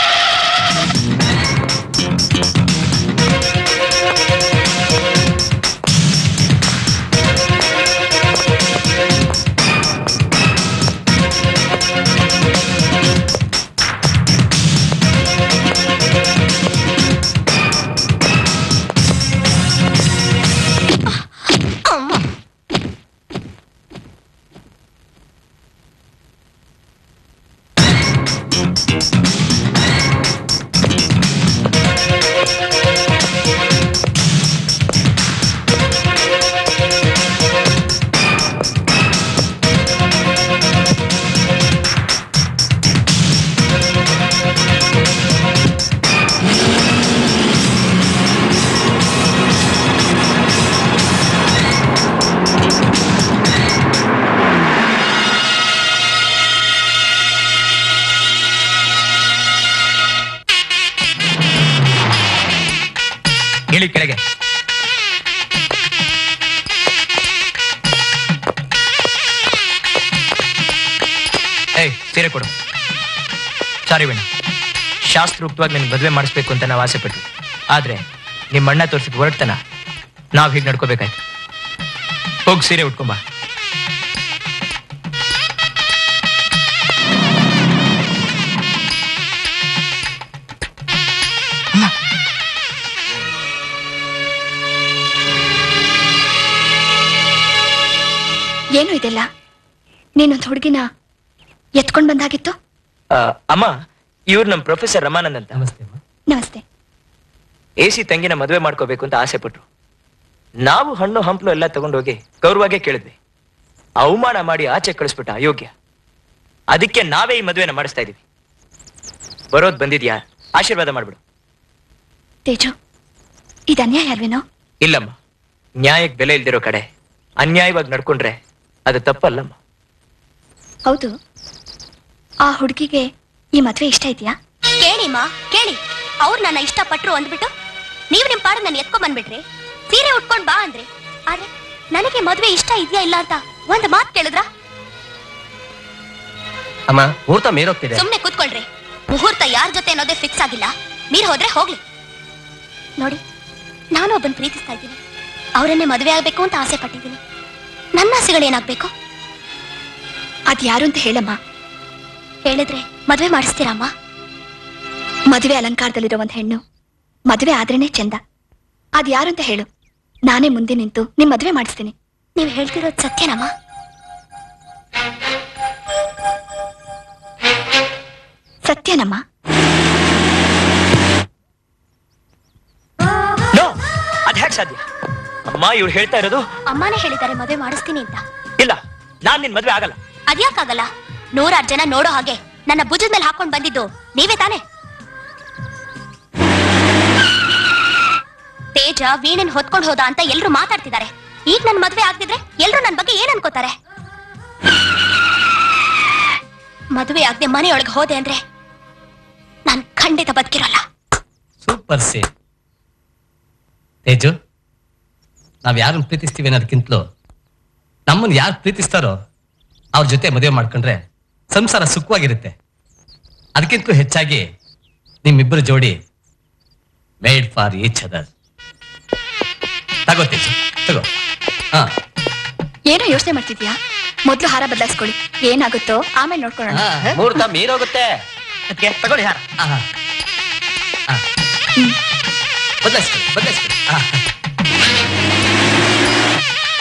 ಇಳಿ ಕೆಳಗೆ ಏಯ್ ಸೀರೆ ಕೊಡು ಸಾರಿ ವೀಣ ಶಾಸ್ತ್ರೋಕ್ತವಾಗಿ ನಿನ್ ಮದುವೆ ಮಾಡಿಸ್ಬೇಕು ಅಂತ ನಾವು ಆಸೆ ಪಟ್ವಿ ಆದ್ರೆ ನಿಮ್ಮ ಅಣ್ಣ ತೋರಿಸಿದ ಹೊರಡ್ತನ ನಾವ್ ಹೀಗೆ ನಡ್ಕೋಬೇಕಾಯ್ತು ಹೋಗಿ ಸೀರೆ ಉಟ್ಕೊಂಬ ಏನು ಇದೆಲ್ಲ ನೀನೊಂದು ಹುಡುಗಿನ ಎತ್ಕೊಂಡ್ ಬಂದಾಗಿತ್ತು ಆ, ಅಮ್ಮ ಇವ್ರು ನಮ್ ಪ್ರೊಫೆಸರ್ ರಮಾನಂದ್ ಅಂತ ನಮಸ್ತೆ ಎ ಸಿ ತಂಗಿನ ಮದುವೆ ಮಾಡ್ಕೋಬೇಕು ಅಂತ ಆಸೆ ಪಟ್ರು ನಾವು ಹಣ್ಣು ಹಂಪಲು ಎಲ್ಲ ತಗೊಂಡೋಗಿ ಗೌರವಾಗೆ ಕೇಳಿದ್ವಿ ಅವಮಾನ ಮಾಡಿ ಆಚೆ ಕಳಿಸ್ಬಿಟ್ಟ ಅಯೋಗ್ಯ ಅದಕ್ಕೆ ನಾವೇ ಈ ಮದುವೆನ ಮಾಡಿಸ್ತಾ ಇದೀವಿ ಬರೋದ್ ಬಂದಿದ್ಯಾ ಆಶೀರ್ವಾದ ಮಾಡ್ಬಿಡು ತೇಜು ಇದು ಅನ್ಯಾಯ ಅಲ್ವೇನೋ ಇಲ್ಲಮ್ಮ ನ್ಯಾಯಕ್ಕೆ ಬೆಲೆ ಇಲ್ದಿರೋ ಕಡೆ ಅನ್ಯಾಯವಾಗಿ ನಡ್ಕೊಂಡ್ರೆ ಅದು ತಪ್ಪಲ್ಲಮ್ಮ ಹೌದು ಆ ಹುಡುಗಿಗೆ ಈ ಮದ್ವೆ ಇಷ್ಟ ಇದೆಯಾ ಕೇಳಿಮ್ಮ ಕೇಳಿ ಅವ್ರು ನನ್ನ ಇಷ್ಟಪಟ್ರು ಅಂದ್ಬಿಟ್ಟು ನೀವು ನಿಮ್ ಪಾಡ ನನ್ನ ಎತ್ಕೊಂಡ್ ಬಂದ್ಬಿಟ್ರಿ ಸೀರೆ ಉಟ್ಕೊಂಡ್ ಬಾ ಅಂದ್ರಿ ಆದ್ರೆ ನನಗೆ ಮದ್ವೆ ಇಷ್ಟ ಇದೆಯಾ ಇಲ್ಲ ಅಂತ ಒಂದ್ ಮಾತ್ ಕೇಳಿದ್ರ ಅಮ್ಮ ಮುಹೂರ್ತ ಮೇರೋಗ್ತಿದೆ ಸುಮ್ನೆ ಕೂತ್ಕೊಳ್ರಿ ಮುಹೂರ್ತ ಯಾರ ಜೊತೆ ಅನ್ನೋದೇ ಫಿಕ್ಸ್ ಆಗಿಲ್ಲ ಮೀರ್ ಹೋದ್ರೆ ಹೋಗ್ಲಿ ನೋಡಿ ನಾನು ಒಬ್ಬನ್ ಪ್ರೀತಿಸ್ತಾ ಇದ್ದೀನಿ ಅವರನ್ನೇ ಮದುವೆ ಆಗ್ಬೇಕು ಅಂತ ಆಸೆ ಪಟ್ಟಿದ್ದೀನಿ ನನ್ನ ಆಸೆಗಳು ಏನಾಗ್ಬೇಕು ಅದ್ ಯಾರು ಅಂತ ಹೇಳಮ್ಮ ಹೇಳಿದ್ರೆ ಮದ್ವೆ ಮಾಡಿಸ್ತೀರಮ್ಮ ಮದುವೆ ಅಲಂಕಾರದಲ್ಲಿರೋ ಒಂದ್ ಹೆಣ್ಣು ಮದುವೆ ಆದ್ರೇನೆ ಚಂದ ಅದ್ ಯಾರು ಅಂತ ಹೇಳು ನಾನೇ ಮುಂದೆ ನಿಂತು ನಿಮ್ ಮದುವೆ ಮಾಡಿಸ್ತೀನಿ ನೀವ್ ಹೇಳ್ತಿರೋದ್ ಸತ್ಯನಮ್ಮ ಸತ್ಯನಮ್ಮ ನೋ ಅದ್ ಹ್ಯಾಕ್ ಸಾಧ್ಯ ಅಮ್ಮ ಇವ್ರು ಹೇಳ್ತಾ ಇರೋದು ಅಮ್ಮನೇ ಹೇಳಿದ್ದಾರೆ ಮದುವೆ ಮಾಡಿಸ್ತೀನಿ ಅಂತ ಇಲ್ಲ ನಾನ್ ನಿನ್ ಮದ್ವೆ ಆಗಲ್ಲ ಅದ್ಯಾಕಾಗಲ್ಲ ನೂರಾರು ಜನ ನೋಡೋ ಹಾಗೆ ನನ್ನ ಭುಜದ ಮೇಲೆ ಹಾಕೊಂಡ್ ಬಂದಿದ್ದು ನೀವೇ ತಾನೇ ತೇಜ ವೀಣನ್ ಹೊತ್ಕೊಂಡ್ ಹೋದ ಅಂತ ಎಲ್ರು ಮಾತಾಡ್ತಿದ್ದಾರೆ ಈಗ ನನ್ ಮದ್ವೆ ಆಗ್ತಿದ್ರೆ ಎಲ್ರು ನನ್ ಬಗ್ಗೆ ಏನ್ ಅನ್ಕೋತಾರೆ ಮದುವೆ ಆಗದೆ ಮನೆಯೊಳಗೆ ಹೋದೆ ಅಂದ್ರೆ ನಾನ್ ಖಂಡಿತ ಬದುಕಿರಲ್ಲ ಸೂಪರ್ ಸಿ ತೇಜು ನಾವ್ ಯಾರನ್ನ ಪ್ರೀತಿಸ್ತೀವಿ ಅನ್ನೋದಕ್ಕಿಂತಲೂ ನಮ್ಮನ್ನ ಯಾರು ಪ್ರೀತಿಸ್ತಾರೋ ಅವ್ರ ಜೊತೆ ಮದುವೆ ಮಾಡ್ಕೊಂಡ್ರೆ ಸಂಸಾರ ಸುಖವಾಗಿರುತ್ತೆ ಅದಕ್ಕಿಂತಲೂ ಹೆಚ್ಚಾಗಿ ನಿಮ್ಮಿಬ್ಬರ ಜೋಡಿ ಮೇಡ್ ಫಾರ್ ಈಚ್ ಅದರ್ ತಗೋ ತೇಜು ತಗೋ ಹಾ ಏನೋ ಯೋಚನೆ ಮಾಡ್ತಿದ್ಯಾ ಮೊದ್ಲು ಹಾರ ಬದಲಾಯಿಸ್ಕೊಳ್ಳಿ ಏನಾಗುತ್ತೋ ಆಮೇಲೆ ನೋಡ್ಕೊಳ್ಳೋಣ ಮುಹೂರ್ತ ಮೀರೋಗುತ್ತೆ ತಗೊಳ್ಳಿ ಯಾರ ಬದಲಾಯಿಸ್ಕೊಳ್ಳಿ ಬದಲಾಯಿಸ್ಕೊಳ್ಳಿ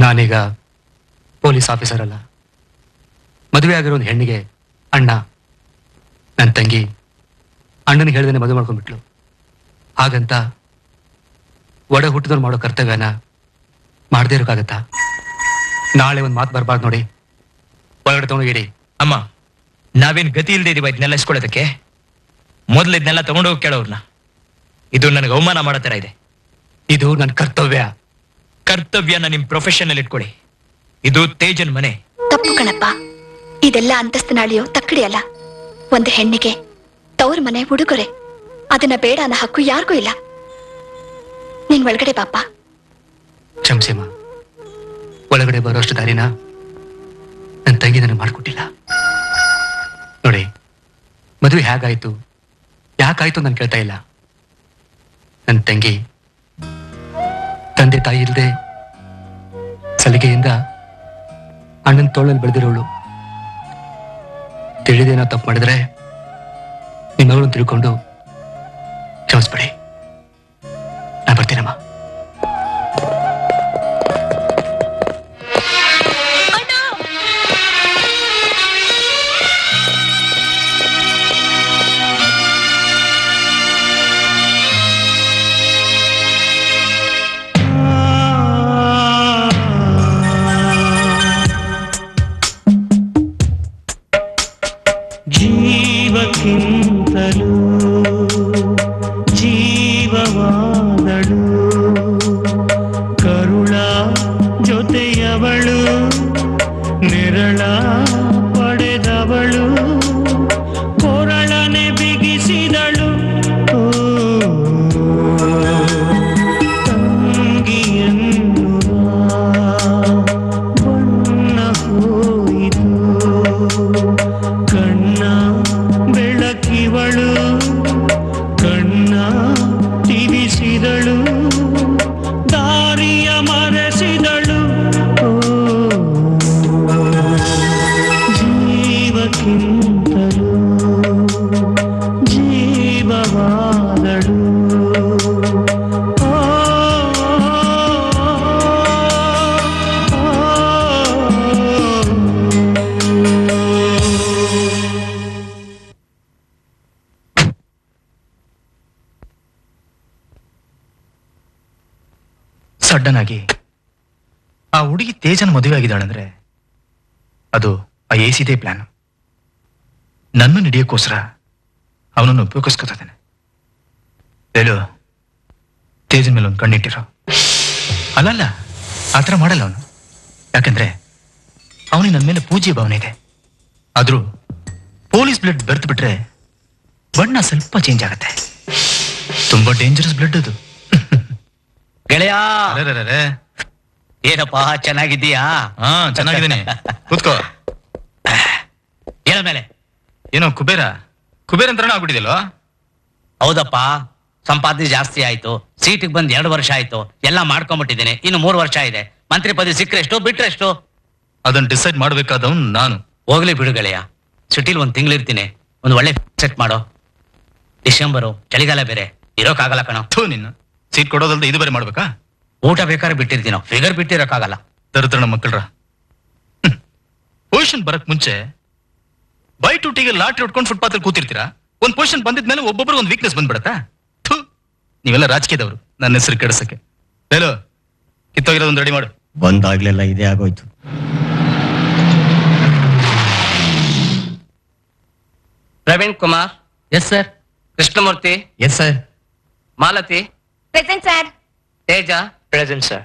ನಾನೀಗ ಪೊಲೀಸ್ ಆಫೀಸರ್ ಅಲ್ಲ ಮದುವೆ ಆಗಿರೋ ಒಂದು ಹೆಣ್ಣಿಗೆ ಅಣ್ಣ ನನ್ನ ತಂಗಿ ಅಣ್ಣನಿಗೆ ಹೇಳ್ದೇನೆ ಮದುವೆ ಮಾಡ್ಕೊಂಡ್ಬಿಟ್ಲು ಹಾಗಂತ ಒಡ ಹುಟ್ಟಿದವ್ರು ಮಾಡೋ ಕರ್ತವ್ಯನ ಮಾಡದೇ ಇರೋಕ್ಕಾಗತ್ತಾ ನಾಳೆ ಒಂದು ಮಾತು ಬರಬಾರ್ದು ನೋಡಿ ಒಳಗಡೆ ತಗೊಂಡೋಗಿರಿ ಅಮ್ಮ ನಾವೇನ್ ಗತಿ ಇಲ್ದೇ ಇದೀವ ಇದನ್ನೆಲ್ಲ ಇಸ್ಕೊಳ್ಳೋದಕ್ಕೆ ಮೊದ್ಲು ಇದನ್ನೆಲ್ಲ ತಗೊಂಡೋಗಿ ಕೇಳೋರ್ನ ಇದು ನನಗೆ ಅವಮಾನ ಮಾಡೋ ತರ ಇದೆ ಇದು ನನ್ನ ಕರ್ತವ್ಯ ಕರ್ತವ್ಯನ ನಿಮ್ ಪ್ರೊಫೆಷನ್ ಅಲ್ಲಿ ಇಟ್ಕೊಳ್ಳಿ ಇದು ತೇಜನ್ ಮನೆ ತಪ್ಪು ಕಣಪ್ಪ ಇದೆಲ್ಲ ಅಂತಸ್ತಿನಾಳಿಯೋ ತಕ್ಕಡಿ ಅಲ್ಲ ಒಂದು ಹೆಣ್ಣಿಗೆ ತವ್ರ ಮನೆ ಉಡುಗೊರೆ ಅದನ್ನ ಬೇಡ ಅನ್ನೋ ಹಕ್ಕು ಯಾರಿಗೂ ಇಲ್ಲ ನೀನ್ ಒಳಗಡೆ ಪಾಪ ಕ್ಷಮಿಸಿಮ್ಮ ಒಳಗಡೆ ಬರೋಷ್ಟು ದಾರಿನ ನನ್ನ ತಂಗಿ ನನಗೆ ಮಾಡಿಕೊಟ್ಟಿಲ್ಲ ನೋಡಿ ಮದುವೆ ಹೇಗಾಯ್ತು ಯಾಕಾಯ್ತು ನಾನು ಕೇಳ್ತಾ ಇಲ್ಲ ನನ್ನ ತಂಗಿ ತಂದೆ ತಾಯಿ ಇಲ್ಲದೆ ಸಲಿಗೆಯಿಂದ ಅಣ್ಣನ ತೋಳಲ್ಲಿ ಬೆಳೆದಿರೋಳು ತಿಳಿದೇನೋ ತಪ್ಪು ಮಾಡಿದ್ರೆ ನಿಮ್ಮ ಮಗಳನ್ನು ತಿಳ್ಕೊಂಡು ಕ್ಷಮಿಸ್ಬಿಡಿ ನಾನು ಬರ್ತೀನಮ್ಮ ಜೀವಕ್ಕಿಂತಲೂ ಜೀವವಾದಳು ಕರುಳ ಜೊತೆಯವಳು ನಿರಳ ಪಡೆದವಳು ಕೊರಳನೆ ಬಿಗಿಸಿದಳು ಓ, ತಂಗಿಯನ್ನುವ ಬಣ್ಣ ಹೋಯಿತು ಕಣ್ಣ ಬೆಳಕಿವಳು ಕಣ್ಣ ತಿವಿಸಿದಳು ದಾರಿಯ ಮರೆಸಿದಳು ಓ, ಜೀವಕ್ಕಿಂತಲೂ ಜೀವವಾದಳು ಓ, ಸಡನ್ ಆಗಿ ಆ ಹುಡುಗಿ ತೇಜನ ಮದುವೆ ಆಗಿದ್ದಾಳಂದ್ರೆ ಅದು ಆ ಎ ಸಿದೇ ಪ್ಲಾನ್ ನನ್ನ ಹಿಡಿಯೋಕ್ಕೋಸ್ಕರ ಅವನನ್ನು ಉಪಯೋಗಿಸ್ಕೊತಾನೆ ಹೇಳು ತೇಜನ್ ಮೇಲೆ ಒಂದು ಕಣ್ಣಿಟ್ಟಿರೋ ಅಲ್ಲಲ್ಲ ಆ ಥರ ಮಾಡಲ್ಲ ಅವನು ಯಾಕಂದ್ರೆ ಅವನಿಗೆ ನನ್ನ ಮೇಲೆ ಪೂಜ್ಯ ಭಾವನೆ ಇದೆ ಆದ್ರೂ ಪೊಲೀಸ್ ಬ್ಲಡ್ ಬೆರ್ತು ಬಿಟ್ರೆ ಬಣ್ಣ ಸ್ವಲ್ಪ ಚೇಂಜ್ ಆಗತ್ತೆ ತುಂಬಾ ಡೇಂಜರಸ್ ಬ್ಲಡ್ ಅದು ಗೆಳೆಯ ಅರೆರೆರೆರೆ. ಏನಪ್ಪ ಚೆನ್ನಾಗಿದ್ದೀಯಾ ಹಾ ಚೆನ್ನಾಗಿದ್ದೀನಿ ಕೂತ್ಕೋ ಹೇಳ ಮೇಲೆ ಏನೋ ಕುಬೇರ ಕುಬೇರ ಅಂತಾನೆ ಆಗ್ಬಿಟ್ಟಿದೆಯಲ್ವಾ ಹೌದಪ್ಪ ಸಂಪಾದನೆ ಜಾಸ್ತಿ ಆಯ್ತು ಸೀಟಿಗೆ ಬಂದ್ ಎರಡು ವರ್ಷ ಆಯ್ತು ಎಲ್ಲ ಮಾಡ್ಕೊಂಡ್ಬಿಟ್ಟಿದ್ದೀನಿ ಇನ್ನು ಮೂರು ವರ್ಷ ಇದೆ ಮಂತ್ರಿ ಪದವಿ ಸಿಕ್ಕರೆಷ್ಟು ಬಿಟ್ರೆಷ್ಟು ಅದನ್ನ ಡಿಸೈಡ್ ಮಾಡ್ಬೇಕಾದವನ್ ನಾನು ಹೋಗ್ಲಿ ಬಿಡು ಗೆಳೆಯ ಸಿಟಿಲಿ ಒಂದ್ ತಿಂಗಳಿರ್ತೀನಿ ಒಂದು ಒಳ್ಳೆ ಸೆಟ್ ಮಾಡೋ ಡಿಸೆಂಬರು ಚಳಿಗಾಲ ಬೇರೆ ಇರೋಕ್ಕಾಗಲ್ಲ ಕಣೋ ಥೂ ನಿನ್ನ ಸೀಟ್ ಕೊಡೋದಲ್ದೆ ಇದು ಬೇರೆ ಮಾಡ್ಬೇಕಾ ಊಟ ಬೇಕಾದ್ರೆ ಬಿಟ್ಟಿರ್ತೀನೋ ಫಿಗರ್ ಬಿಟ್ಟಿರಕ್ಕಾಗಲ್ಲ ದರಿದ್ರ ಮಕ್ಕಳ್ರ ಪೊಸಿಷನ್ ಬರಕ್ ಮುಂಚೆ ಬೈ ಟು ಟಿಗೆ ಲಾಟ್ರಿ ಹೊಡ್ಕೊಂಡು ಫುಟ್ಪಾತ್ ಅಲ್ಲಿ ಕೂತಿರ್ತೀರಾ ಒಂದ್ ಪೊಸಿಷನ್ ಬಂದಿದ್ಮೇಲೆ ಒಬ್ಬೊಬ್ರು ಒಂದು ವೀಕ್ನೆಸ್ ಬಂದ್ಬಿಡತ್ತಾ ಥೂ ನೀವೆಲ್ಲ ರಾಜಕೀಯದವರು ನನ್ನ ಹೆಸರು ಕೆಡಿಸಕ್ಕೆ ಹೇಳು ಕಿತ್ತೋಗಿರೋದೊಂದು ರೆಡಿ ಮಾಡು ಬಂದಾಗ್ಲೆಲ್ಲ ಇದೇ ಆಗೋಯ್ತು Praveen Kumar yes sir Krishnamurthy yes sir Malathi present sir Teja present sir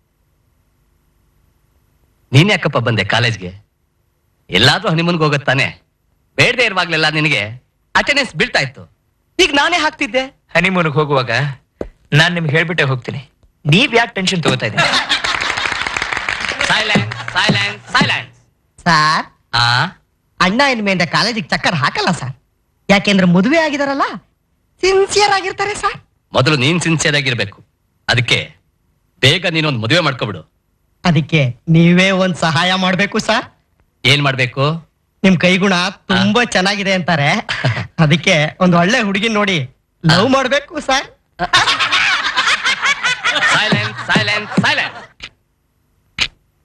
ನೀನ್ ಯಾಕಪ್ಪ ಬಂದೆ ಕಾಲೇಜ್ಗೆ ಎಲ್ಲಾದ್ರೂ ಹನಿಮೂನ್ಗೆ ಹೋಗುತ್ತಾನೆ ಬೇಡದೆ ಇರುವಾಗ್ಲೆಲ್ಲ ನಿನಗೆ ಅಟೆಂಡೆನ್ಸ್ ಬೀಳ್ತಾ ಇತ್ತು ಈಗ ನಾನೇ ಹಾಕ್ತಿದ್ದೆ ಹನಿಮೂನ್ಗೆ ಹೋಗುವಾಗ ನಾನ್ ನಿಮ್ಗೆ ಹೇಳ್ಬಿಟ್ಟೆ ಹೋಗ್ತೀನಿ ನೀವ್ ಯಾಕೆ ಟೆನ್ಷನ್ ತಗೋತಾ ಇದ್ದೀನಿ ಸೈಲೆನ್ಸ್ ಸೈಲೆನ್ಸ್ ಸೈಲೆನ್ಸ್ ಸಾರ್ ಆ ಅಣ್ಣ ಇನ್ಮೇಲೆ ಕಾಲೇಜಿಗೆ ಚಕ್ಕರ್ ಹಾಕಲ್ಲ ಸರ್ ಯಾಕೆಂದ್ರೆ ಮದುವೆ ಆಗಿದಾರಲ್ಲ ಸಿನ್ಸಿಯರ್ ಆಗಿರ್ತಾರೆ ಸರ್ ಮೊದಲು ನೀನ್ ಸಿನ್ಸಿಯರ್ ಆಗಿರ್ಬೇಕು ಅದಕ್ಕೆ ಬೇಗ ನೀನೊಂದು ಮದುವೆ ಮಾಡ್ಕೊಬಿಡು ಅದಕ್ಕೆ ನೀವೇ ಒಂದ್ ಸಹಾಯ ಮಾಡ್ಬೇಕು ಸರ್ ಏನ್ ಮಾಡ್ಬೇಕು ನಿಮ್ ಕೈಗುಣ ತುಂಬಾ ಚೆನ್ನಾಗಿದೆ ಅಂತಾರೆ ಅದಕ್ಕೆ ಒಂದ್ ಒಳ್ಳೆ ಹುಡುಗಿ ನೋಡಿ ಲವ್ ಮಾಡ್ಬೇಕು ಸರ್ ಸೈಲೆನ್ಸ್ ಸೈಲೆನ್ಸ್ ಸೈಲೆನ್ಸ್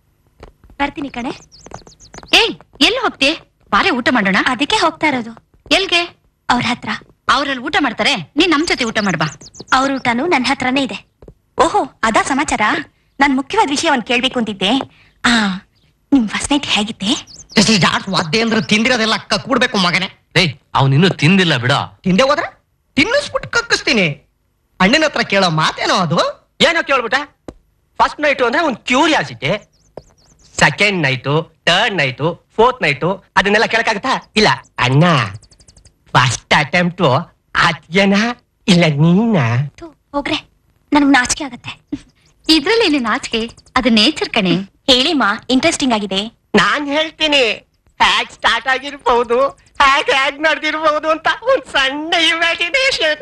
ಬರ್ತೀನಿ ಕಣೆ ಏಯ್ ಎಲ್ಲಿ ಹೋಗ್ತಿ ಬಾರೆ ಊಟ ಮಾಡೋಣ ಅದಕ್ಕೆ ಹೋಗ್ತಾ ಇರೋದು ಎಲ್ಗೆ ಅವ್ರ ಹತ್ರ ಅವ್ರಲ್ಲಿ ಊಟ ಮಾಡ್ತಾರೆ ನೀನ್ ನಮ್ ಜೊತೆ ಊಟ ಮಾಡ್ಬಾ ಅವ್ರ ಊಟನೂ ನನ್ನ ಹತ್ರನೇ ಇದೆ ಓಹೋ ಅದಾ ಸಮಾಚಾರ ನಾನ್ ಮುಖ್ಯವಾದ ವಿಷಯ ಒಂದ್ ಕೇಳ್ಬೇಕು ಅಂತಿದ್ದೆ ಆ ನಿಮ್ ಫಸ್ಟ್ ನೈಟ್ ಹೇಗಿತ್ತೆ ವಾದ್ಯ ಅಂದ್ರೆ ತಿಂದಿರೋದೆಲ್ಲ ಕಕ್ಬಿಡ್ಬೇಕು ಮಗನೇ ಏಯ್ ಅವನಿನ್ನೂ ತಿಂದಿಲ್ಲ ಬಿಡ ತಿಂದೆ ಹೋದ್ರೆ ತಿನ್ನಿಸ್ಬಿಟ್ಟು ಕಕ್ಕಿಸ್ತೀನಿ ಅಣ್ಣನ ಹತ್ರ ಕೇಳೋ ಮಾತೇನೋ ಅದು ಏನೋ ಕೇಳ್ಬಿಟ್ಟೆ ಫಸ್ಟ್ ನೈಟು ಅಂದ್ರೆ ಒಂದು curiosity second night third night fourth night ಅದನ್ನೆಲ್ಲ ಕೇಳಕ್ಕಾಗತ್ತಾ ಇಲ್ಲ ಅಣ್ಣ ಫಸ್ಟ್ ಅಟೆಂಪ್ಟು ಅದ್ಯನ ಇಲ್ಲ ನೀನ ಹೋಗ್ರೆ ನನ್ಗ್ ನಾಚಿಕೆ ಆಗತ್ತೆ ಇದ್ರಲ್ಲಿ ಏನೇ ನಾಚಿಕೆ ಅದು ನೇಚರ್ ಕಣೆ ಹೇಳಿಮ್ಮ ಇಂಟ್ರೆಸ್ಟಿಂಗ್ ಆಗಿದೆ ನಾನ್ ಹೇಳ್ತೀನಿ ಹ್ಯಾಗ್ ಸ್ಟಾರ್ಟ್ ಆಗಿರ್ಬಹುದು ಹ್ಯಾಗ್ ಹ್ಯಾಗ್ ನಡೆದಿರ್ಬಹುದು ಅಂತ ಒಂದ್ ಸಣ್ಣ ಇಮ್ಯಾಜಿನೇಷನ್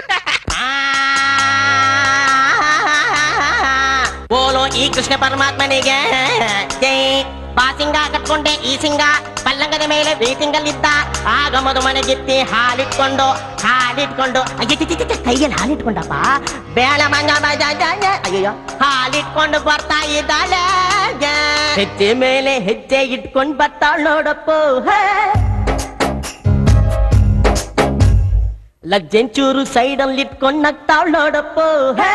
ಬೋಲೋ ಈ ಕೃಷ್ಣ ಪರಮಾತ್ಮನಿಗೆ ಜೈ ಬಾಸಿಂಗ ಕಟ್ಕೊಂಡೆ ಈ ಸಿಂಗ ಪಲ್ಲಂಗದ ಮೇಲೆ ವೀಸಿಂಗಲ್ಲಿದ್ದ ಆಗ ಮದು ಮನೆಗಿತ್ತಿ ಹಾಲಿಟ್ಕೊಂಡು ಹಾಲಿಟ್ಕೊಂಡು ಅಯ್ಯ ಕೈಯಲ್ಲಿ ಹಾಲಿಟ್ಕೊಂಡಪ್ಪ ಬೇಳ ಮಂಗ ಬಜ ಜ ಜ. ಅಯ್ಯಯ್ಯೋ ಹಾಲಿಟ್ಕೊಂಡು ಬರ್ತಾ ಇದ್ದಾಳೆ ಜ. ಹೆಜ್ಜೆ ಮೇಲೆ ಹೆಜ್ಜೆ ಇಟ್ಕೊಂಡು ಬರ್ತಾಳ ನೋಡಪ್ಪ ಹೇ. ಲಗ್ಜೆಂಚೂರು ಸೈಡಲ್ಲಿ ಇಟ್ಕೊಂಡು ನಗ್ತಾಳ್ ನೋಡಪ್ಪ ಹೇ.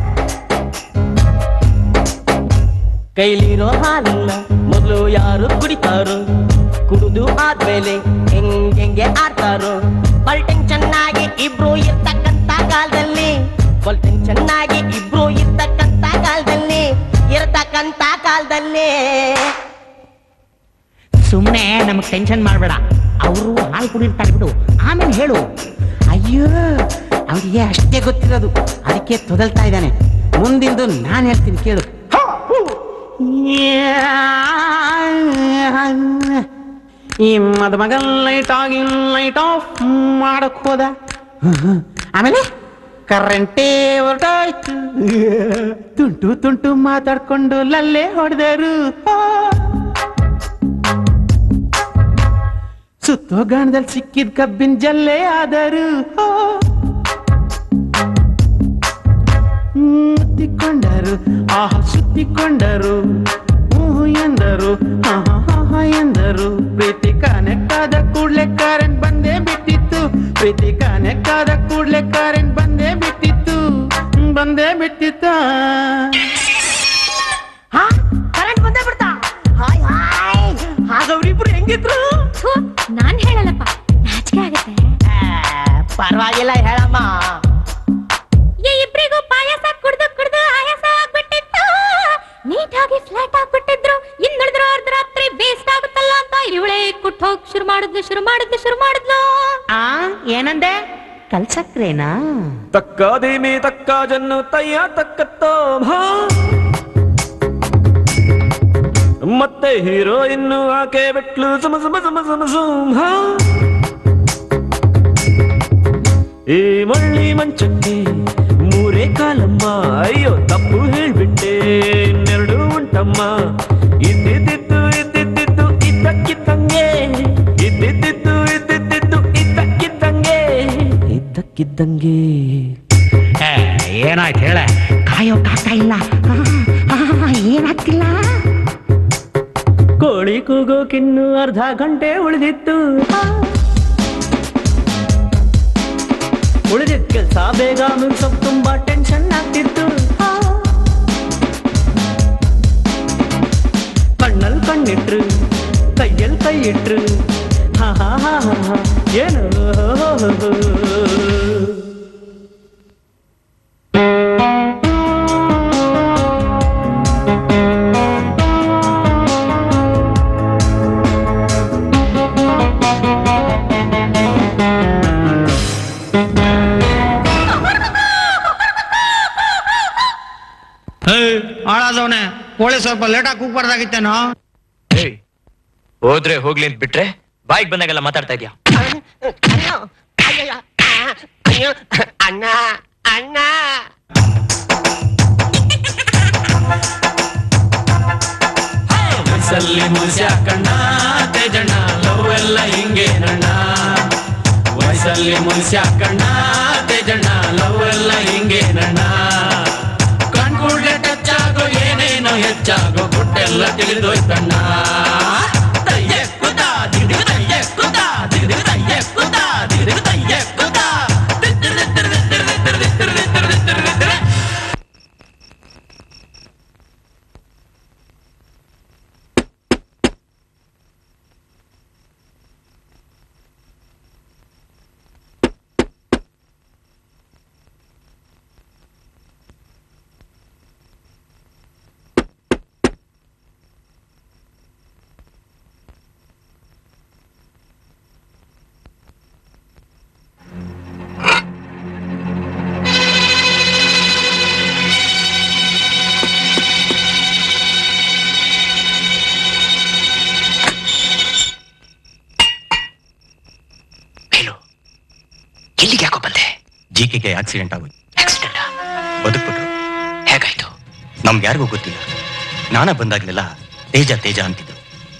ಕೈಲಿರೋ ಹಾಲನ್ನ ಮೊದಲು ಯಾರು ಕುಡಿತಾರೋ ಕುಡಿದು ಆದ್ಮೇಲೆ ಹೆಂಗೆ ಆಡ್ತಾರೋ ಪಲ್ಟಂಗ್ ಚೆನ್ನಾಗಿ ಇಬ್ರು ಇರ್ತಕ್ಕಂತ ಕಾಲದಲ್ಲಿ ಪಲ್ಟಂಗ್ ಚೆನ್ನಾಗಿ ಇಬ್ರು ಇರ್ತಕ್ಕಂತ ಕಾಲದಲ್ಲಿ ಇರ್ತಕ್ಕಂತ ಕಾಲದಲ್ಲಿ ಸುಮ್ಮನೆ ನಮಗ್ ಟೆನ್ಷನ್ ಮಾಡ್ಬೇಡ ಅವರು ಹಾಲು ಕುಡಿರ್ತಾರೆ ಬಿಡು ಆಮೇಲೆ ಹೇಳು ಅಯ್ಯೋ ಅವನಿಗೆ ಅಷ್ಟೇ ಗೊತ್ತಿರೋದು ಅದಕ್ಕೆ ತೊದಲ್ತಾ ಇದ್ದಾನೆ ಮುಂದಿಂದು ನಾನು ಹೇಳ್ತೀನಿ ಕೇಳು ಈ ಮದುಮಗಲ್ ಲೈಟ್ ಆಗಿ ಲೈಟ್ ಆಫ್ ಮಾಡಕ್ ಹೋದ ಆಮೇಲೆ ಕರೆಂಟೇ ಹೊರಟಾಯ್ತು ತುಂಟು ತುಂಟು ಮಾತಾಡ್ಕೊಂಡು ಲಲ್ಲೆ ಹೊಡೆದರು ಸುತ್ತೋ ಗಾಣದಲ್ಲಿ ಸಿಕ್ಕಿದ ಕಬ್ಬಿನ ಜಲ್ಲೆ ಆದರು ಮುತ್ತಿಕೊಂಡರು ಆಹ ಸುತ್ತಿಕೊಂಡರು ಊಹು ಎಂದರು ಆಹಾ ಆಹಾ ಎಂದರು ಪ್ರೀತಿ ಕನೆಕ್ಟ್ ಆದ ಕೂಡ್ಲೆ ಕರೆಂಟ್ ಬಂದೇ ಬಿಟ್ಟಿತ್ತು ಪ್ರೀತಿ ಕನೆಕ್ಟ್ ಆದ ಕೂಡ್ಲೆ ಕರೆಂಟ್ ಬಂದೇ ಬಿಟ್ಟಿತ್ತು ಬಂದೇ ಬಿಟ್ಟಿತ್ತು ಕರೆಂಟ್ ಬಂದೇ ಬಿಡ್ತಾ ಹಾಯ್ ಹಾಯ್ ಆಗ ಅವ್ರಿಬ್ರು ಹೆಂಗಿದ್ರು ನಾನ್ ಹೇಳಲ್ಲಪ್ಪ ನಾಚಿಕೆ ಆಗತ್ತೆ ಪರವಾಗಿಲ್ಲ ಹೇಳಮ್ಮ ಈ ಇಬ್ರಿಗೂ ಪಾಯಸ ಕುಡ್ದು ಕುಡ್ದು ಆಯಾಸ ಆಗ್ಬಿಟ್ಟಿತ್ತು ನೀಟಾಗಿ ಫ್ಲಾಟ್ ಆಗ್ಬಿಟ್ಟಿದ್ರು ಇನ್ನುಳಿದ್ರು ಅರ್ಧ ರಾತ್ರಿ ಬೇಸ್ಟ್ ಆಗುತ್ತಲ್ಲ ಅಂತ ಇವಳೆ ಕುಟ್ ಹೋಗ್ ಶುರು ಮಾಡಿದ್ಲು ಶುರು ಮಾಡಿದ್ಲು ಶುರು ಮಾಡಿದ್ಲು ಆ ಏನಂದೆ ಕಲ್ಸಕ್ರೇನಾ ತಕ್ಕ ಧೀಮಿ ತಕ್ಕ ಜನ್ನು ತಯ್ಯ ತಕ್ಕತ್ತೋ ಭಾ ಮತ್ತೆ ಹೀರೋ ಇನ್ನು ಆಕೆ ಬಿಟ್ಲು ಸುಮ ಸುಮ ಸುಮ ಸುಮ ಸುಮ ಈ ಮಳ್ಳಿ ಮಂಚಕ್ಕೆ ಮೂರೇ ಕಾಲಮ್ಮ ಅಯ್ಯೋ ತಪ್ಪು ಹೇಳ್ಬಿಟ್ಟೆ ಇನ್ನೆರಡು ಉಂಟಮ್ಮ ಇದ್ದಿದ್ದು ಇದ್ದಿದ್ದು ಇದ್ದಕ್ಕಿದ್ದಂಗೆ ಇದ್ದಿದ್ದು ಇದ್ದಿದ್ದು ಇದ್ದಕ್ಕಿದ್ದಂಗೆ ಇದ್ದಕ್ಕಿದ್ದಂಗೆ ಏನಾಯ್ತು ಹೇಳ ಕಾಯೋಕ್ಕಾಗ್ತಾ ಇಲ್ಲ ಏನಾಗ್ತಿಲ್ಲ ಕೋಳಿ ಕೂಗೋಕಿನ್ನು ಅರ್ಧ ಗಂಟೆ ಉಳಿದಿತ್ತು ಉಳಿದಿದ್ದ ಕೆಲ್ಸ ಬೇಗ ಮುಗಿಸೋಕ್ ತುಂಬಾ ಟೆನ್ಷನ್ ಆಗ್ತಿತ್ತು ಕಣ್ಣಲ್ ಕಣ್ಣಿಟ್ರು ಕೈಯಲ್ಲಿ ಕೈ ಇಟ್ರು ಹಾ ಹಾ ಹಾ ಹಾ ಹಾ ಏನು ಹಾಳಾದವನೆ ಕೋಳಿ ಸ್ವಲ್ಪ ಲೇಟಾಗಿ ಕೂಗ್ಬಾರ್ದಾಗಿತ್ತೇನೋ ಏಯ್, ಹೋದ್ರೆ ಹೋಗ್ಲಿ ಅಂತ ಬಿಟ್ರೆ ಬಾಯಿಗೆ ಬಂದಾಗೆಲ್ಲ ಮಾತಾಡ್ತಾ ಇದ್ಯಾ ಅಯ್ಯೋ ಅಣ್ಣ ಅಣ್ಣ ವಯಸ್ಸಲ್ಲಿ ಮುನ್ಸ್ಯಾಕಣ್ಣ ತೇಜಣ್ಣ ಲವ್ ಎಲ್ಲ ಹಿಂಗೇನಣ್ಣ ವಯಸ್ಸಲ್ಲಿ ಮುನ್ಸ್ಯಾಕಣ್ಣ ತೇಜಣ್ಣ ಲವ್ ಎಲ್ಲ ಹಿಂಗೇನಣ್ಣ ಕಣ್ಕೂಡ್ಲೆ ಟಚ್ ಆಗೋ ಏನೇನೋ ಹೆಚ್ಚಾಗೋ ಗುಡ್ ಗುಟ್ಟೆಲ್ಲ ತಿಳಿದೋಯ್ತಣ್ಣ ತಯ್ಯೆ ಕುತ ದಿಗದಿಗ ತಯ್ಯೆ ಕುತ ದಿಗದಿಗ ತಯ್ಯೆ ಕುತ ದಿಗದಿಗ ತಯ್ಯೆ ಕುತ ಇಲ್ಲಿಗೆ ಯಾಕೋ ಬಂದೆ ಜಿಕೆಗೆ ಆಕ್ಸಿಡೆಂಟ್ ಆಗೋಯ್ತು ಆಕ್ಸಿಡೆಂಟ್ ಬದುಕ್ಬಿಟ್ರು ಹೇಗಾಯ್ತು ನಮ್ಗೆ ಯಾರಿಗೂ ಗೊತ್ತಿಲ್ಲ ನಾನ ಬಂದಾಗ್ಲೆಲ್ಲ ತೇಜ ತೇಜ ಅಂತಿದ್ರು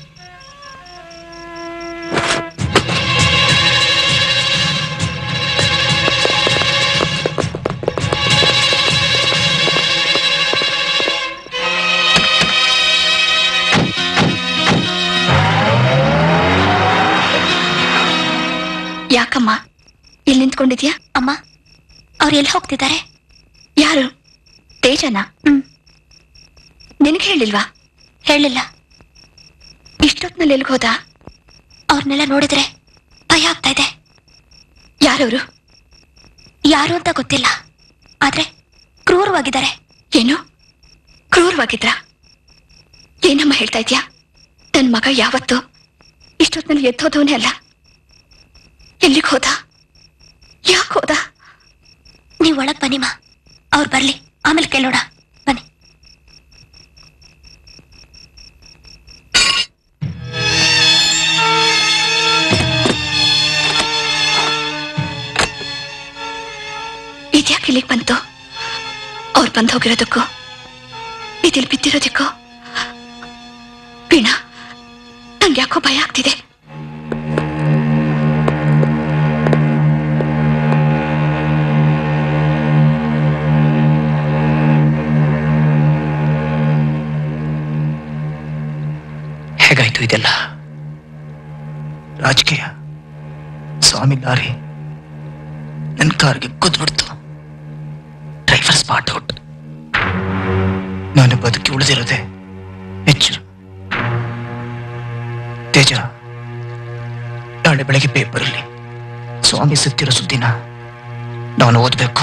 ಯಾಕಮ್ಮ ಇಲ್ಲಿ ನಿಂತ್ಕೊಂಡಿದ್ಯಾ ಅಮ್ಮ ಅವ್ರು ಎಲ್ಲಿ ಹೋಗ್ತಿದ್ದಾರೆ ಯಾರು ತೇಜನಾ ನಿನಗೆ ಹೇಳಿಲ್ವಾ ಹೇಳಿಲ್ಲ ಇಷ್ಟೊತ್ನಲ್ಲಿ ಎಲ್ಗ್ ಹೋದ ಅವ್ರನ್ನೆಲ್ಲ ನೋಡಿದ್ರೆ ಭಯ ಆಗ್ತಾ ಇದೆ ಯಾರವರು ಯಾರು ಅಂತ ಗೊತ್ತಿಲ್ಲ ಆದ್ರೆ ಕ್ರೂರವಾಗಿದ್ದಾರೆ ಏನು ಕ್ರೂರವಾಗಿದ್ರ ಏನಮ್ಮ ಹೇಳ್ತಾ ಇದ್ಯಾ ನನ್ ಮಗ ಯಾವತ್ತು ಇಷ್ಟೊತ್ನಲ್ಲಿ ಎದ್ದೋದವನೇ ಅಲ್ಲ ಎಲ್ಲಿಗೆ ಹೋದ ಯಾಕೆ ಹೋದ ನೀವ್ ಒಳಗ್ ಬನ್ನಿಮ್ಮ ಅವ್ರು ಬರ್ಲಿ ಆಮೇಲೆ ಕೇಳೋಣ ಬನ್ನಿ ಇದ್ಯಾಕೆ ಇಲ್ಲಿಗೆ ಬಂತು ಅವ್ರು ಬಂದು ಹೋಗಿರೋದಕ್ಕೂ ಇದಿಲ್ ಬಿದ್ದಿರೋದಕ್ಕೂ ವೀಣಾ ನಂಗೆ ಯಾಕೋ ಭಯ ಆಗ್ತಿದೆ ಹೇಗಾಯ್ತು ಇದೆಲ್ಲ ರಾಜಕೀಯ ಸ್ವಾಮಿ ಲಾರಿ ನನ್ನ ಕಾರ್ಗೆ ಕುದ್ಬಿಡ್ತು ಡ್ರೈವರ್ ಸ್ಪಾಟ್ ಔಟ್ ನಾನು ಬದುಕಿ ಉಳಿದಿರೋದೆ ಹೆಚ್ಚು ತೇಜ ನಾಳೆ ಬೆಳಗ್ಗೆ ಪೇಪರಲ್ಲಿ ಸ್ವಾಮಿ ಸತ್ತಿರೋ ಸುದ್ದಿನ ನಾನು ಓದಬೇಕು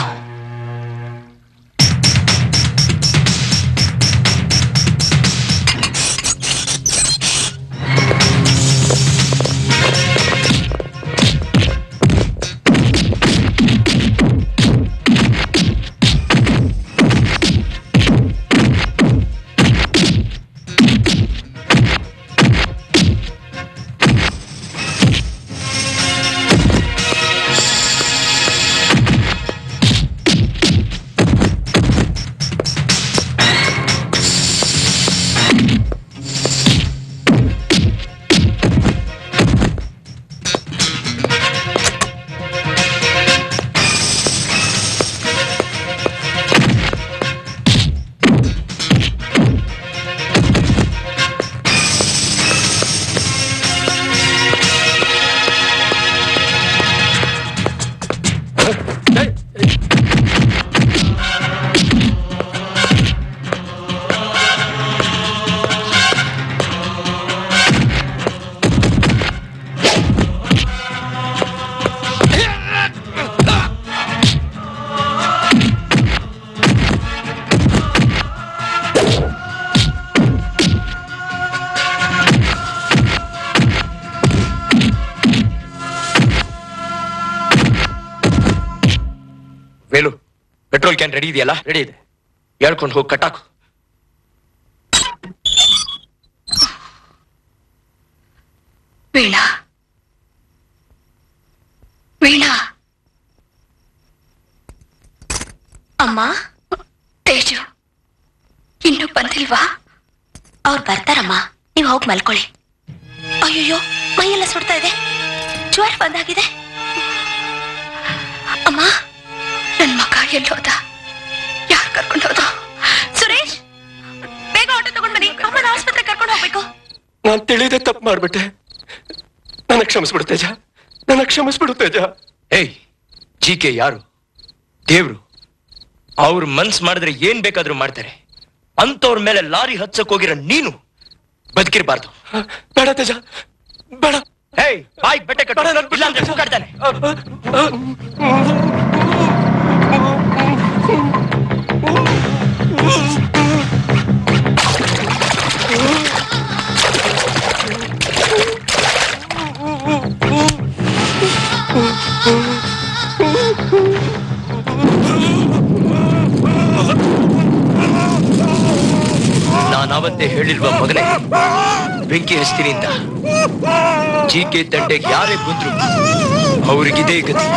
ವೇಲು ಪೆಟ್ರೋಲ್ ಕ್ಯಾನ್ ರೆಡಿ ಇದೆಯಲ್ಲ ರೆಡಿ ಇದೆ ಹೇಳ್ಕೊಂಡು ಹೋಗಿ ಕಟ್ಟಾಕು ವೀಣಾ ವೀಣಾ ಅಮ್ಮ ತೇಜು ಇನ್ನು ಬಂದಿಲ್ವಾ ಅವ್ರು ಬರ್ತಾರಮ್ಮ ನೀವು ಹೋಗಿ ಮಲ್ಕೊಳ್ಳಿ ಅಯ್ಯಯ್ಯೋ ಮೈಯೆಲ್ಲ ಸುಡ್ತಾ ಇದೆ ಜ್ವರ ಬಂದಾಗಿದೆ ಅಮ್ಮ ನನ್ ಮಗ ಎಲ್ಲೋದ ಯಾರು ಕರ್ಕೊಂಡು ಹೋದ ಸುರೇಶ್ ಬೇಗ ಆಟೋ ತಗೊಂಡ್ ಬನ್ನಿ ಅಮ್ಮನ ಆಸ್ಪತ್ರೆ ಕರ್ಕೊಂಡು ಹೋಗ್ಬೇಕು ನಾನ್ ತಿಳಿದೇ ತಪ್ಪು ಮಾಡ್ಬಿಟ್ಟೆ ನನ್ನ ಕ್ಷಮಿಸ್ಬಿಡು ತೇಜ ನನ್ನ ಕ್ಷಮಿಸ್ಬಿಡು ತೇಜ ಏಯ್ ಜಿ ಕೆ ಯಾರು ದೇವ್ರು ಅವ್ರು ಮನ್ಸ್ ಮಾಡಿದ್ರೆ ಏನ್ ಬೇಕಾದ್ರೂ ಮಾಡ್ತಾರೆ ಅಂತವ್ರ ಮೇಲೆ ಲಾರಿ ಹಚ್ಚಕ್ ಹೋಗಿರೋ ನೀನು ಬದುಕಿರ್ಬಾರ್ದು ಬೇಡ ತೇಜ ಬೇಡ ಹೇಯ್ ಬಾಯ್ ಬೆಟ್ಟೆ ಕಟ್ಟ ಇಲ್ಲ ಅಂದ್ರೆ ಕೂಗಾಡ್ತಾನೆ ನಾನು ಅವತ್ತೇ ಹೇಳಿಲ್ವ ಮಗನೇ ಬೆಂಕಿ ಹಚ್ತೀನಿ ಅಂತ ಜಿ ಕೆ ತಂಟೆಗೆ ಯಾರೇ ಬಂದ್ರು ಅವ್ರಿಗಿದೇ ಗತಿ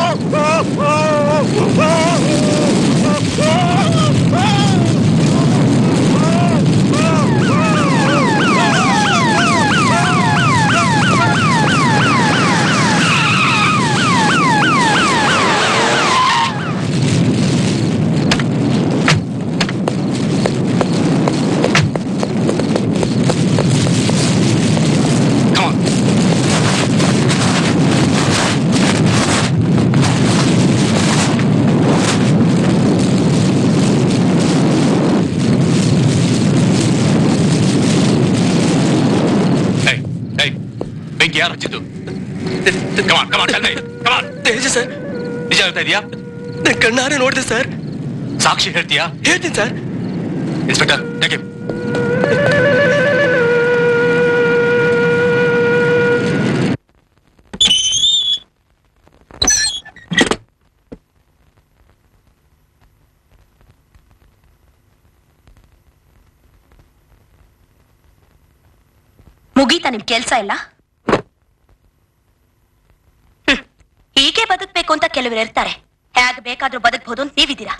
ಬೆಂಕಿ ಯಾರು ಹಚ್ಚಿದ್ದು ಕಮಾನ್ ಕಮಾನ್ ಕಮಾನ್ ತೇಜ ಸರ್ ನಿಜ ಹೇಳ್ತಾ ಇದೀಯಾ ನನ್ ಕಣ್ಣಾರೆ ನೋಡಿದೆ ಸರ್ ಸಾಕ್ಷಿ ಹೇಳ್ತೀಯಾ ಹೇಳ್ತೀನಿ ಸರ್ ಇನ್ಸ್ಪೆಕ್ಟರ್ ಟೇಕ್ ಮುಗೀತಾ ನಿಮ್ ಕೆಲ್ಸ ಇಲ್ಲ ಹ್ಮ್. ಹೀಗೆ ಬದುಕ್ಬೇಕು ಅಂತ ಕೆಲವರು ಇರ್ತಾರೆ ಹೇಗ್ ಬೇಕಾದ್ರೂ ಬದುಕ್ಬೋದು ಅಂತ ನೀವಿದ್ದೀರಾ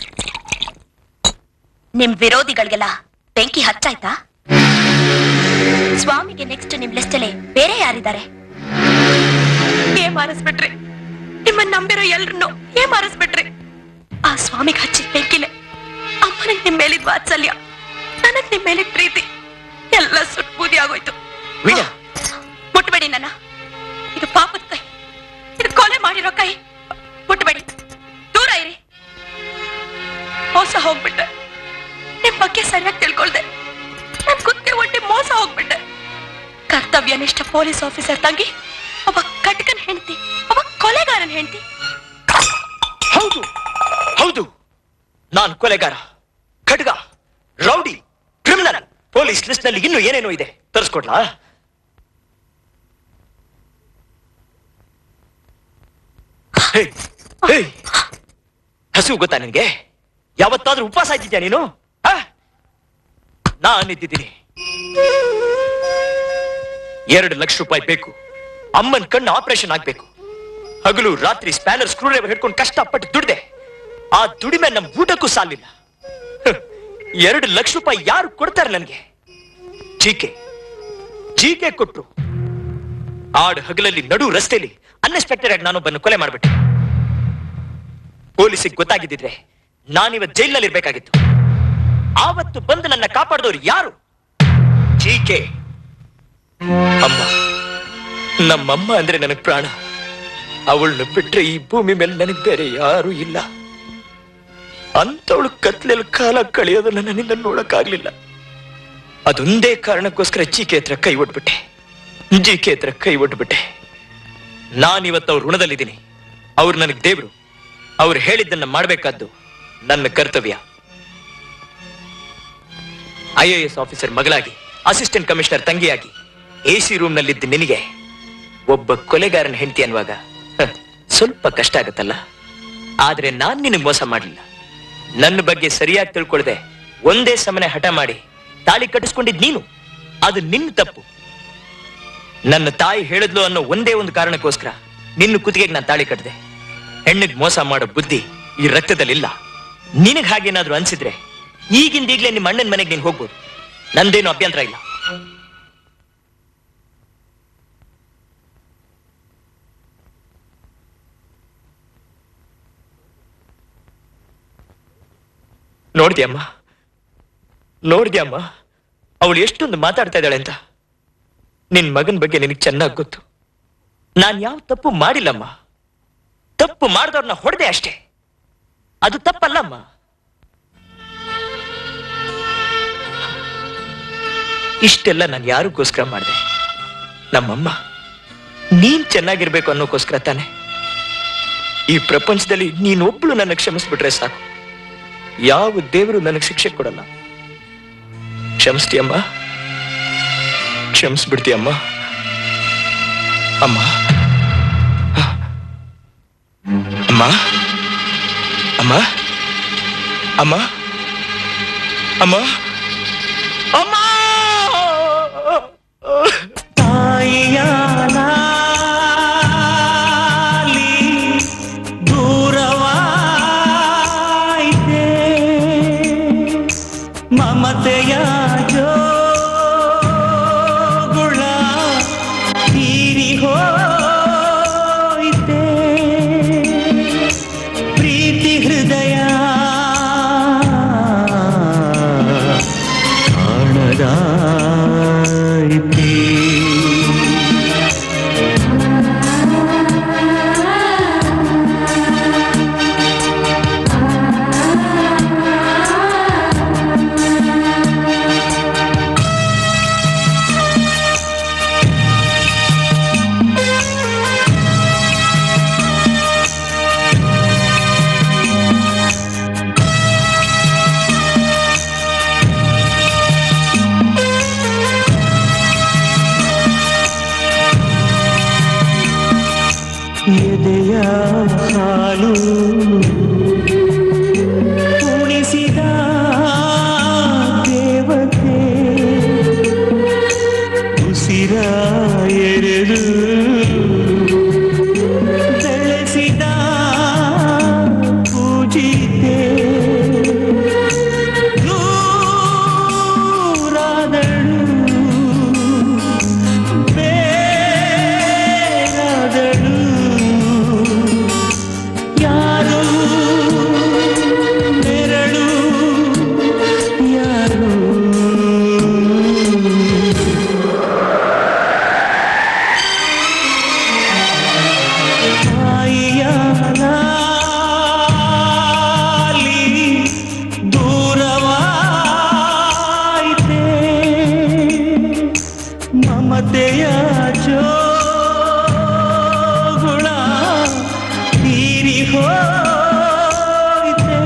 ನಿಮ್ ವಿರೋಧಿಗಳಿಗೆಲ್ಲ ಬೆಂಕಿ ಹಚ್ಚಾಯ್ತಾ ಸ್ವಾಮಿಗೆ ನೆಕ್ಸ್ಟ್ ನಿಮ್ ಲಿಸ್ಟ್ ಅಲ್ಲಿ ಬೇರೆ ಯಾರಿದ್ದಾರೆ ಏ ಮಾರಿಸ್ಬಿಟ್ರಿ ನಿಮ್ಮನ್ನ ನಂಬಿರೋ ಎಲ್ರನ್ನು ಏ ಮಾರಿಸ್ಬಿಟ್ರಿ ಆ ಸ್ವಾಮಿಗೆ ಹಚ್ಚಿದ ಬೆಂಕಿಲೆ ಅಮ್ಮನಿಗೆ ನಿಮ್ ಮೇಲಿದ್ ವಾತ್ಸಲ್ಯ ನನಗ್ ನಿಮ್ ಮೇಲಿದ್ ಪ್ರೀತಿ ಎಲ್ಲ ಸುಟ್ ಬೂದಿ ಆಗೋಯ್ತು ಮುಟ್ಬೇಡಿ ನನ್ನ ಇದು ಪಾಪದ ಕೈ ಇದು ಕೊಲೆ ಮಾಡಿರೋ ಕೈ ಮುಟ್ಬೇಡಿ ದೂರ ಇರಿ ಮೋಸ ಹೋಗ್ಬಿಟ್ಟೆ ನಿಮ್ ಬಗ್ಗೆ ಸರಿಯಾಗಿ ತಿಳ್ಕೊಳ್ದೆ ನನ್ ಕುತ್ತೆ ಒಟ್ಟಿ ಮೋಸ ಹೋಗ್ಬಿಟ್ಟೆ ಕರ್ತವ್ಯನಿಷ್ಠ ಪೊಲೀಸ್ ಆಫೀಸರ್ ತಂಗಿ ಒಬ್ಬ ಕಟಕನ್ ಹೆಂಡತಿ ಒಬ್ಬ ಕೊಲೆಗಾರನ್ ಹೆಂಡತಿ ಹೌದು ಹೌದು ನಾನ್ ಕೊಲೆಗಾರ ಖಡ್ಗ ರೌಡಿ ಕ್ರಿಮಿನಲ್ ಪೊಲೀಸ್ ಲಿಸ್ಟ್ ನಲ್ಲಿ ಇನ್ನೂ ಏನೇನೋ ಇದೆ ತರಿಸ್ಕೊಡ್ಲಾ ಹೇ, ಹೇ, ಹಸಿವು ಗೊತ್ತಾ ನಿನ್ಗೆ ಯಾವತ್ತಾದ್ರೂ ಉಪವಾಸ ಇದ್ದಿದ್ಯಾ ನೀನು ಆ? ನಾನಿದ್ದೀನಿ ಎರಡು ಲಕ್ಷ ರೂಪಾಯಿ ಬೇಕು ಅಮ್ಮನ್ ಕಣ್ಣು ಆಪರೇಷನ್ ಆಗ್ಬೇಕು ಹಗಲು ರಾತ್ರಿ ಸ್ಪ್ಯಾನರ್ ಸ್ಕ್ರೂ ಡ್ರೈವರ್ ಹಿಡ್ಕೊಂಡು ಕಷ್ಟಪಟ್ಟು ದುಡ್ದೆ ಆ ದುಡಿಮೆ ನಮ್ ಊಟಕ್ಕೂ ಸಾಲಿಲ್ಲ ಹ್, ಎರಡು ಲಕ್ಷ ರೂಪಾಯಿ ಯಾರು ಕೊಡ್ತಾರೆ ನನ್ಗೆ ಜೀಕೆ ಜೀಕೆ ಕೊಟ್ರು ಆಡ್ ಹಗಲಲ್ಲಿ ನಡು ರಸ್ತೆಯಲ್ಲಿ ಅನ್ಎಕ್ಸ್ಪೆಕ್ಟೆಡ್ ಆಗಿ ನಾನೊಬ್ಬನ್ನು ಕೊಲೆ ಮಾಡ್ಬಿಟ್ಟೆ ಪೊಲೀಸಿಗೆ ಗೊತ್ತಾಗಿದ್ದಿದ್ರೆ ನಾನಿವತ್ ಜೈಲ್ನಲ್ಲಿ ಇರ್ಬೇಕಾಗಿತ್ತು ಆವತ್ತು ಬಂದು ನನ್ನ ಕಾಪಾಡಿದವರು ಯಾರು ಜೀಕೆ ಅಮ್ಮ ನಮ್ಮಮ್ಮ ಅಂದ್ರೆ ನನಗ್ ಪ್ರಾಣ ಅವಳನ್ನ ಬಿಟ್ರೆ ಈ ಭೂಮಿ ಮೇಲೆ ನನಗ್ ಬೇರೆ ಯಾರು ಇಲ್ಲ ಅಂತವಳು ಕತ್ಲೆಯಲ್ಲಿ ಕಾಲ ಕಳೆಯೋದನ್ನ ನನ್ನಿಂದ ನೋಡಕ್ಕಾಗ್ಲಿಲ್ಲ ಅದೊಂದೇ ಕಾರಣಕ್ಕೋಸ್ಕರ ಜೀಕೆ ಹತ್ರ ಕೈ ಒಡ್ಬಿಟ್ಟೆ ಜೀಕೆ ಹತ್ರ ಕೈ ಒಡ್ಬಿಟ್ಟೆ ನಾನಿವತ್ತು ಅವ್ರ ಋಣದಲ್ಲಿದ್ದೀನಿ ಅವ್ರು ನನಗ್ ದೇವ್ರು ಅವ್ರು ಹೇಳಿದ್ದನ್ನ ಮಾಡ್ಬೇಕಾದ್ದು ನನ್ನ ಕರ್ತವ್ಯ ಐ ಎ ಎಸ್ ಆಫೀಸರ್ ಮಗಳಾಗಿ ಅಸಿಸ್ಟೆಂಟ್ ಕಮಿಷನರ್ ತಂಗಿಯಾಗಿ ಎ ಸಿ ರೂಮ್ ನಲ್ಲಿದ್ದ ನಿನಗೆ ಒಬ್ಬ ಕೊಲೆಗಾರನ ಹೆಂಡತಿ ಅನ್ನುವಾಗ ಹ, ಸ್ವಲ್ಪ ಕಷ್ಟ ಆಗತ್ತಲ್ಲ ಆದ್ರೆ ನಾನ್ ನಿನಗೆ ಮೋಸ ಮಾಡಲಿಲ್ಲ ನನ್ನ ಬಗ್ಗೆ ಸರಿಯಾಗಿ ತಿಳ್ಕೊಳ್ದೆ ಒಂದೇ ಸಮನೆ ಹಠ ಮಾಡಿ ತಾಳಿ ಕಟ್ಟಿಸ್ಕೊಂಡಿದ್ ನೀನು ಅದು ನಿನ್ನ ತಪ್ಪು ನನ್ನ ತಾಯಿ ಹೇಳಿದ್ಲು ಅನ್ನೋ ಒಂದೇ ಒಂದು ಕಾರಣಕ್ಕೋಸ್ಕರ ನಿನ್ನ ಕುತ್ತಿಗೆಗೆ ನಾನು ತಾಳಿ ಕಟ್ಟಿದೆ ಹೆಣ್ಣಿಗೆ ಮೋಸ ಮಾಡೋ ಬುದ್ಧಿ ಈ ರಕ್ತದಲ್ಲಿಲ್ಲ ನಿನಗ್ ಹಾಗೇನಾದ್ರೂ ಅನ್ಸಿದ್ರೆ ಈಗಿಂದೀಗ್ಲೇ ನಿಮ್ಮ ಅಣ್ಣನ ಮನೆಗೆ ನೀನು ಹೋಗ್ಬೋದು ನಂದೇನು ಅಭ್ಯಂತರ ಇಲ್ಲ ನೋಡ್ದ್ಯಮ್ಮ ನೋಡ್ದ್ಯಮ್ಮ ಅವಳು ಎಷ್ಟೊಂದು ಮಾತಾಡ್ತಾ ಇದ್ದಾಳೆ ಅಂತ ನಿನ್ ಮಗನ್ ಬಗ್ಗೆ ನಿನಗೆ ಚೆನ್ನಾಗಿ ಗೊತ್ತು ನಾನ್ ಯಾವ ತಪ್ಪು ಮಾಡಿಲ್ಲಮ್ಮ ತಪ್ಪು ಮಾಡಿದವ್ರನ್ನ ಹೊಡೆದೆ ಅಷ್ಟೇ ಅದು ತಪ್ಪಲ್ಲಮ್ಮ ಇಷ್ಟೆಲ್ಲ ನಾನು ಯಾರಿಗೋಸ್ಕರ ಮಾಡಿದೆ ನಮ್ಮಮ್ಮ ನೀನ್ ಚೆನ್ನಾಗಿರ್ಬೇಕು ಅನ್ನೋಕ್ಕೋಸ್ಕರ ತಾನೆ ಈ ಪ್ರಪಂಚದಲ್ಲಿ ನೀನೊಬ್ಳು ನನ್ನ ಕ್ಷಮಿಸ್ಬಿಟ್ರೆ ಸಾಕು ಯಾವ ದೇವರು ನನಗೆ ಶಿಕ್ಷೆ ಕೊಡಲ್ಲ ಕ್ಷಮಿಸ್ತೀಯಮ್ಮ ಕ್ಷಮಿಸ್ಬಿಡ್ತೀಯಮ್ಮ ಅಮ್ಮ ಅಮ್ಮ ಅಮ್ಮ ಅಮ್ಮ ಅಮ್ಮ ಅಮ್ಮ ತಾಯಿಯ ಲಾಲಿ ದೂರವಾಯಿತೆ ಮಮತೆಯ ಜೋಗುಳ ತೀರಿ ಹೋಯಿತೆ ಪ್ರೀತಿ ಹೃದಯ ಕಾಣದಾಯಿತೆ ಎದೆಯ ಹಾಲು ಉಣಿಸಿದ ದೇವತೆ ಉಸಿರ ಎರೆದು ಬೆಳೆಸಿದ ಪೂಜಿತೆ ದೂರಾದಳು ಬೇರಾದಳು ಯಾರು ನೆರಳು ಯಾರು ತಾಯಿಯ ಲಾಲಿ ದೂರವಾಯಿತೆ ಮಮತೆಯ ಜೋಗುಳ ತೀರಿ ಹೋಯಿತೆ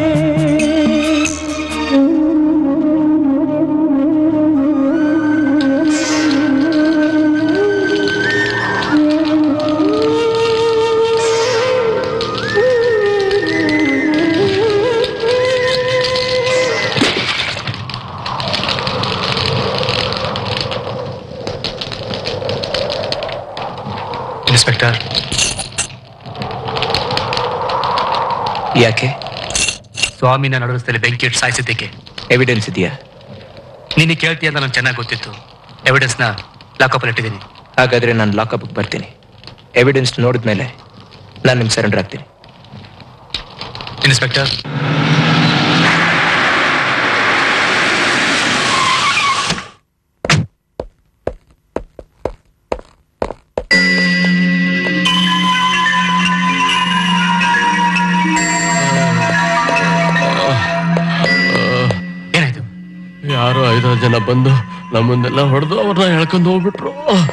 ಇನ್ಸ್ಪೆಕ್ಟರ್ ಯಾಕೆ ಸ್ವಾಮಿನ ನಡುರಸ್ದಲ್ಲಿ ಬೆಂಕಿ ಇಟ್ಟು ಸಾಯಿಸಿದ್ದಕ್ಕೆ ಎವಿಡೆನ್ಸ್ ಇದೆಯಾ ನಿನ್ನೆ ಕೇಳ್ತೀಯ ಅಂತ ನಂಗೆ ಚೆನ್ನಾಗಿ ಗೊತ್ತಿತ್ತು ಎವಿಡೆನ್ಸ್ನ ಲಾಕಪ್ಪಲ್ಲಿ ಇಟ್ಟಿದ್ದೀನಿ ಹಾಗಾದ್ರೆ ನಾನು ಲಾಕಪ್ ಬರ್ತೀನಿ ಎವಿಡೆನ್ಸ್ ನೋಡಿದ್ಮೇಲೆ ನಾನು ನಿಮ್ಗೆ ಸರೆಂಡರ್ ಆಗ್ತೀನಿ ಇನ್ಸ್ಪೆಕ್ಟರ್ ಏನಾಯ್ತು ಯಾರೋ ಐದಾರು ಜನ ಬಂದು ನಮ್ಮನ್ನೆಲ್ಲ ಹೊಡೆದು ಅವ್ರನ್ನ ಹೇಳ್ಕೊಂಡು ಹೋಗ್ಬಿಟ್ರು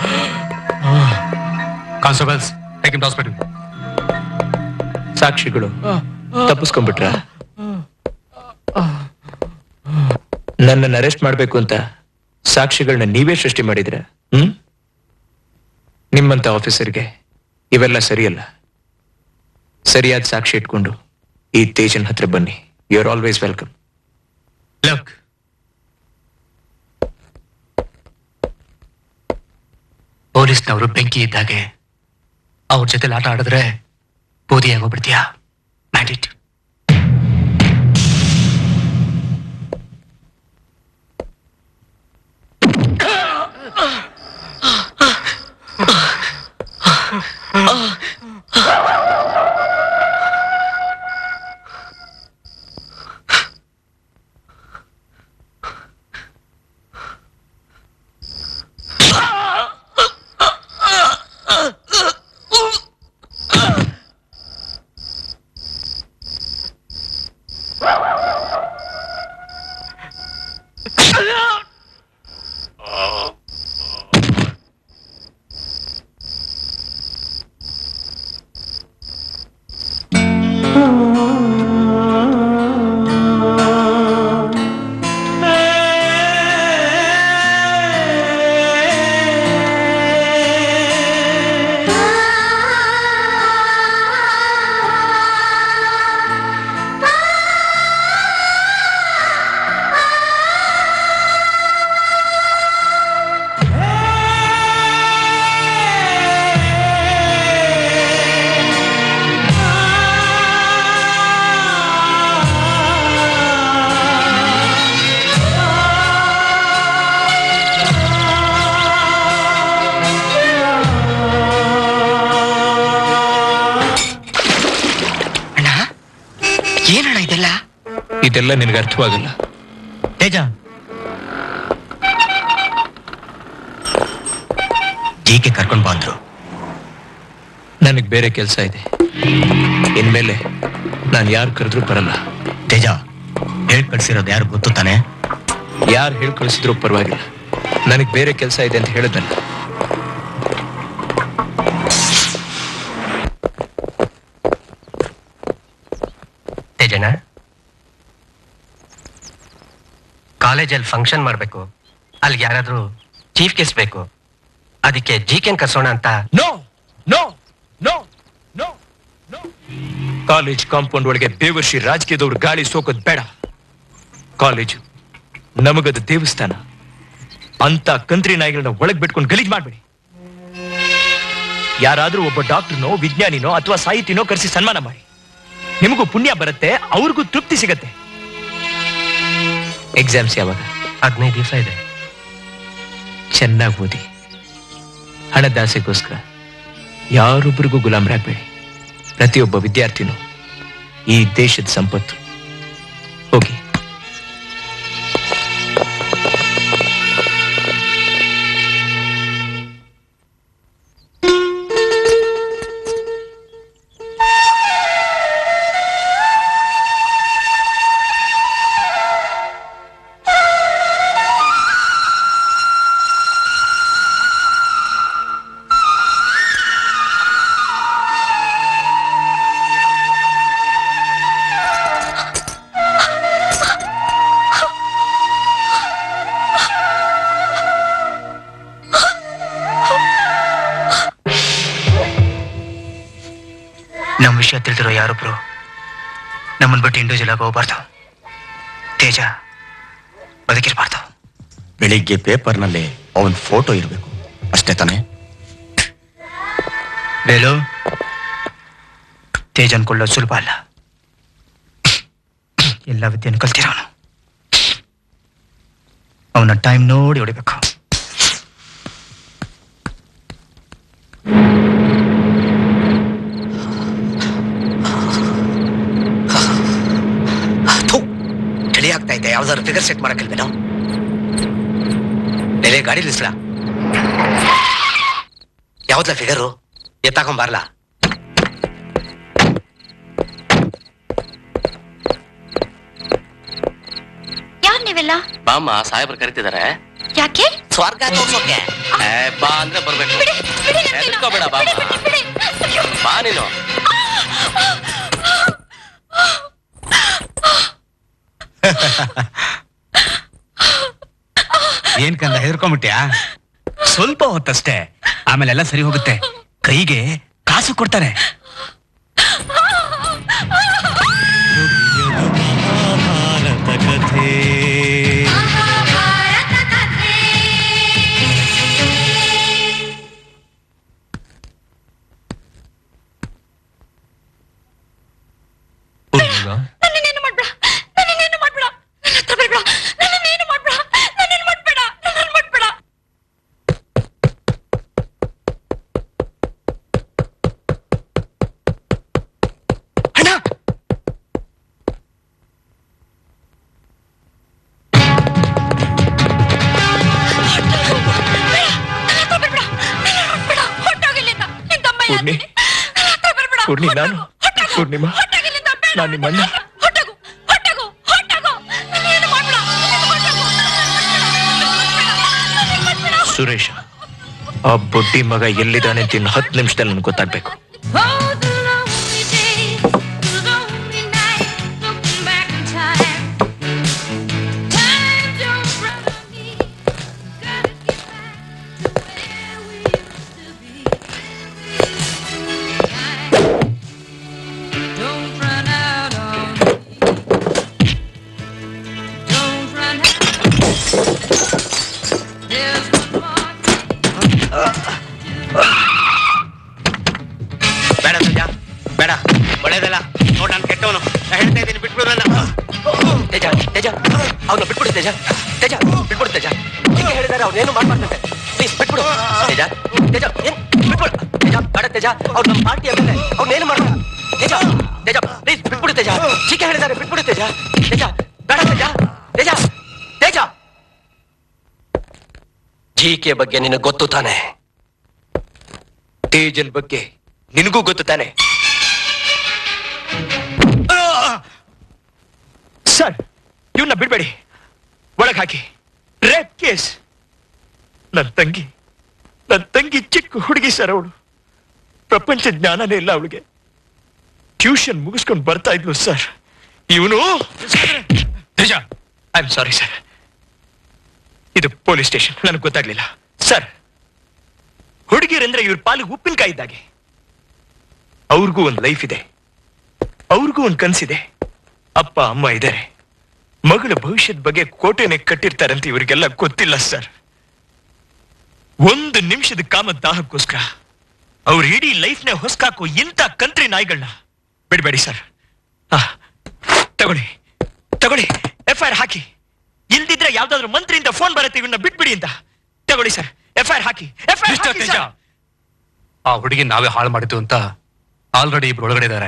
ಕಾನ್ಸ್ಟೇಬಲ್ಸ್ ಟೇಕ್ ಹಾಸ್ಪಿಟಲ್ ಸಾಕ್ಷಿಗಳು ತಪ್ಪಿಸ್ಕೊಂಡ್ಬಿಟ್ರ ನನ್ನನ್ನು ಅರೆಸ್ಟ್ ಮಾಡ್ಬೇಕು ಅಂತ ಸಾಕ್ಷಿಗಳನ್ನ ನೀವೇ ಸೃಷ್ಟಿ ಮಾಡಿದ್ರ ಹ್ಮ್ ನಿಮ್ಮಂತ ಆಫೀಸರ್ಗೆ ಇವೆಲ್ಲ ಸರಿಯಲ್ಲ ಸರಿಯಾದ ಸಾಕ್ಷಿ ಇಟ್ಕೊಂಡು ಈ ತೇಜನ್ ಹತ್ರ ಬನ್ನಿ you are always welcome look ಪೊಲೀಸ್ನವರು ಬೆಂಕಿ ಇದ್ದಾಗೆ ಅವ್ರ ಜೊತೆ ಆಟ ಆಡಿದ್ರೆ ಬೂದಿ ಆಗೋಗ್ಬಿಡ್ತೀಯಾ ಮ್ಯಾಂಡಿಟ್ ಇದೆಲ್ಲ ನಿನಗೆ ಅರ್ಥವಾಗಲ್ಲ ತೇಜ ಜೀಕೆ ಕರ್ಕೊಂಡ್ ಬಂದ್ರು ನನಗೆ ಬೇರೆ ಕೆಲಸ ಇದೆ ಇನ್ಮೇಲೆ ನಾನು ಯಾರು ಕರೆದ್ರೂ ಬರಲ್ಲ ತೇಜ ಹೇಳ್ ಕಳ್ಸಿರೋದು ಯಾರು ಗೊತ್ತು ತಾನೆ ಯಾರು ಹೇಳಿ ಕಳಿಸಿದ್ರು ಪರವಾಗಿಲ್ಲ ನನಗೆ ಬೇರೆ ಕೆಲಸ ಇದೆ ಅಂತ ಹೇಳಿದ್ನಲ್ಲ ತೇಜಣ್ಣ ಕಾಲೇಜಲ್ಲಿ ಫಂಕ್ಷನ್ ಮಾಡಬೇಕು ಅಲ್ಲಿ ಯಾರಾದ್ರೂ ಚೀಫ್ ಗೆಸ್ಟ್ ಬೇಕು ಅದಕ್ಕೆ ಜಿ ಕೆನ್ ಕರ್ಸೋಣ ಅಂತ no no no no college compound ಒಳಗೆ ಬೇವರ್ಷಿ ರಾಜಕೀಯದವ್ರು ಗಾಳಿ ಸೋಕೋದ್ ಬೇಡ ಕಾಲೇಜು ನಮಗದು ದೇವಸ್ಥಾನ ಅಂತ ಕಂತ್ರಿ ನಾಯಿಗಳನ್ನ ಒಳಗ್ ಬಿಟ್ಕೊಂಡು ಗಲೀಜ್ ಮಾಡ್ಬೇಡಿ ಯಾರಾದ್ರೂ ಒಬ್ಬ ಡಾಕ್ಟರ್ನೋ ವಿಜ್ಞಾನಿನೋ ಅಥವಾ ಸಾಹಿತಿನೋ ಕರೆಸಿ ಸನ್ಮಾನ ಮಾಡಿ ನಿಮಗೂ ಪುಣ್ಯ ಬರುತ್ತೆ ಅವ್ರಿಗೂ ತೃಪ್ತಿ ಸಿಗತ್ತೆ ಎಕ್ಸಾಮ್ಸ್ ಯಾವಾಗ ಹದಿನೈದು ದಿವಸ ಇದೆ ಚೆನ್ನಾಗಿ ಓದಿ ಹಣದಾಸೆಗೋಸ್ಕರ ಯಾರೊಬ್ಬರಿಗೂ ಗುಲಾಮರಾಗಬೇಡಿ ಪ್ರತಿಯೊಬ್ಬ ವಿದ್ಯಾರ್ಥಿನೂ ಈ ದೇಶದ ಸಂಪತ್ತು ಹೋಗಿ ನಮ್ಮ ವಿಷಯ ತಿಳಿದಿರೋ ಯಾರೊಬ್ರು ನಮ್ಮನ್ ಬಿಟ್ಟು ಇಂಡಿವಿಜುವಲ್ ಆಗಿ ಹೋಗ್ಬಾರ್ದು ತೇಜ ಬದುಕಿರ್ಬಾರ್ದು ಬೆಳಿಗ್ಗೆ ಪೇಪರ್ನಲ್ಲಿ ಅವನ್ ಫೋಟೋ ಇರಬೇಕು ಅಷ್ಟೇ ತಾನೇ ಬೇಲು ತೇಜ್ ಅನ್ಕೊಳ್ಳೋದು ಸುಲಭ ಅಲ್ಲ ಎಲ್ಲ ವಿದ್ಯೆಯನ್ನು ಕಲ್ತಿರೋನು ಅವನ ಟೈಮ್ ನೋಡಿ ಹೊಡಿಬೇಕು ಚಳಿ ಆಗ್ತಾ ಇದೆ ಯಾವ್ದಾದ್ರು ಫಿಗರ್ ಸೆಟ್ ಮಾಡಕ್ಕಿಲ್ವೇನೋ ನೆಲೆ ಗಾಡಿ ನಿಲ್ಸ್ಲಾ ಯಾವ್ದಲ್ಲ ಫಿಗರು ಎತ್ತಾಕೊಂಬಾರ್ಲಾ ಯಾರ್ ನೀವೆಲ್ಲ ಬಾಮ್ಮ ಸಾಹೇಬ್ರು ಕರಿತಿದ್ದಾರೆ ಯಾಕೆ ಸ್ವರ್ಗ ತೋರ್ಸೋಕೆ ಏ, ಬಾ ಅಂದ್ರೆ ಬರ್ಬೇಕು ಹೆದರ್ಕೋಬೇಡ ಬಾಮ್ಮ ಬಾ ನೀನು ಏನ್ ಕಂದ ಹೆದರ್ಕೊಂಬಿಟ್ಯಾ ಸ್ವಲ್ಪ ಹೊತ್ತಷ್ಟೇ ಆಮೇಲೆ ಎಲ್ಲ ಸರಿ ಹೋಗುತ್ತೆ ಕೈಗೆ ಕಾಸು ಕೊಡ್ತಾರೆ ಕಥೆ ನನ್ನೇನು ಮಾಡ್ಬೇಡ ನನ್ನೇನು ಮಾಡ್ಬೇಡ ನನ್ನ ಹತ್ರ ಬರ್ಬೇಡ ನನ್ನೇನು ಮಾಡ್ಬೇಡ ನನ್ನೇನು ಮಾಡ್ಬೇಡ ನನ್ನ ಮಾಡ್ಬೇಡ ಪೂರ್ಣಿ ಪೂರ್ಣಿ ನಾನು ಪೂರ್ಣಿಮಾ ನಾನು ನಿಮ್ಮ ಅಣ್ಣ ಸುರೇಶ ಆ ಬುಡ್ಡಿ ಮಗ ಎಲ್ಲಿದ್ದಾನೆ ಅಂತ ಇನ್ನು ಹತ್ತು ನಿಮಿಷದಲ್ಲಿ ನನ್ಗೆ ಗೊತ್ತಾಗ್ಬೇಕು ಬೇಡ ಸಂಜ ಬೇಡ ಒಳ್ಳೇದಲ್ಲ ನೋಡ್ ನಾನು ಕೆಟ್ಟವನು ನಾ ಹೇಳ್ತಾ ಇದ್ದೀನಿ ಬಿಟ್ಬಿಡು ನನ್ನ ತೇಜ ತೇಜ ಅವ್ನ ಬಿಟ್ಬಿಡು ತೇಜ ತೇಜ ಬಿಟ್ಬಿಡು ತೇಜ ಹೀಗೆ ಹೇಳಿದಾರೆ ಅವ್ನೇನು ಮಾಡ್ಬಾರ್ದಂತೆ ಪ್ಲೀಸ್ ಬಿಟ್ಬಿಡು ತೇಜ ತೇಜ ಏನ್ ಬಿಟ್ಬಿಡು ತೇಜ ಬೇಡ ತೇಜ ಅವ್ರು ನಮ್ಮ ಪಾರ್ಟಿ ಆಮೇಲೆ ಅವ್ನೇನು ಮಾಡ್ಬೇಡ ತೇಜ ತೇಜ ಪ್ಲೀಸ್ ಬಿಟ್ಬಿಡು ತೇಜ ಚಿಕ್ಕ ಹೇಳಿದ್ದಾರೆ ಬಿಟ್ಬಿಡು ತೇಜ ತೇಜ ಬೇಡ ತೇಜ ತೇಜ ತೇಜ ಜಿಕೆ ಬಗ್ಗೆ ನಿನಗೆ ಗೊತ್ತು ತಾನೆ ತೇಜನ್ ಬಗ್ಗೆ ನಿನಗೂ ಗೊತ್ತು ತಾನೆ ಸರ್ ಇವನ್ನ ಬಿಡ್ಬೇಡಿ ಒಳಗ್ ಹಾಕಿ ರೇಪ್ ಕೇಸ್ ನನ್ನ ತಂಗಿ ನನ್ನ ತಂಗಿ ಚಿಕ್ಕ ಹುಡುಗಿ ಸರ್ ಅವಳು ಪ್ರಪಂಚ ಜ್ಞಾನನೇ ಇಲ್ಲ ಅವಳಿಗೆ ಟ್ಯೂಷನ್ ಮುಗಿಸ್ಕೊಂಡು ಬರ್ತಾ ಇದ್ಲು ಸರ್ ಇವನು ನಿಜ ಐ ಆಮ್ ಸಾರಿ ಸರ್ ಇದು ಪೊಲೀಸ್ ಸ್ಟೇಷನ್ ನನಗೆ ಗೊತ್ತಾಗ್ಲಿಲ್ಲ ಸರ್ ಹುಡುಗಿರಂದ್ರೆ ಇವ್ರ ಪಾಲಿಗೆ ಉಪ್ಪಿನಕಾಯಿ ಇದ್ದಾಗೆ ಅವ್ರಿಗೂ ಒಂದು ಲೈಫ್ ಇದೆ ಅವ್ರಿಗೂ ಒಂದು ಕನ್ಸಿದೆ ಅಪ್ಪ ಅಮ್ಮ ಇದ್ದಾರೆ ಮಗಳ ಭವಿಷ್ಯದ ಬಗ್ಗೆ ಕೋಟೆನೆ ಕಟ್ಟಿರ್ತಾರಂತ ಇವರಿಗೆಲ್ಲ ಗೊತ್ತಿಲ್ಲ ಸರ್ ಒಂದು ನಿಮಿಷದ ಕಾಮ ದಾಹಕ್ಕೋಸ್ಕರ ಅವ್ರ ಇಡೀ ಲೈಫ್ನ ಹೊಸ್ಕಾಕೋ ಇಂಥ ಕಂತ್ರಿ ನಾಯಿಗಳನ್ನ ಬಿಡ್ಬೇಡಿ ಸರ್ ಆ, ತಗೊಳ್ಳಿ ತಗೊಳ್ಳಿ ಎಫ್ ಐ ಆರ್ ಹಾಕಿ ಇಲ್ದಿದ್ರೆ ಯಾವ್ದಾದ್ರು ಮಂತ್ರಿಯಿಂದ ಫೋನ್ ಬರುತ್ತೆ ಇವನ್ನ ಬಿಟ್ಬಿಡಿ ಅಂತ ತಗೊಳ್ಳಿ ಸರ್ ಎಫ್ ಐ ಆರ್ ಹಾಕಿ ಎಫ್ ಐ ಮಿಸ್ಟರ್ ತೇಜ ಆ ಹುಡುಗಿ ನಾವೇ ಹಾಳು ಮಾಡಿದ್ದು ಅಂತ ಆಲ್ರೆಡಿ ಇಬ್ರು ಒಳಗಡೆ ಇದ್ದಾರೆ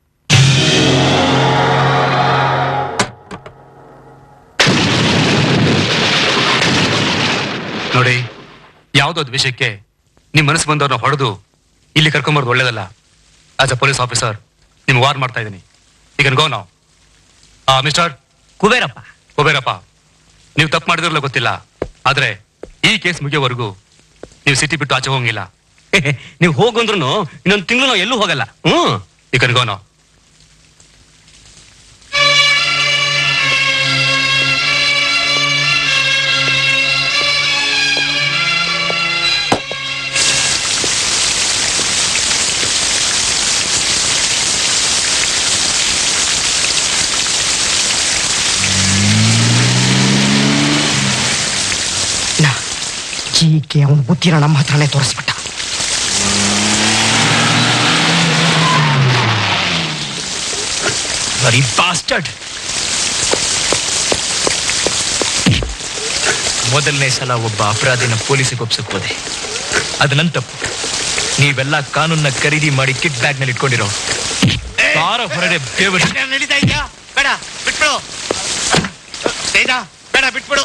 ನೋಡಿ ಯಾವ್ದೊಂದು ವಿಷಯಕ್ಕೆ ನಿಮ್ ಮನಸ್ಸು ಬಂದವ್ರನ್ನ ಹೊಡೆದು ಇಲ್ಲಿ ಕರ್ಕೊಂಬರೋದು ಒಳ್ಳೇದಲ್ಲ ಆಸ್ ಅ ಪೊಲೀಸ್ ಆಫೀಸರ್ ನಿಮ್ಗೆ ವಾರ್ ಮಾಡ್ತಾ ಇದ್ದೀನಿ ಈಗ ಗೋ ನಾವು ಆ ಮಿಸ್ಟರ್ ಕುಬೇರಪ್ಪ ಕುಬೇರಪ್ಪ ನೀವು ತಪ್ಪು ಮಾಡಿದ್ರಲ್ಲ ಗೊತ್ತಿಲ್ಲ ಆದ್ರೆ ಈ ಕೇಸ್ ಮುಗಿಯೋವರೆಗೂ ನೀವು ಸಿಟಿ ಬಿಟ್ಟು ಆಚೆ ಹೋಗಂಗಿಲ್ಲ ನೀವು ಹೋಗಂದ್ರು ಇನ್ನೊಂದು ತಿಂಗಳು ನಾವು ಎಲ್ಲೂ ಹೋಗಲ್ಲ ಹ್ಮ್ ಈ ಗೋ ನಾವು ಜೀಕೆ ಅವನ ಬುದ್ಧಿನ ನಮ್ಮ ಹತ್ರನೇ ತೋರಿಸ್ಬಿಟ್ಟ ಬರೀ ಬಾಸ್ಟರ್ಡ್ ಮೊದಲನೇ ಸಲ ಒಬ್ಬ ಅಪರಾಧಿನ ಪೊಲೀಸಿಗೆ ಒಪ್ಸಕ್ ಹೋದೆ ಅದು ನನ್ ತಪ್ಪು ನೀವೆಲ್ಲ ಕಾನೂನ್ನ ಖರೀದಿ ಮಾಡಿ ಕಿಟ್ ಬ್ಯಾಗ್ ನಲ್ಲಿ ಇಟ್ಕೊಂಡಿರೋ ಕಾರ ಹೊರಡೆ ಬೇವರ್ಸಿ ನಡೀತಾ ಇದ್ಯಾ ಬೇಡ ಬಿಟ್ಬಿಡು ತೇಜ ಬೇಡ ಬಿಟ್ಬಿಡು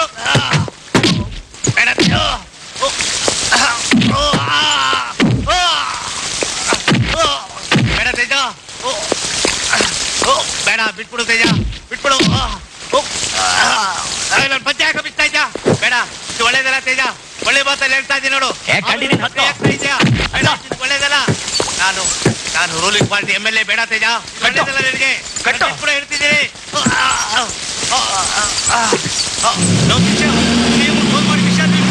ಬೇಡ ತೇಜ. ಓ, ಆ, ಓ, ಆ, ಓ, ಓ, ಬೇಡ ತೇಜ ಓ, ಓ, ಬೇಡ ಬಿಟ್ಬಿಡು ತೇಜ ಬಿಟ್ಬಿಡು ಆ, ಓ, ಆ, ನನ್ ಪಂಚೆ ಹಾಕ ಬಿಡ್ತಾ ಇದ್ಯಾ ಬೇಡ ಇದು ಒಳ್ಳೇದಲ್ಲ ತೇಜ ಒಳ್ಳೆ ಮಾತಲ್ಲಿ ಹೇಳ್ತಾ ಇದ್ದೀನಿ ನೋಡು ಏ, ಕಂಡಿದ್ದೀನಿ, ಪಂಚೆ ಹಾಕ್ತಾ ಇದ್ಯಾ ಬೇಡ ಇದು ಒಳ್ಳೇದಲ್ಲ ನಾನು ನಾನು ruling party M L A ಬೇಡ ತೇಜ ಒಳ್ಳೇದಲ್ಲ ನಿನಗೆ ಕೂಡ ಹೇಳ್ತಿದ್ದೀನಿ ಆ, ಆ, ಆ, ಆ, ಆ, ಆ, ನಾವು ವಿಷಯ ನೀವು ಫೋನ್ ಮಾಡಿ ವಿಷಯ ತಿಳಿಸು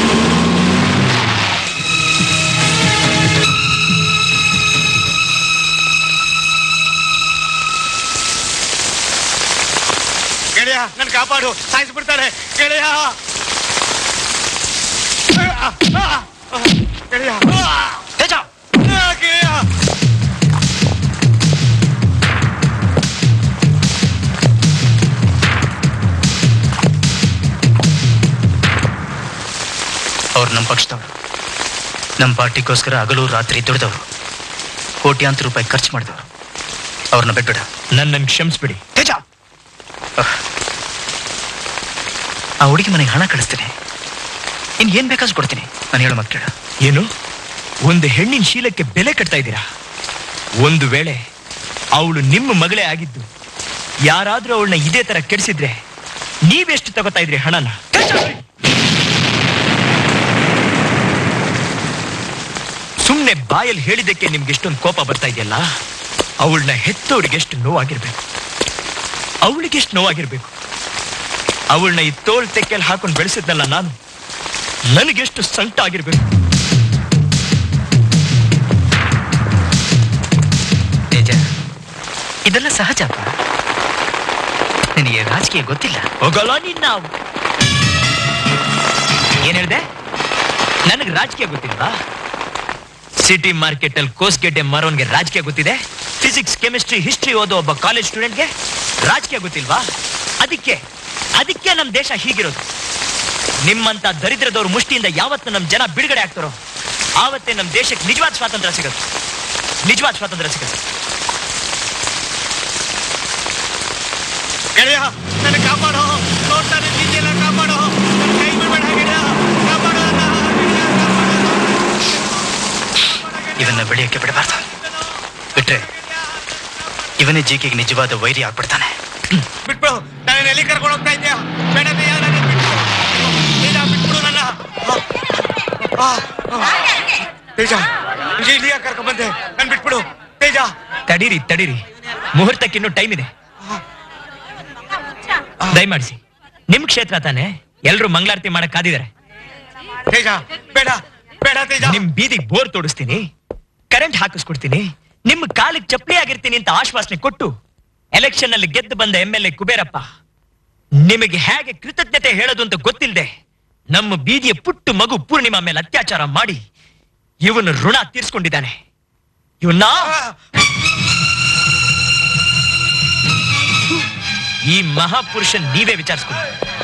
ಗೆಳೆಯ ನನ್ ಕಾಪಾಡು ಸಾಯಿಸ್ಬಿಡ್ತಾರೆ ಗೆಳೆಯ ಆ, ಆ, ಆ, ಗೆಳೆಯ ತೇಜ ಗೆಳೆಯ ಅವ್ರು ನಮ್ಮ ಪಕ್ಷದವರು ನಮ್ಮ ಪಾರ್ಟಿಗೋಸ್ಕರ ಹಗಲು ರಾತ್ರಿ ದುಡಿದವರು ಕೋಟ್ಯಾಂತರ ರೂಪಾಯಿ ಖರ್ಚು ಮಾಡಿದವರು ಅವ್ರನ್ನ ಬಿಟ್ಬಿಡ ನನ್ನನ್ನು ಕ್ಷಮಿಸ್ಬಿಡಿ ತೇಜ ಆ ಹುಡುಗಿ ಮನೆಗೆ ಹಣ ಕಳಿಸ್ತೀನಿ ಇನ್ ಏನ್ ಬೇಕಾದ್ರೂ ಕೊಡ್ತೀನಿ ನಾನು ಹೇಳೋ ಮಾತು ಕೇಳ ಏನು ಒಂದು ಹೆಣ್ಣಿನ ಶೀಲಕ್ಕೆ ಬೆಲೆ ಕಟ್ತಾ ಇದ್ದೀರಾ ಒಂದು ವೇಳೆ ಅವಳು ನಿಮ್ಮ ಮಗಳೇ ಆಗಿದ್ದು ಯಾರಾದ್ರೂ ಅವಳನ್ನ ಇದೇ ತರ ಕೆಡಿಸಿದ್ರೆ ನೀವೆಷ್ಟು ತಗೋತಾ ಇದ್ರಿ ಹಣನ ಸುಮ್ನೆ ಬಾಯಲ್ಲಿ ಹೇಳಿದ್ದಕ್ಕೆ ನಿಮ್ಗೆ ಎಷ್ಟೊಂದು ಕೋಪ ಬರ್ತಾ ಇದೆಯಲ್ಲ ಅವಳನ್ನ ಹೆತ್ತವಳಿಗೆ ಎಷ್ಟು ನೋವಾಗಿರ್ಬೇಕು ಅವಳಿಗೆ ಎಷ್ಟು ನೋವಾಗಿರ್ಬೇಕು ಅವಳನ್ನ ಈ ತೋಳ್ ತೆಕ್ಕೆಯಲ್ಲಿ ಹಾಕೊಂಡು ಬೆಳೆಸಿದ್ನಲ್ಲ ನಾನು ನನಗೆಷ್ಟು ಸಂಕಟ ಆಗಿರ್ಬೇಕು ತೇಜ ಇದೆಲ್ಲ ಸಹಜಪ್ಪ ನಿನಗೆ ರಾಜಕೀಯ ಗೊತ್ತಿಲ್ಲ ಹೋಗಲ್ಲ ನೀನ್ ನಾವು ಏನ್ ಹೇಳ್ದೆ ನನಗೆ ರಾಜಕೀಯ ಗೊತ್ತಿಲ್ವಾ ಸಿಟಿ ಮಾರ್ಕೆಟ್ ಅಲ್ಲಿ ಕೋಸ್ಗೆಡ್ಡೆ ಮಾರೋನ್ಗೆ ರಾಜಕೀಯ ಗೊತ್ತಿದೆ ಫಿಸಿಕ್ಸ್ ಕೆಮಿಸ್ಟ್ರಿ ಹಿಸ್ಟ್ರಿ ಓದೋ ಒಬ್ಬ ಕಾಲೇಜ್ ಸ್ಟೂಡೆಂಟ್ಗೆ ರಾಜಕೀಯ ಗೊತ್ತಿಲ್ವಾ ಅದಕ್ಕೆ ಅದಕ್ಕೆ ನಮ್ ದೇಶ ಹೀಗಿರೋದು ನಿಮ್ಮಂತ ದರಿದ್ರದವ್ರ ಮುಷ್ಟಿಯಿಂದ ಯಾವತ್ತು ನಮ್ ಜನ ಬಿಡುಗಡೆ ಆಗ್ತಾರೋ ಆವತ್ತೇ ನಮ್ ದೇಶಕ್ಕೆ ನಿಜವಾದ ಸ್ವಾತಂತ್ರ್ಯ ಸಿಗುತ್ತೆ ನಿಜವಾದ ಸ್ವಾತಂತ್ರ್ಯ ಸಿಗುತ್ತೆ ಗೆಳೆಯ ನನ್ನ ಕಾಪಾಡೋ ನೋಡ್ತಾನೆ ನಿಂಗೆಲ್ಲ ಕಾಪಾಡೋ ನನ್ನ ಕೈ ಬಿಡ್ಬೇಡ ಗೆಳೆಯ ಕಾಪಾಡೋ ಇವನ್ನ ಬೆಳೆಯಕ್ಕೆ ಬಿಡಬಾರ್ದು ಬಿಟ್ರೆ ಇವನೇ ಜೀಕೆಗೆ ನಿಜವಾದ ವೈರಿ ಆಗ್ಬಿಡ್ತಾನೆ ಬಿಟ್ಬಿಡು ನಾನು ಎಲ್ಲಿ ಕರ್ಕೊಂಡು ಹೋಗ್ತಾ ಇದ್ಯಾ ಬೇಡ ಬೇಡ ನನ್ನ ಬಿಟ್ಬಿಡು ತೇಜ ಬಿಟ್ಬಿಡು ನನ್ನ ಆ, ಆ, ಆ. ತೇಜ ಇಲ್ಲಿ ಇಲ್ಲಿಯ ಕರ್ಕೊಂಡ್ ಬಂದೆ ನನ್ ಬಿಟ್ಬಿಡು ತೇಜ ತಡೀರಿ ತಡೀರಿ ಮುಹೂರ್ತಕ್ಕೆ ಇನ್ನೂ ಟೈಮ್ ಇದೆ ದಯಮಾಡಿಸಿ ನಿಮ್ ಕ್ಷೇತ್ರ ತಾನೆ ಎಲ್ರು ಮಂಗಳಾರತಿ ಮಾಡಕ್ ಕಾದಿದ್ದಾರೆ ತೇಜ ಬೇಡ ಬೇಡ ತೇಜ ನಿಮ್ ಬೀದಿಗೆ ಬೋರ್ ತೋಡಿಸ್ತೀನಿ ಕರೆಂಟ್ ಹಾಕಿಸ್ಕೊಡ್ತೀನಿ ನಿಮ್ ಕಾಲಿಗೆ ಚಪ್ಪಲಿ ಆಗಿರ್ತೀನಿ ಅಂತ ಆಶ್ವಾಸನೆ ಕೊಟ್ಟು ಎಲೆಕ್ಷನ್ ನಲ್ಲಿ ಗೆದ್ದು ಬಂದ ಎಂ ಎಲ್ ಎ ಕುಬೇರಪ್ಪ ನಿಮಗೆ ಹೇಗೆ ಕೃತಜ್ಞತೆ ಹೇಳೋದು ಅಂತ ಗೊತ್ತಿಲ್ಲದೆ ನಮ್ಮ ಬೀದಿಯ ಪುಟ್ಟು ಮಗು ಪೂರ್ಣಿಮಾ ಮೇಲೆ ಅತ್ಯಾಚಾರ ಮಾಡಿ ಇವನು ಋಣ ತೀರ್ಸ್ಕೊಂಡಿದ್ದಾನೆ ಇವನ್ನ ಈ ಮಹಾಪುರುಷನ್ ನೀವೇ ವಿಚಾರಿಸ್ಕೊಳ್ಳಿ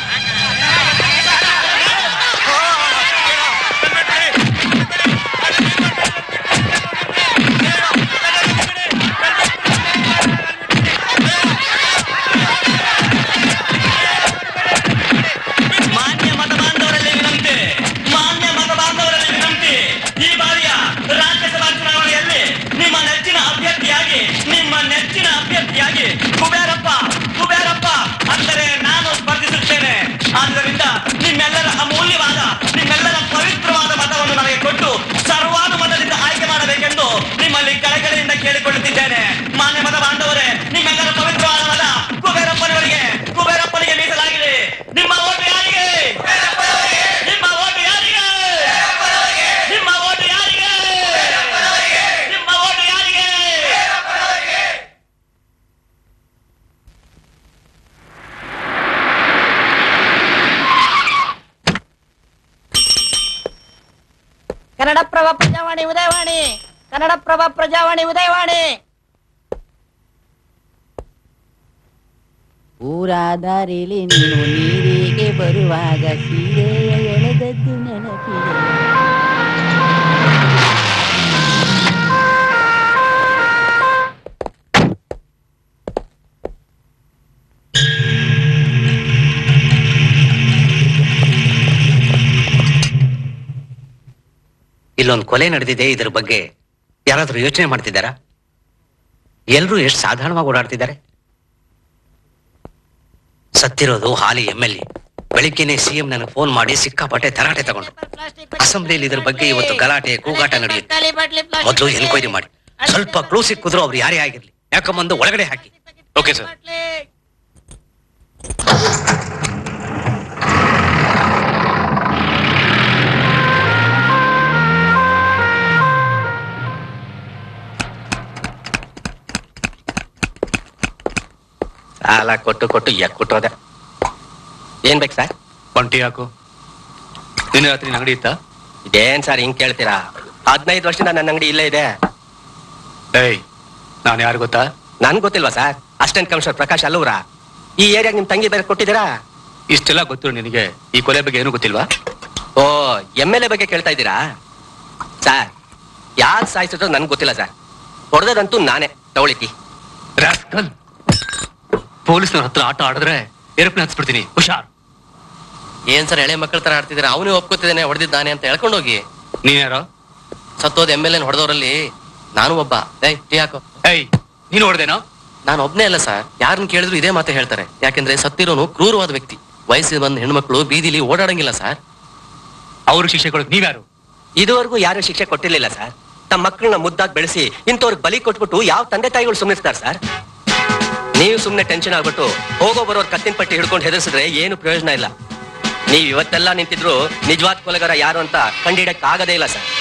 ಮಾನ್ಯ ಮತ ಬಾಂಧವರಲ್ಲಿ ವಿನಂತಿ ಮಾನ್ಯ ಮತ ಬಾಂಧವರಲ್ಲಿ ವಿನಂತಿ ಈ ಬಾರಿಯ ರಾಜ್ಯಸಭಾ ಚುನಾವಣೆಯಲ್ಲಿ ನಿಮ್ಮ ನೆಚ್ಚಿನ ಅಭ್ಯರ್ಥಿಯಾಗಿ ನಿಮ್ಮ ನೆಚ್ಚಿನ ಅಭ್ಯರ್ಥಿಯಾಗಿ ಕುಬೇರಪ್ಪ ಕುಬೇರಪ್ಪ ಅಂದರೆ ನಾನು ಸ್ಪರ್ಧಿಸುತ್ತೇನೆ ಆದ್ದರಿಂದ ನಿಮ್ಮೆಲ್ಲರ ಅಮೂಲ್ಯವಾದ ನಿಮ್ಮೆಲ್ಲರ ಪವಿತ್ರವಾದ ಮತವನ್ನು ನನಗೆ ಕೊಟ್ಟು ಸರ್ವಾನುಮತದಿಂದ ಆಯ್ಕೆ ಮಾಡಬೇಕೆಂದು ನಿಮ್ಮಲ್ಲಿ ಕಳಕಳಿಯಿಂದ ಕೇಳಿಕೊಳ್ಳುತ್ತಿದ್ದೇನೆ ಮಾನ್ಯ ಮತ ಬಾಂಧವರೇ ನಿಮ್ಮೆಲ್ಲರ ಪವಿತ್ರವಾದ ಮತ ಕುಬೇರಪ್ಪನವರಿಗೆ ಕುಬೇರಪ್ಪನಿಗೆ ಮೀಸಲಾಗಿದೆ ನಿಮ್ಮ ಓಟು ಯಾರಿಗೆ ನಿಮ್ಮ ಓಟು ಯಾರಿಗೆ ನಿಮ್ಮ ಓಟು ಯಾರಿಗೆ ನಿಮ್ಮ ಓಟು ಯಾರಿಗೆ ಕನ್ನಡಪ್ರಭ ಪ್ರಜಾವಾಣಿ ಉದಯವಾಣಿ ಕನ್ನಡಪ್ರಭ ಪ್ರಜಾವಾಣಿ ಉದಯವಾಣಿ ಊರಾದಾರಿಲಿ ನೀನು ನೀರಿಗೆ ಬರುವಾಗ ಸೀರೆಯ ಎಳೆದದ್ದು ನೆನಪಿದೆ ಇಲ್ಲೊಂದು ಕೊಲೆ ನಡೆದಿದೆ ಇದರ ಬಗ್ಗೆ ಯಾರಾದ್ರೂ ಯೋಚನೆ ಮಾಡ್ತಿದ್ದಾರಾ ಎಲ್ರೂ ಎಷ್ಟು ಸಾಧಾರಣವಾಗಿ ಓಡಾಡ್ತಿದ್ದಾರೆ ಸತ್ತಿರೋದು ಹಾಲಿ ಎಂ ಎಲ್ ಎ ಬೆಳಿಗ್ಗೆನೆ ಸಿಎಂ ನನಗೆ ಫೋನ್ ಮಾಡಿ ಸಿಕ್ಕಾಪಟ್ಟೆ ತರಾಟೆ ತಗೊಂಡು ಅಸೆಂಬ್ಲಿಯಲ್ಲಿ ಇದ್ರ ಬಗ್ಗೆ ಇವತ್ತು ಗಲಾಟೆ ಕೂಗಾಟ ನಡೆಯುತ್ತೆ ಮೊದಲು ಎನ್ಕ್ವೈರಿ ಮಾಡಿ ಸ್ವಲ್ಪ ಕ್ಲೂ ಸಿಕ್ಕಿದ್ರು ಅವ್ರು ಯಾರೇ ಆಗಿರ್ಲಿ ಯಾಕಂಬಂದು ಒಳಗಡೆ ಹಾಕಿ ಓಕೆ ಸರ್ ಸಾಲ ಕೊಟ್ಟು ಕೊಟ್ಟು ಯಾಕೆ ಕೊಟ್ಟೋದೆ ಏನ್ ಬೇಕು ಸರ್ ಒಂಟಿ ಹಾಕು ನಿನ್ನೆ ರಾತ್ರಿ ನಿನ್ ಅಂಗಡಿ ಇತ್ತಾ ಇದೇನ್ ಸರ್ ಹಿಂಗ್ ಕೇಳ್ತೀರಾ ಹದಿನೈದು ವರ್ಷದಿಂದ ನನ್ನ ಅಂಗಡಿ ಇಲ್ಲೇ ಇದೆ ಏಯ್ ನಾನು ಯಾರು ಗೊತ್ತಾ ನನ್ ಗೊತ್ತಿಲ್ವಾ ಸರ್ ಅಸಿಸ್ಟೆಂಟ್ ಕಮಿಷನರ್ ಪ್ರಕಾಶ್ ಅಲ್ಲೂರ ಈ ಏರಿಯಾಗ ನಿಮ್ ತಂಗಿ ಬೇರೆ ಕೊಟ್ಟಿದ್ದೀರಾ ಇಷ್ಟೆಲ್ಲ ಗೊತ್ತಿರೋ ನಿನಗೆ ಈ ಕೊಲೆ ಬಗ್ಗೆ ಏನು ಗೊತ್ತಿಲ್ವಾ ಓ ಎಮ್ ಎಲ್ ಎ ಬಗ್ಗೆ ಕೇಳ್ತಾ ಇದ್ದೀರಾ ಸರ್ ಯಾರು ಸಾಯಿಸಿದ್ರು ನನ್ಗೆ ಗೊತ್ತಿಲ್ಲ ಸರ್ ಹೊಡೆದದಂತೂ ನಾನೇ ತಗೊಳಿಕಿ ರಾಸ್ಕಲ್ ಪೊಲೀಸ್ನವ್ರ ಹತ್ರ ಆಟ ಆಡಿದ್ರೆ ಏರೋಪ್ಲೇನ್ ಹತ್ಸ್ಬಿಡ್ತೀನಿ ಹುಷಾರ್ ಏನ್ ಸರ್ ಎಳೆ ಮಕ್ಕಳ ತರ ಆಡ್ತಿದ್ದೀರಾ ಅವನೇ ಒಪ್ಕೋತಿದ್ದಾನೆ ಹೊಡೆದಿದ್ದಾನೆ ಅಂತ ಹೇಳ್ಕೊಂಡು ಹೋಗಿ ನೀನ್ ಯಾರೋ ಸತ್ತೋದ್ ಎಮ್ ಎಲ್ ಎನ್ ಹೊಡೆದವರಲ್ಲಿ ನಾನು ಒಬ್ಬ ಏಯ್ ಟೀ ಹಾಕೋ ಏಯ್ ನೀನು ಹೊಡೆದೇನೋ ನಾನು ಒಬ್ನೇ ಅಲ್ಲ ಸರ್ ಯಾರನ್ನ ಕೇಳಿದ್ರು ಇದೇ ಮಾತೆ ಹೇಳ್ತಾರೆ ಯಾಕೆಂದ್ರೆ ಸತ್ತಿರೋನು ಕ್ರೂರವಾದ ವ್ಯಕ್ತಿ ವಯಸ್ಸಿಗೆ ಬಂದ ಹೆಣ್ಮಕ್ಳು ಬೀದಿಲಿ ಓಡಾಡಂಗಿಲ್ಲ ಸರ್ ಅವ್ರಿಗೆ ಶಿಕ್ಷೆ ಕೊಡಕ್ ನೀವ್ಯಾರು ಇದುವರೆಗೂ ಯಾರು ಶಿಕ್ಷೆ ಕೊಟ್ಟಿರ್ಲಿಲ್ಲ ಸರ್ ತಮ್ಮ ಮಕ್ಕಳನ್ನ ಮುದ್ದಾಗಿ ಬೆಳೆಸಿ ಇಂಥವ್ರಿಗೆ ಬಲಿ ಕೊಟ್ಬಿಟ್ಟು ಯಾವ ತಂದೆ ತಾಯಿಗಳು ಸುಮ್ಮನಿರ್ತಾರೆ ಸರ್ ನೀವು ಸುಮ್ಮನೆ ಟೆನ್ಷನ್ ಆಗ್ಬಿಟ್ಟು ಹೋಗೋ ಬರೋರ್ ಕತ್ತಿನ ಪಟ್ಟಿ ಹಿಡ್ಕೊಂಡು ಹೆದರ್ಸಿದ್ರೆ ಏನು ಪ್ರಯೋಜನ ಇಲ್ಲ ನೀವ್ ಇವತ್ತೆಲ್ಲ ನಿಂತಿದ್ರು ನಿಜವಾದ ಕೊಲೆಗಾರ ಯಾರು ಅಂತ ಕಂಡಿಡಕ್ ಆಗದೇ ಇಲ್ಲ ಸರ್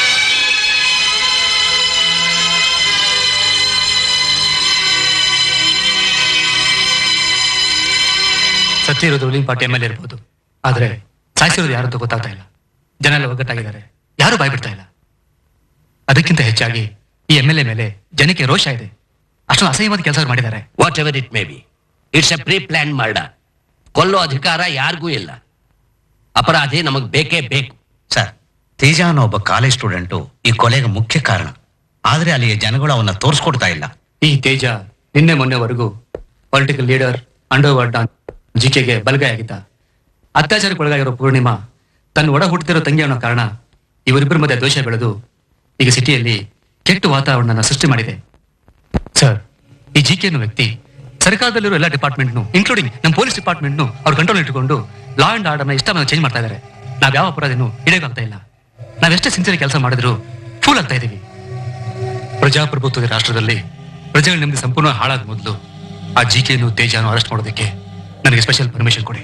ಸತ್ತಿರೋದು ರೂಲಿಂಗ್ ಪಾರ್ಟಿ ಎಮ್ ಎಲ್ ಇರ್ಬೋದು ಆದ್ರೆ ಸಾಯಿಸಿರೋದು ಯಾರು ಅಂತ ಗೊತ್ತಾಗ್ತಾ ಇಲ್ಲ ಜನ ಎಲ್ಲ ಒಗ್ಗಟ್ಟಾಗಿದ್ದಾರೆ ಯಾರು ಬಾಯ್ಬಿಡ್ತಾ ಇಲ್ಲ ಅದಕ್ಕಿಂತ ಹೆಚ್ಚಾಗಿ ಈ ಎಮ್ ಎಲ್ ಎ ಮೇಲೆ ಜನಕ್ಕೆ ರೋಷ ಇದೆ ಅಷ್ಟೊಂದು ಅಸಹ್ಯವಾದ ಕೆಲಸ ಮಾಡಿದ್ದಾರೆ whatever it may be it's a pre plan murder ಕೊಲ್ಲೋ ಅಧಿಕಾರ ಯಾರಿಗೂ ಇಲ್ಲ ಅಪರಾಧಿ ನಮಗ್ ಬೇಕೇ ಬೇಕು ಸರ್ ತೇಜ ಅನ್ನೋ ಒಬ್ಬ ಕಾಲೇಜ್ ಸ್ಟೂಡೆಂಟು ಈ ಕೊಲೆಗೆ ಮುಖ್ಯ ಕಾರಣ ಆದ್ರೆ ಅಲ್ಲಿಯ ಜನಗಳು ಅವನ್ನ ತೋರಿಸ್ಕೊಡ್ತಾ ಇಲ್ಲ ಈ ತೇಜ ನಿನ್ನೆ ಮೊನ್ನೆವರೆಗೂ ಪೊಲಿಟಿಕಲ್ ಲೀಡರ್ ಅಂಡರ್ವರ್ಡ್ ಜಿಕೆಗೆ ಬಲಗೈ ಆಗಿದ್ದ ಅತ್ಯಾಚಾರಕ್ಕೆ ಒಳಗಾಗಿರೋ ಪೂರ್ಣಿಮಾ ತನ್ನ ಒಡ ಹುಟ್ಟಿದಿರೋ ತಂಗಿ ಅನ್ನೋ ಕಾರಣ ಇವರಿಬ್ಬರ ಮಧ್ಯೆ ದ್ವೇಷ ಬೆಳೆದು ಈಗ ಸಿಟಿಯಲ್ಲಿ ಕೆಟ್ಟ ವಾತಾವರಣನ ಸೃಷ್ಟಿ ಮಾಡಿದೆ ಸರ್ ಈ ಜಿಕೆ ಅನ್ನೋ ವ್ಯಕ್ತಿ ಸರ್ಕಾರದಲ್ಲಿರೋ ಎಲ್ಲ ಡಿಪಾರ್ಟ್ಮೆಂಟ್ನು ಇನ್ಕ್ಲೂಡಿಂಗ್ ನಮ್ಮ ಪೊಲೀಸ್ ಡಿಪಾರ್ಟ್ಮೆಂಟ್ನು ಅವ್ರ ಕಂಟ್ರೋಲ್ ಇಟ್ಟುಕೊಂಡು ಲಾ ಅಂಡ್ ಆರ್ಡರ್ನ ಇಷ್ಟ ಚೇಂಜ್ ಮಾಡ್ತಾ ಇದ್ದಾರೆ ನಾವ್ ಯಾವ ಅಪರಾಧನೂ ಹಿಡಿಯೋಕ್ಕಾಗ್ತಾ ಇಲ್ಲ ನಾವೆಷ್ಟೇ ಸಿನ್ಸಿಯರ್ ಕೆಲಸ ಮಾಡಿದ್ರು ಫೂಲ್ ಆಗ್ತಾ ಇದೀವಿ ಪ್ರಜಾಪ್ರಭುತ್ವದ ರಾಷ್ಟ್ರದಲ್ಲಿ ಪ್ರಜೆಗಳ ನೆಮ್ಮದಿ ಸಂಪೂರ್ಣ ಹಾಳಾದ ಮೊದಲು ಆ ಜಿಕೆಯನ್ನು ತೇಜಾನು ಅರೆಸ್ಟ್ ಮಾಡೋದಕ್ಕೆ ನನಗೆ ಸ್ಪೆಷಲ್ ಪರ್ಮಿಷನ್ ಕೊಡಿ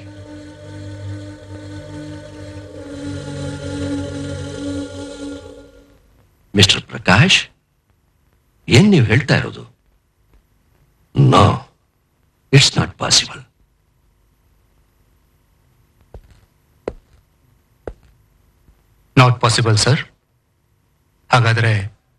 ಮಿಸ್ಟರ್ ಪ್ರಕಾಶ್ ಏನ್ ನೀವು ಹೇಳ್ತಾ ಇರೋದು no it's not possible not possible sir ಹಾಗಾದ್ರೆ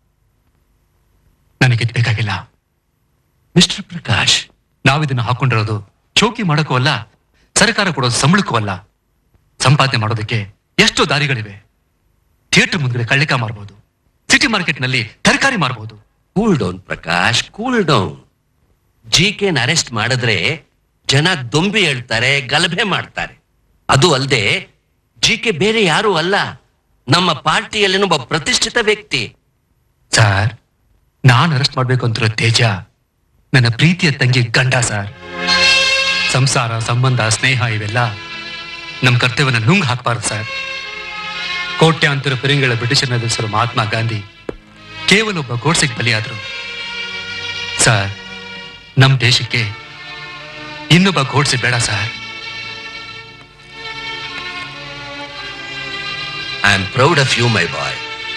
ನನಗೆ ಇದ್ ಬೇಕಾಗಿಲ್ಲ ಮಿಸ್ಟರ್ ಪ್ರಕಾಶ್ ನಾವಿದನ್ನ ಹಾಕೊಂಡಿರೋದು ಚೌಕಿ ಮಾಡೋಕ್ಕೂ ಅಲ್ಲ ಸರ್ಕಾರ ಕೊಡೋದು ಸಂಬಳಕ್ಕೂ ಅಲ್ಲ ಸಂಪಾದನೆ ಮಾಡೋದಕ್ಕೆ ಎಷ್ಟು ದಾರಿಗಳಿವೆ ಥಿಯೇಟರ್ ಮುಂದೆ ಕಳ್ಳಿಕ ಮಾರ್ಬೋದು ಸಿಟಿ ಮಾರ್ಕೆಟ್ ನಲ್ಲಿ ತರಕಾರಿ ಮಾರ್ಬೋದು cool down Prakash cool down G ಕೆನ ಅರೆಸ್ಟ್ ಮಾಡಿದ್ರೆ ಜನ ದೊಂಬಿ ಹೇಳ್ತಾರೆ ಗಲಭೆ ಮಾಡ್ತಾರೆ ಅದು ಅಲ್ಲದೆ ಜಿ ಕೆ ಬೇರೆ ಯಾರು ಅಲ್ಲ ನಮ್ಮ ಪಾರ್ಟಿಯಲ್ಲಿನ ಒಬ್ಬ ಪ್ರತಿಷ್ಠಿತ ವ್ಯಕ್ತಿ ಸರ್ ನಾನ್ ಅರೆಸ್ಟ್ ಮಾಡ್ಬೇಕು ಅಂತಿರೋ ತೇಜ ನನ್ನ ಪ್ರೀತಿಯ ತಂಗಿ ಗಂಡ ಸರ್ ಸಂಸಾರ ಸಂಬಂಧ ಸ್ನೇಹ ಇವೆಲ್ಲ ನಮ್ಮ ಕರ್ತವ್ಯನ ನುಂಗ್ ಹಾಕ್ಬಾರ್ದು ಸರ್ ಕೋಟ್ಯಾಂತರ ಪಿರಿಂಗಳ ಬ್ರಿಟಿಷರ್ನ ಎದುರಿಸಿರೋ ಮಹಾತ್ಮ ಗಾಂಧಿ ಕೇವಲ ಒಬ್ಬ ಗೋಡ್ಸೆಗೆ ಬಲಿಯಾದ್ರು ಸರ್ ನಮ್ ದೇಶಕ್ಕೆ ಇನ್ನೊಬ್ಬ ಗೋಡ್ಸೆ ಬೇಡ sir I am proud of you my boy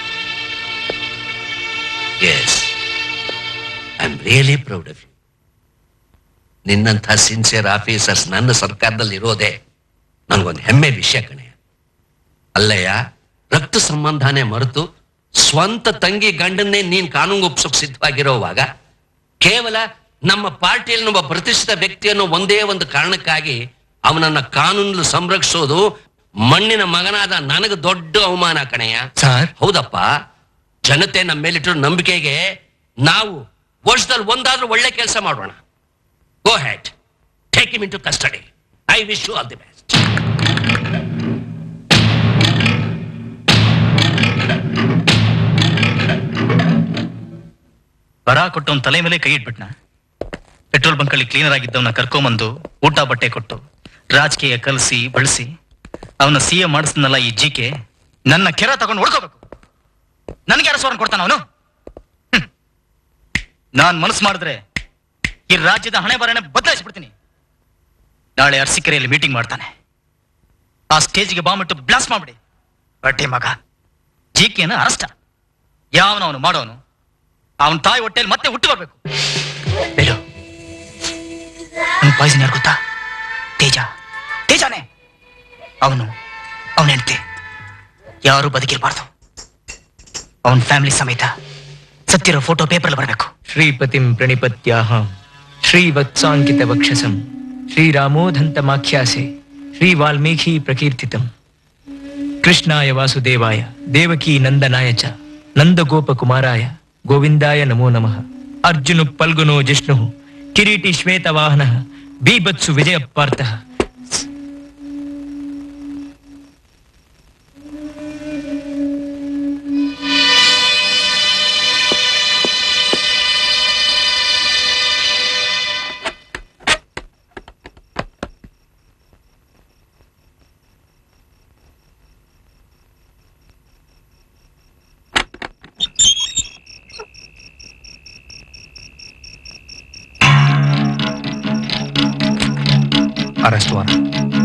yes I am really proud of you ನಿನ್ನಂಥ ಸಿನ್ಸಿಯರ್ ಆಫೀಸರ್ಸ್ ನನ್ನ ಸರ್ಕಾರದಲ್ಲಿ ಇರೋದೇ ನನಗೊಂದು ಹೆಮ್ಮೆ ವಿಷಯ ಕಣೆ ಅಲ್ಲಯ್ಯ ರಕ್ತ ಸಂಬಂಧನೇ ಮರೆತು ಸ್ವಂತ ತಂಗಿ ಗಂಡನ್ನೇ ನೀನ್ ಕಾನೂನು ಒಪ್ಸೋಕ್ ಸಿದ್ಧವಾಗಿರೋವಾಗ ಕೇವಲ ನಮ್ಮ ಪಾರ್ಟಿಯಲ್ಲಿ ಒಬ್ಬ ಪ್ರತಿಷ್ಠಿತ ವ್ಯಕ್ತಿ ಅನ್ನೋ ಒಂದೇ ಒಂದು ಕಾರಣಕ್ಕಾಗಿ ಅವನನ್ನ ಕಾನೂನು ಸಂರಕ್ಷಿಸೋದು ಮಣ್ಣಿನ ಮಗನಾದ ನನಗೆ ದೊಡ್ಡ ಅವಮಾನ ಕಣಯ್ಯ ಸರ್ ಹೌದಪ್ಪ ಜನತೆ ನಮ್ಮ ಮೇಲಿಟ್ಟಿರೋ ನಂಬಿಕೆಗೆ ನಾವು ವರ್ಷದಲ್ಲಿ ಒಂದಾದ್ರೂ ಒಳ್ಳೆ ಕೆಲಸ ಮಾಡೋಣ go ahead take him into custody I wish you all the best ಬರ ಕೊಟ್ಟವನ್ ತಲೆ ಮೇಲೆ ಕೈ ಇಟ್ಬಿಟ್ನ ಪೆಟ್ರೋಲ್ ಬಂಕ್ ಅಲ್ಲಿ ಕ್ಲೀನರ್ ಆಗಿದ್ದವನ್ನ ಕರ್ಕೊಂಬಂದು ಊಟ ಬಟ್ಟೆ ಕೊಟ್ಟು ರಾಜಕೀಯ ಕಲಸಿ ಬಳಸಿ ಅವನ ಸಿ ಎ ಮಾಡಿಸ್ನಲ್ಲ ಈ ಜಿಕೆ ನನ್ನ ಕೆರ ತಗೊಂಡು ಹೊಡ್ಕೋಬೇಕು ನನಗೆ ಯಾರು ಸ್ವರ್ಣ ಕೊಡ್ತಾನ ಅವನು ನಾನ್ ಮನಸ್ಸು ಮಾಡಿದ್ರೆ ಈ ರಾಜ್ಯದ ಹಣೆ ಬರನೆ ಬದಲಾಯಿಸ್ಬಿಡ್ತೀನಿ ನಾಳೆ ಅರಸೀಕೆರೆಯಲ್ಲಿ ಮೀಟಿಂಗ್ ಮಾಡ್ತಾನೆ ಆ ಸ್ಟೇಜ್ಗೆ ಬಾಂಬಿಟ್ಟು ಬ್ಲಾಸ್ಟ್ ಮಾಡ್ಬಿಡಿ ಬಡ್ಡಿ ಮಗ ಜಿಕೆನ ಅರೆಸ್ಟ ಯಾವನವನು ಮಾಡೋನು ಅವನ ತಾಯಿ ಹೊಟ್ಟೆಲಿ ಮತ್ತೆ ಹುಟ್ಟು ಬರ್ಬೇಕು ಬೇಡು ಪಾಯ್ಸನ್ ಯಾರು ಗೊತ್ತಾ ತೇಜ ತೇಜಾನೆ ಅವನು ಅವನ ಹೆಂಡತಿ ಯಾರು ಬದುಕಿರ್ಬಾರ್ದು ಅವನ ಫ್ಯಾಮಿಲಿ ಸಮೇತ ಸತ್ತಿರೋ ಫೋಟೋ ಪೇಪರ್ ಬರಬೇಕು ಶ್ರೀಪತಿಂ ಪ್ರಣಿಪತ್ಯಾಹಂ ಶ್ರೀವತ್ಸಾಂಕಿತ ವಕ್ಷಸಂ ಶ್ರೀರಾಮೋಧಂತಮಾಖ್ಯಾಸೆ ಶ್ರೀ ವಾಲ್ಮೀಕಿ ಪ್ರಕೀರ್ತಿತಂ ಕೃಷ್ಣಾಯ ವಾಸುದೇವಾಯ ದೇವಕೀ ನಂದನಾಯ ಚ ನಂದಗೋಪಕುಮಾರಾಯ ಗೋವಿಂದಾಯ ನಮೋ ನಮಃ ಅರ್ಜುನು ಪಲ್ಗುನೋ ಜಿಷ್ಣು ಕಿರೀಟಿ ಶ್ವೇತವಾಹನ ಬೀಭತ್ಸು ವಿಜಯ ಪಾರ್ಥಃ ಅರೆಸ್ಟ್ ವಾರ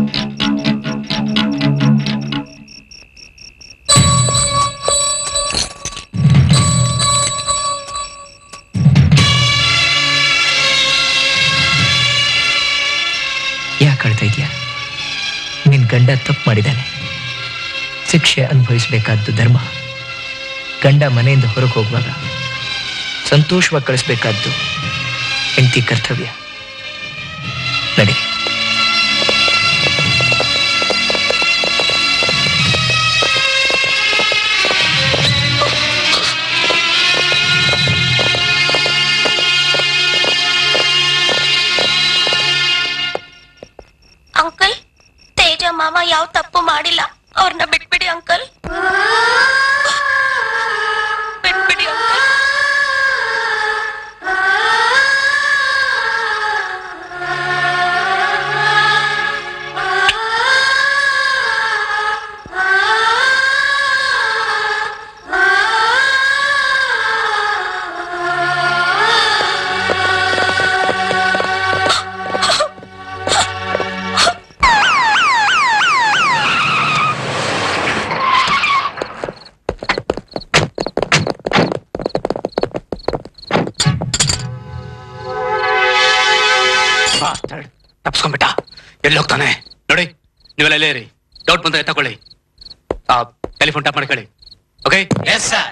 ಯಾಕೆ ಅಳ್ತಾ ಇದೆಯಾ ನಿನ್ ಗಂಡ ತಪ್ಪು ಮಾಡಿದ್ದಾನೆ ಶಿಕ್ಷೆ ಅನುಭವಿಸಬೇಕಾದ್ದು ಧರ್ಮ ಗಂಡ ಮನೆಯಿಂದ ಹೊರಗೆ ಹೋಗುವಾಗ ಸಂತೋಷವಾಗಿ ಕಳಿಸ್ಬೇಕಾದ್ದು ಹೆಂಡತಿ ಕರ್ತವ್ಯ ನಡಿ ಎಲ್ಲಿ ಹೋಗ್ತಾನೆ ನೋಡಿ ನೀವೆಲ್ಲ ಇಲ್ಲೇ ಇರಿ ಡೌಟ್ ಬಂದ್ರೆ ತಗೊಳ್ಳಿ ಆ ಟೆಲಿಫೋನ್ ಟ್ಯಾಪ್ ಮಾಡಿ ಕೇಳಿ ಓಕೆ ಎಸ್ ಸರ್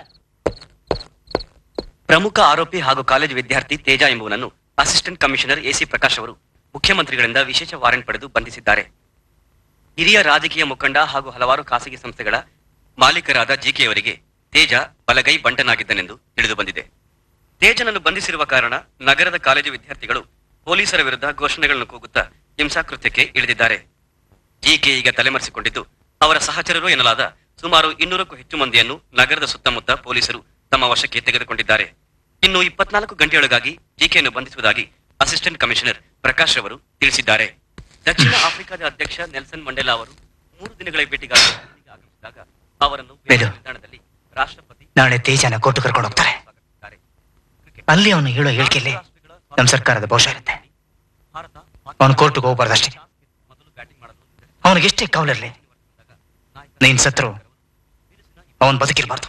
ಪ್ರಮುಖ ಆರೋಪಿ ಹಾಗೂ ಕಾಲೇಜು ವಿದ್ಯಾರ್ಥಿ ತೇಜ ಎಂಬುವನನ್ನು ಅಸಿಸ್ಟೆಂಟ್ ಕಮಿಷನರ್ ಎಸಿ ಪ್ರಕಾಶ್ ಅವರು ಮುಖ್ಯಮಂತ್ರಿಗಳಿಂದ ವಿಶೇಷ ವಾರೆಂಟ್ ಪಡೆದು ಬಂಧಿಸಿದ್ದಾರೆ ಹಿರಿಯ ರಾಜಕೀಯ ಮುಖಂಡ ಹಾಗೂ ಹಲವಾರು ಖಾಸಗಿ ಸಂಸ್ಥೆಗಳ ಮಾಲೀಕರಾದ ಜಿಕೆಯವರಿಗೆ ತೇಜ ಬಲಗೈ ಬಂಟನಾಗಿದ್ದನೆಂದು ತಿಳಿದು ಬಂದಿದೆ ತೇಜನನ್ನು ಬಂಧಿಸಿರುವ ಕಾರಣ ನಗರದ ಕಾಲೇಜು ವಿದ್ಯಾರ್ಥಿಗಳು ಪೊಲೀಸರ ವಿರುದ್ಧ ಘೋಷಣೆಗಳನ್ನು ಕೂಗುತ್ತಾ ಹಿಂಸಾಕೃತ್ಯಕ್ಕೆ ಇಳಿದಿದ್ದಾರೆ ಜಿಕೆ ಈಗ ತಲೆಮರೆಸಿಕೊಂಡಿದ್ದು ಅವರ ಸಹಚರರು ಎನ್ನಲಾದ ಸುಮಾರು ಇನ್ನೂರಕ್ಕೂ ಹೆಚ್ಚು ಮಂದಿಯನ್ನು ನಗರದ ಸುತ್ತಮುತ್ತ ಪೊಲೀಸರು ತಮ್ಮ ವಶಕ್ಕೆ ತೆಗೆದುಕೊಂಡಿದ್ದಾರೆ ಇನ್ನು ಇಪ್ಪತ್ನಾಲ್ಕು ಗಂಟೆಯೊಳಗಾಗಿ ಜಿಕೆಯನ್ನು ಬಂಧಿಸುವುದಾಗಿ ಅಸಿಸ್ಟೆಂಟ್ ಕಮಿಷನರ್ ಪ್ರಕಾಶ್ ಅವರು ತಿಳಿಸಿದ್ದಾರೆ ದಕ್ಷಿಣ ಆಫ್ರಿಕಾದ ಅಧ್ಯಕ್ಷ ನೆಲ್ಸನ್ ಮಂಡೇಲಾ ಅವರು ಮೂರು ದಿನಗಳ ಭೇಟಿಗಾಗಿ ದೆಹಲಿಗೆ ಆಗಮಿಸಿದಾಗ ಅವರನ್ನು ವಿಮಾನ ವೇಲು. ನಿಲ್ದಾಣದಲ್ಲಿ ರಾಷ್ಟ್ರಪತಿ ನಾಳೆ ತೇಜನ ಕೋರ್ಟ್ ಕರ್ಕೊಂಡು ಹೋಗ್ತಾರೆ ಅಲ್ಲಿ ಅವನು ಹೇಳೋ ಹೇಳಿಕೆಯಲ್ಲಿ ನಮ್ಮ ಸರ್ಕಾರದ ಬಹುಶಃ ಇರುತ್ತೆ ಅವನು ಕೋರ್ಟ್ಗೆ ಹೋಗ್ಬಾರ್ದಷ್ಟೇ ಅವನಿಗೆಷ್ಟೇ ಕಾವಲಿರ್ಲಿ ನೀನ್ ಸತ್ರು ಅವನ್ ಬದುಕಿರ್ಬಾರ್ದು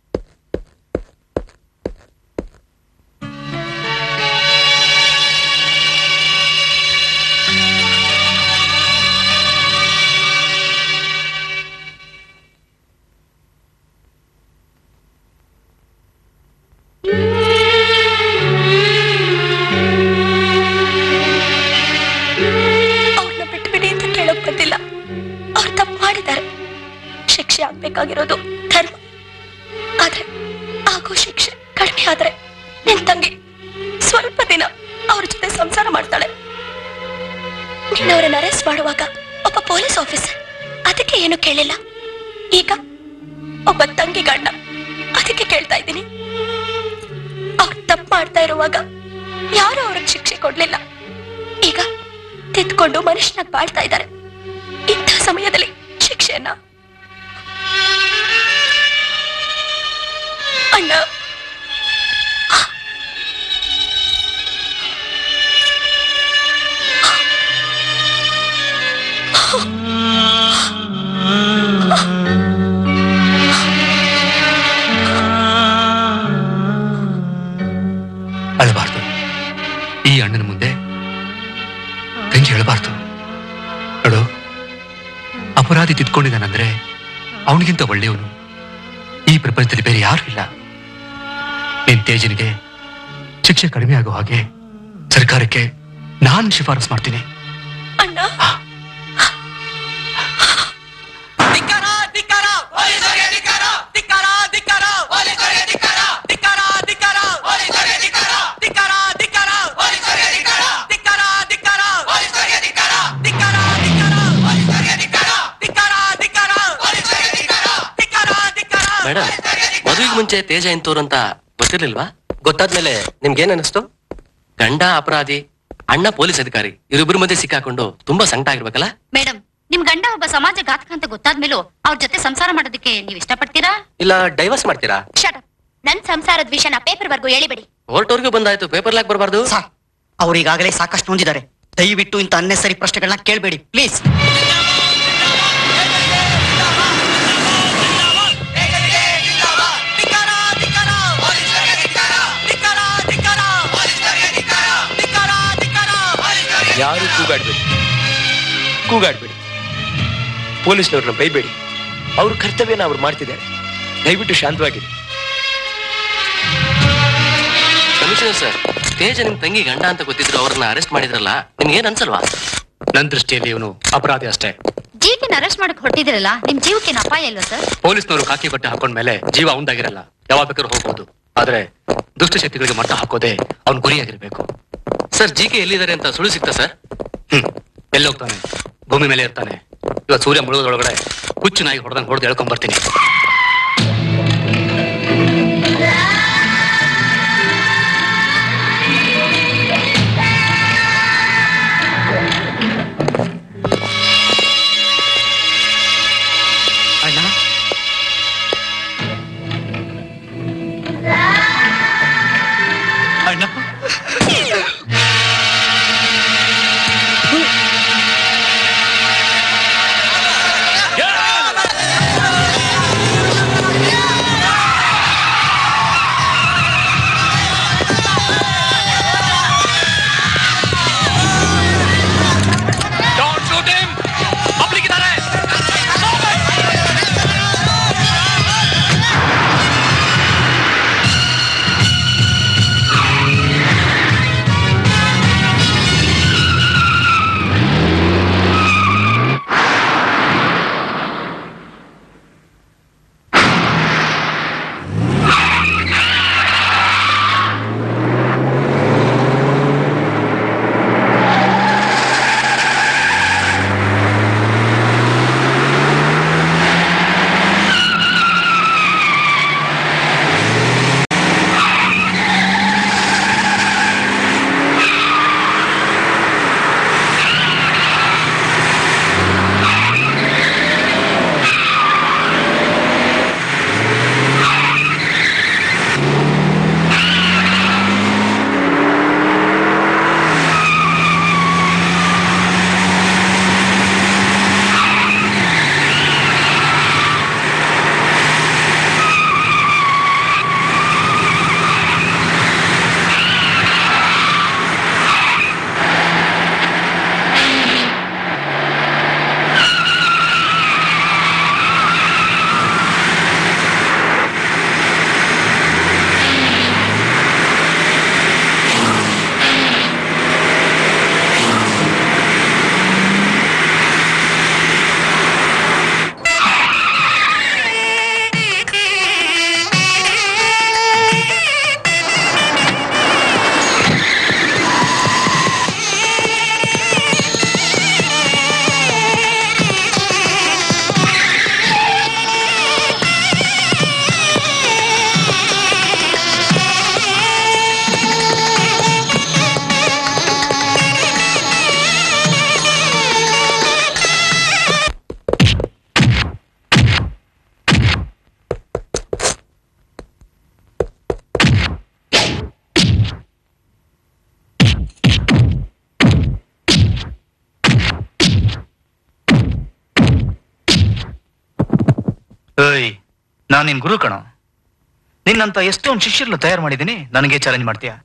ಅವ್ರನ್ನ ಬಿಟ್ಬಿಡಿ ಅಂತ ಕೇಳೋಕ್ ಬಂದಿಲ್ಲ ಅವ್ರು ತಪ್ಪು ಮಾಡಿದ್ದಾರೆ ಶಿಕ್ಷೆ ಆಗ್ಬೇಕಾಗಿರೋದು ಧರ್ಮ ಆದ್ರೆ ಆಗೋ ಶಿಕ್ಷೆ ಕಡಿಮೆ ಆದ್ರೆ ನಿನ್ ತಂಗಿ ಸ್ವಲ್ಪ ದಿನ ಅವ್ರ ಜೊತೆ ಸಂಸಾರ ಮಾಡ್ತಾಳೆ ನೀನ್ ಅವ್ರನ್ನ ಅರೆಸ್ಟ್ ಮಾಡುವಾಗ ಒಬ್ಬ ಪೊಲೀಸ್ ಆಫೀಸರ್ ಅದಕ್ಕೆ ಏನು ಕೇಳಿಲ್ಲ ಈಗ ಒಬ್ಬ ತಂಗಿ ಗಂಡ ಅದಕ್ಕೆ ಕೇಳ್ತಾ ಇದ್ದೀನಿ ಅವ್ರು ತಪ್ಪು ಮಾಡ್ತಾ ಇರುವಾಗ ಯಾರು ಅವ್ರಿಗೆ ಶಿಕ್ಷೆ ಕೊಡ್ಲಿಲ್ಲ ಈಗ ತಿದ್ಕೊಂಡು ಮನುಷ್ಯನಾಗ್ ಬಾಳ್ತಾ ಇದ್ದಾರೆ ಇಂಥ ಸಮಯದಲ್ಲಿ ಶಿಕ್ಷೆಯನ್ನ ಅಣ್ಣ ಅಳಬಾರ್ದು ಈ ಅಣ್ಣನ ಮುಂದೆ ತಂಗಿ ಹೇಳಬಾರ್ದು ನೋಡು ಅಪರಾಧಿ ತಿದ್ಕೊಂಡಿದ್ದಾನಂದ್ರೆ ಅವನಿಗಿಂತ ಒಳ್ಳೆಯವನು ಈ ಪ್ರಪಂಚದಲ್ಲಿ ಬೇರೆ ಯಾರು ಇಲ್ಲ ನಿನ್ ತೇಜನಿಗೆ ಶಿಕ್ಷೆ ಕಡಿಮೆ ಆಗೋ ಹಾಗೆ ಸರ್ಕಾರಕ್ಕೆ ನಾನು ಶಿಫಾರಸ್ ಮಾಡ್ತೀನಿ ಅಣ್ಣ ಧಿಕ್ಕಾರ ಧಿಕ್ಕಾರ ಪೊಲೀಸರಿಗೆ ಧಿಕ್ಕಾರ ಧಿಕ್ಕಾರ ಧಿಕ್ಕಾರ ಪೊಲೀಸರಿಗೆ ಧಿಕ್ಕಾರ ಧಿಕ್ಕಾರ ಧಿಕ್ಕಾರ ಪೊಲೀಸರಿಗೆ ಧಿಕ್ಕಾರ ಧಿಕ್ಕಾರ ಧಿಕ್ಕಾರ ಪೊಲೀಸರಿಗೆ ಧಿಕ್ಕಾರ ಧಿಕ್ಕಾರ ಧಿಕ್ಕಾರ ಪೊಲೀಸರಿಗೆ ಧಿಕ್ಕಾರ ಧಿಕ್ಕಾರ ಧಿಕ್ಕಾರ ಪೊಲೀಸರಿಗೆ ಧಿಕ್ಕಾರ ಧಿಕ್ಕಾರ ಧಿಕ್ಕಾರ ಪೊಲೀಸರಿಗೆ ಧಿಕ್ಕಾರ ಧಿಕ್ಕಾರ ಧಿಕ್ಕಾರ ಮೇಡಮ್ ಮದುವೆಗೆ ಮುಂಚೆ ತೇಜ ಇಂತವ್ರು ಅಂತ ಗೊತ್ತಿರ್ಲಿಲ್ವಾ ಗೊತ್ತಾದ್ಮೇಲೆ ನಿಮ್ಗೇನ್ ಅನಿಸ್ತು ಗಂಡ ಅಪರಾಧಿ ಅಣ್ಣ ಪೊಲೀಸ್ ಅಧಿಕಾರಿ ಇವರಿಬ್ಬರ ಮಧ್ಯೆ ಸಿಕ್ಕಾಕೊಂಡು ತುಂಬಾ ಸಂಕಟ ಆಗಿರ್ಬೇಕಲ್ಲ ಮೇಡಮ್ ನಿಮ್ ಗಂಡ ಒಬ್ಬ ಸಮಾಜ ಘಾತಕ ಅಂತ ಗೊತ್ತಾದ್ಮೇಲೂ ಅವ್ರ ಜೊತೆ ಸಂಸಾರ ಮಾಡೋದಕ್ಕೆ ನೀವ್ ಇಷ್ಟಪಡ್ತೀರಾ ಇಲ್ಲ ಡೈವರ್ಸ್ ಮಾಡ್ತೀರಾ ಶಟ್ ನನ್ ಸಂಸಾರದ ವಿಷಯನ ಪೇಪರ್ ವರ್ಗೂ ಹೇಳಿಬಿಡಿ ಕೋರ್ಟ್ವರೆಗೂ ಬಂದಾಯ್ತು ಪೇಪರ್ ಲಾಕ್ ಬರಬಾರ್ದು ಅವ್ರು ಈಗಾಗಲೇ ಸಾಕಷ್ಟು ನೊಂದಿದ್ದಾರೆ ದಯವಿಟ್ಟು ಇಂಥ ಅನ್ನೆಸರಿ ಪ್ರಶ್ನೆಗಳನ್ನ ಕೇಳಬೇಡಿ ಪ್ಲೀಸ್ ಯಾರು ಕೂಗಾಡ್ಬೇಡಿ ಕೂಗಾಡ್ಬೇಡಿ ಪೊಲೀಸ್ನವ್ರನ್ನ ಬೈಬೇಡಿ ಅವ್ರ ಕರ್ತವ್ಯನ ಅವ್ರು ಮಾಡ್ತಿದ್ದಾರೆ ದಯವಿಟ್ಟು ಶಾಂತವಾಗಿರಿ ಕಮಿಷನರ್ ಸರ್ ತೇಜ ನಿಮ್ ತಂಗಿ ಗಂಡ ಅಂತ ಗೊತ್ತಿದ್ರು ಅವ್ರನ್ನ ಅರೆಸ್ಟ್ ಮಾಡಿದ್ರಲ್ಲ ನಿಮ್ಗೇನ್ ಅನ್ಸಲ್ವಾ ನನ್ನ ದೃಷ್ಟಿಯಲ್ಲಿ ಇವನು ಅಪರಾಧಿ ಅಷ್ಟೇ ಜೀಟಿನ ಅರೆಸ್ಟ್ ಮಾಡಕ್ ಹೊರಟಿದಿರಲ್ಲ ನಿಮ್ ಜೀವಕ್ಕೇನು ಅಪಾಯ ಇಲ್ವಾ ಸರ್ ಪೊಲೀಸ್ನವರು ಖಾಕಿ ಬಟ್ಟೆ ಹಾಕೊಂಡ್ಮೇಲೆ ಜೀವ ಅವಂದಾಗಿರಲ್ಲ ಯಾವಾಗ ಬೇಕಾದ್ರೂ ಹೋಗ್ಬೋದು ಆದ್ರೆ ದುಷ್ಟಶಕ್ತಿಗಳಿಗೆ ಮಟ್ಟ ಹಾಕೋದೇ ಅವ್ನ ಗುರಿಯಾಗಿರ್ಬೇಕು ಸರ್ ಜಿ ಕೆ ಎಲ್ಲಿದ್ದಾರೆ ಅಂತ ಸುಳ್ಳು ಸಿಗ್ತಾ ಸರ್ ಎಲ್ಲೋಗ್ತಾನೆ ಭೂಮಿ ಮೇಲೆ ಇರ್ತಾನೆ ಇವತ್ತು ಸೂರ್ಯ ಮುಳುಗೋದ್ರೊಳಗಡೆ ಹುಚ್ಚು ನಾಯಿ ಹೊಡೆದಂಗೆ ಹೊಡೆದು ಹೇಳ್ಕೊಂಡ್ ಬರ್ತೀನಿ ಅಣ್ಣ ಅಣ್ಣ Yeah! ಏಯ್ ನಾನು ನಿನ್ ಗುರು ಕಣೋ ನಿನ್ನಂತ ಎಷ್ಟೊಂದು ಶಿಷ್ಯರನ್ನು ತಯಾರು ಮಾಡಿದ್ದೀನಿ ನನಗೆ ಚಾಲೆಂಜ್ ಮಾಡ್ತೀಯಾ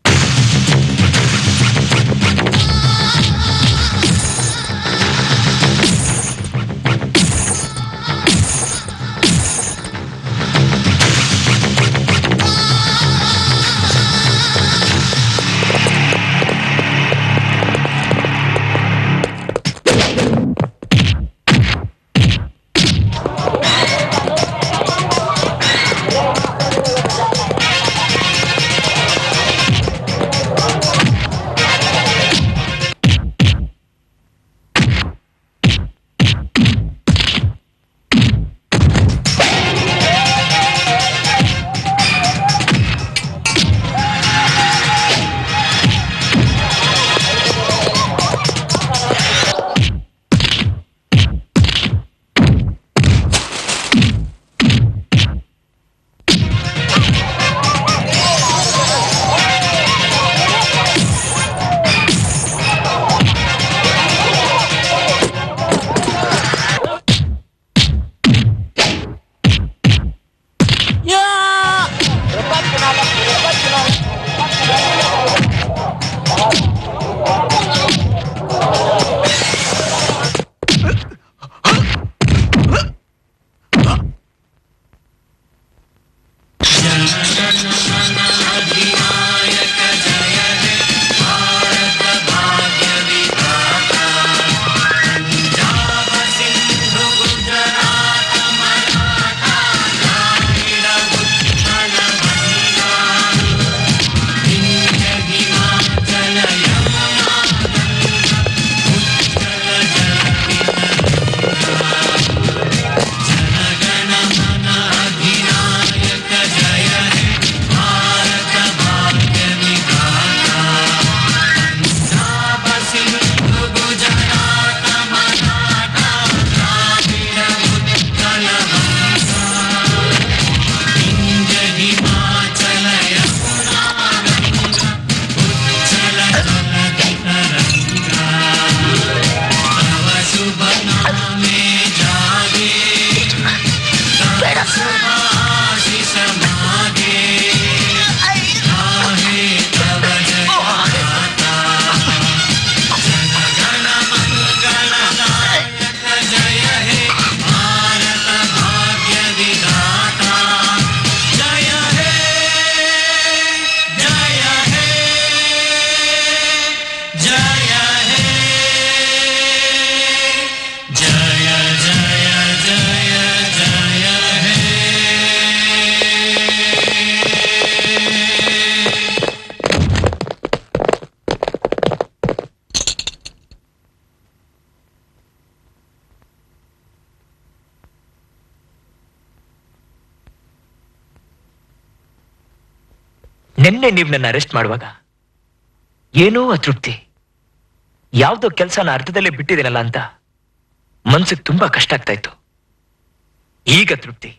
ನಿನ್ನೆ ನೀವು ನನ್ನ ಅರೆಸ್ಟ್ ಮಾಡುವಾಗ ಏನೋ ಅತೃಪ್ತಿ ಯಾವ್ದೋ ಕೆಲಸನ ಅರ್ಧದಲ್ಲೇ ಬಿಟ್ಟಿದ್ದೀನಲ್ಲ ಅಂತ ಮನ್ಸಿಗೆ ತುಂಬಾ ಕಷ್ಟ ಆಗ್ತಾ ಇತ್ತು ಈಗ ತೃಪ್ತಿ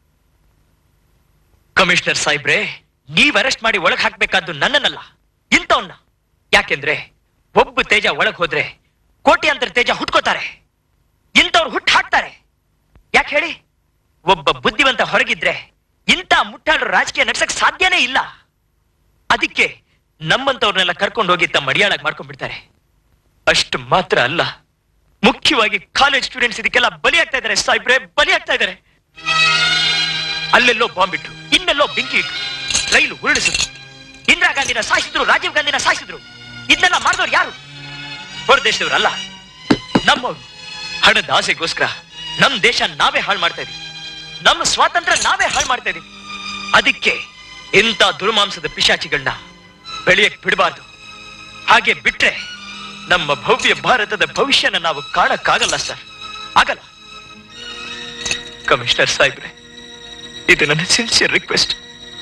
ಕಮಿಷನರ್ ಸಾಹೇಬ್ರೆ ನೀವ್ ಅರೆಸ್ಟ್ ಮಾಡಿ ಒಳಗ್ ಹಾಕ್ಬೇಕಾದ್ದು ನನ್ನನ್ನಲ್ಲ ಇಂಥವನ್ನ ಯಾಕೆಂದ್ರೆ ಒಬ್ಬ ತೇಜ ಒಳಗ್ ಹೋದ್ರೆ ಕೋಟ್ಯಾಂತರ ತೇಜ ಹುಟ್ಕೋತಾರೆ ಇಂಥವ್ರು ಹುಟ್ಟು ಹಾಕ್ತಾರೆ ಯಾಕೆ ಹೇಳಿ ಒಬ್ಬ ಬುದ್ಧಿವಂತ ಹೊರಗಿದ್ರೆ ಇಂಥ ಮುಟ್ಟಾಳು ರಾಜಕೀಯ ನಡ್ಸಕ್ ಸಾಧ್ಯನೇ ಇಲ್ಲ ಅದಕ್ಕೆ ನಮ್ಮಂತವ್ರನ್ನೆಲ್ಲ ಕರ್ಕೊಂಡು ಹೋಗಿ ತಮ್ಮ ಅಡಿಯಾಳಾಗಿ ಮಾಡ್ಕೊಂಡ್ಬಿಡ್ತಾರೆ ಅಷ್ಟು ಮಾತ್ರ ಅಲ್ಲ ಮುಖ್ಯವಾಗಿ ಕಾಲೇಜ್ ಸ್ಟೂಡೆಂಟ್ಸ್ ಇದಕ್ಕೆಲ್ಲ ಬಲಿ ಆಗ್ತಾ ಇದ್ದಾರೆ ಸಾಹೇಬ್ರೆ ಬಲಿ ಆಗ್ತಾ ಇದ್ದಾರೆ ಅಲ್ಲೆಲ್ಲೋ ಬಾಂಬ್ ಇಟ್ರು ಇನ್ನೆಲ್ಲೋ ಬೆಂಕಿ ಇಟ್ರು ರೈಲು ಉರುಳಿಸಿದ್ರು ಇಂದಿರಾ ಗಾಂಧಿನ ಸಾಯಿಸಿದ್ರು ರಾಜೀವ್ ಗಾಂಧಿನ ಸಾಯಿಸಿದ್ರು ಇದನ್ನೆಲ್ಲ ಮಾಡಿದವ್ರು ಯಾರು ಹೊರದೇಶದವ್ರಲ್ಲ ನಮ್ಮವ್ರು ಹಣದ ಆಸೆಗೋಸ್ಕರ ನಮ್ ದೇಶ ನಾವೇ ಹಾಳು ಮಾಡ್ತಾ ಇದೀವಿ ನಮ್ಮ ಸ್ವಾತಂತ್ರ್ಯ ನಾವೇ ಹಾಳು ಮಾಡ್ತಾ ಇದೀವಿ ಅದಕ್ಕೆ ಇಂಥ ದುರ್ಮಾಂಸದ ಪಿಶಾಚಿಗಳನ್ನ ಬೆಳೆಯಕ್ ಬಿಡಬಾರ್ದು ಹಾಗೆ ಬಿಟ್ರೆ ನಮ್ಮ ಭವ್ಯ ಭಾರತದ ಭವಿಷ್ಯನ ನಾವು ಕಾಣಕ್ಕಾಗಲ್ಲ ಸರ್ ಆಗಲ್ಲ ಕಮಿಷನರ್ ಸಾಹೇಬ್ರೆ ಇದು ನನ್ನ ಸಿನ್ಸಿಯರ್ ರಿಕ್ವೆಸ್ಟ್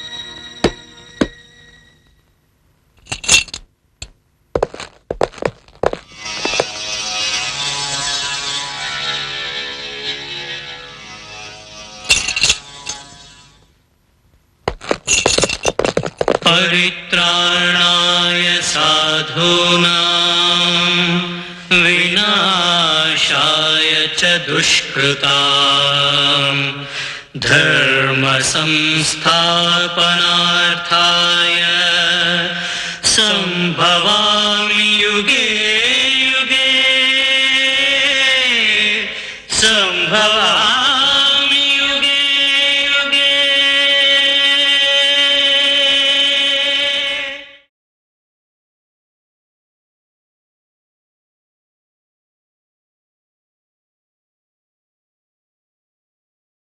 परित्राणाय साधूनां विनाशाय च दुष्कृतां धर्म संस्थापनार्थाय संभवामि युगे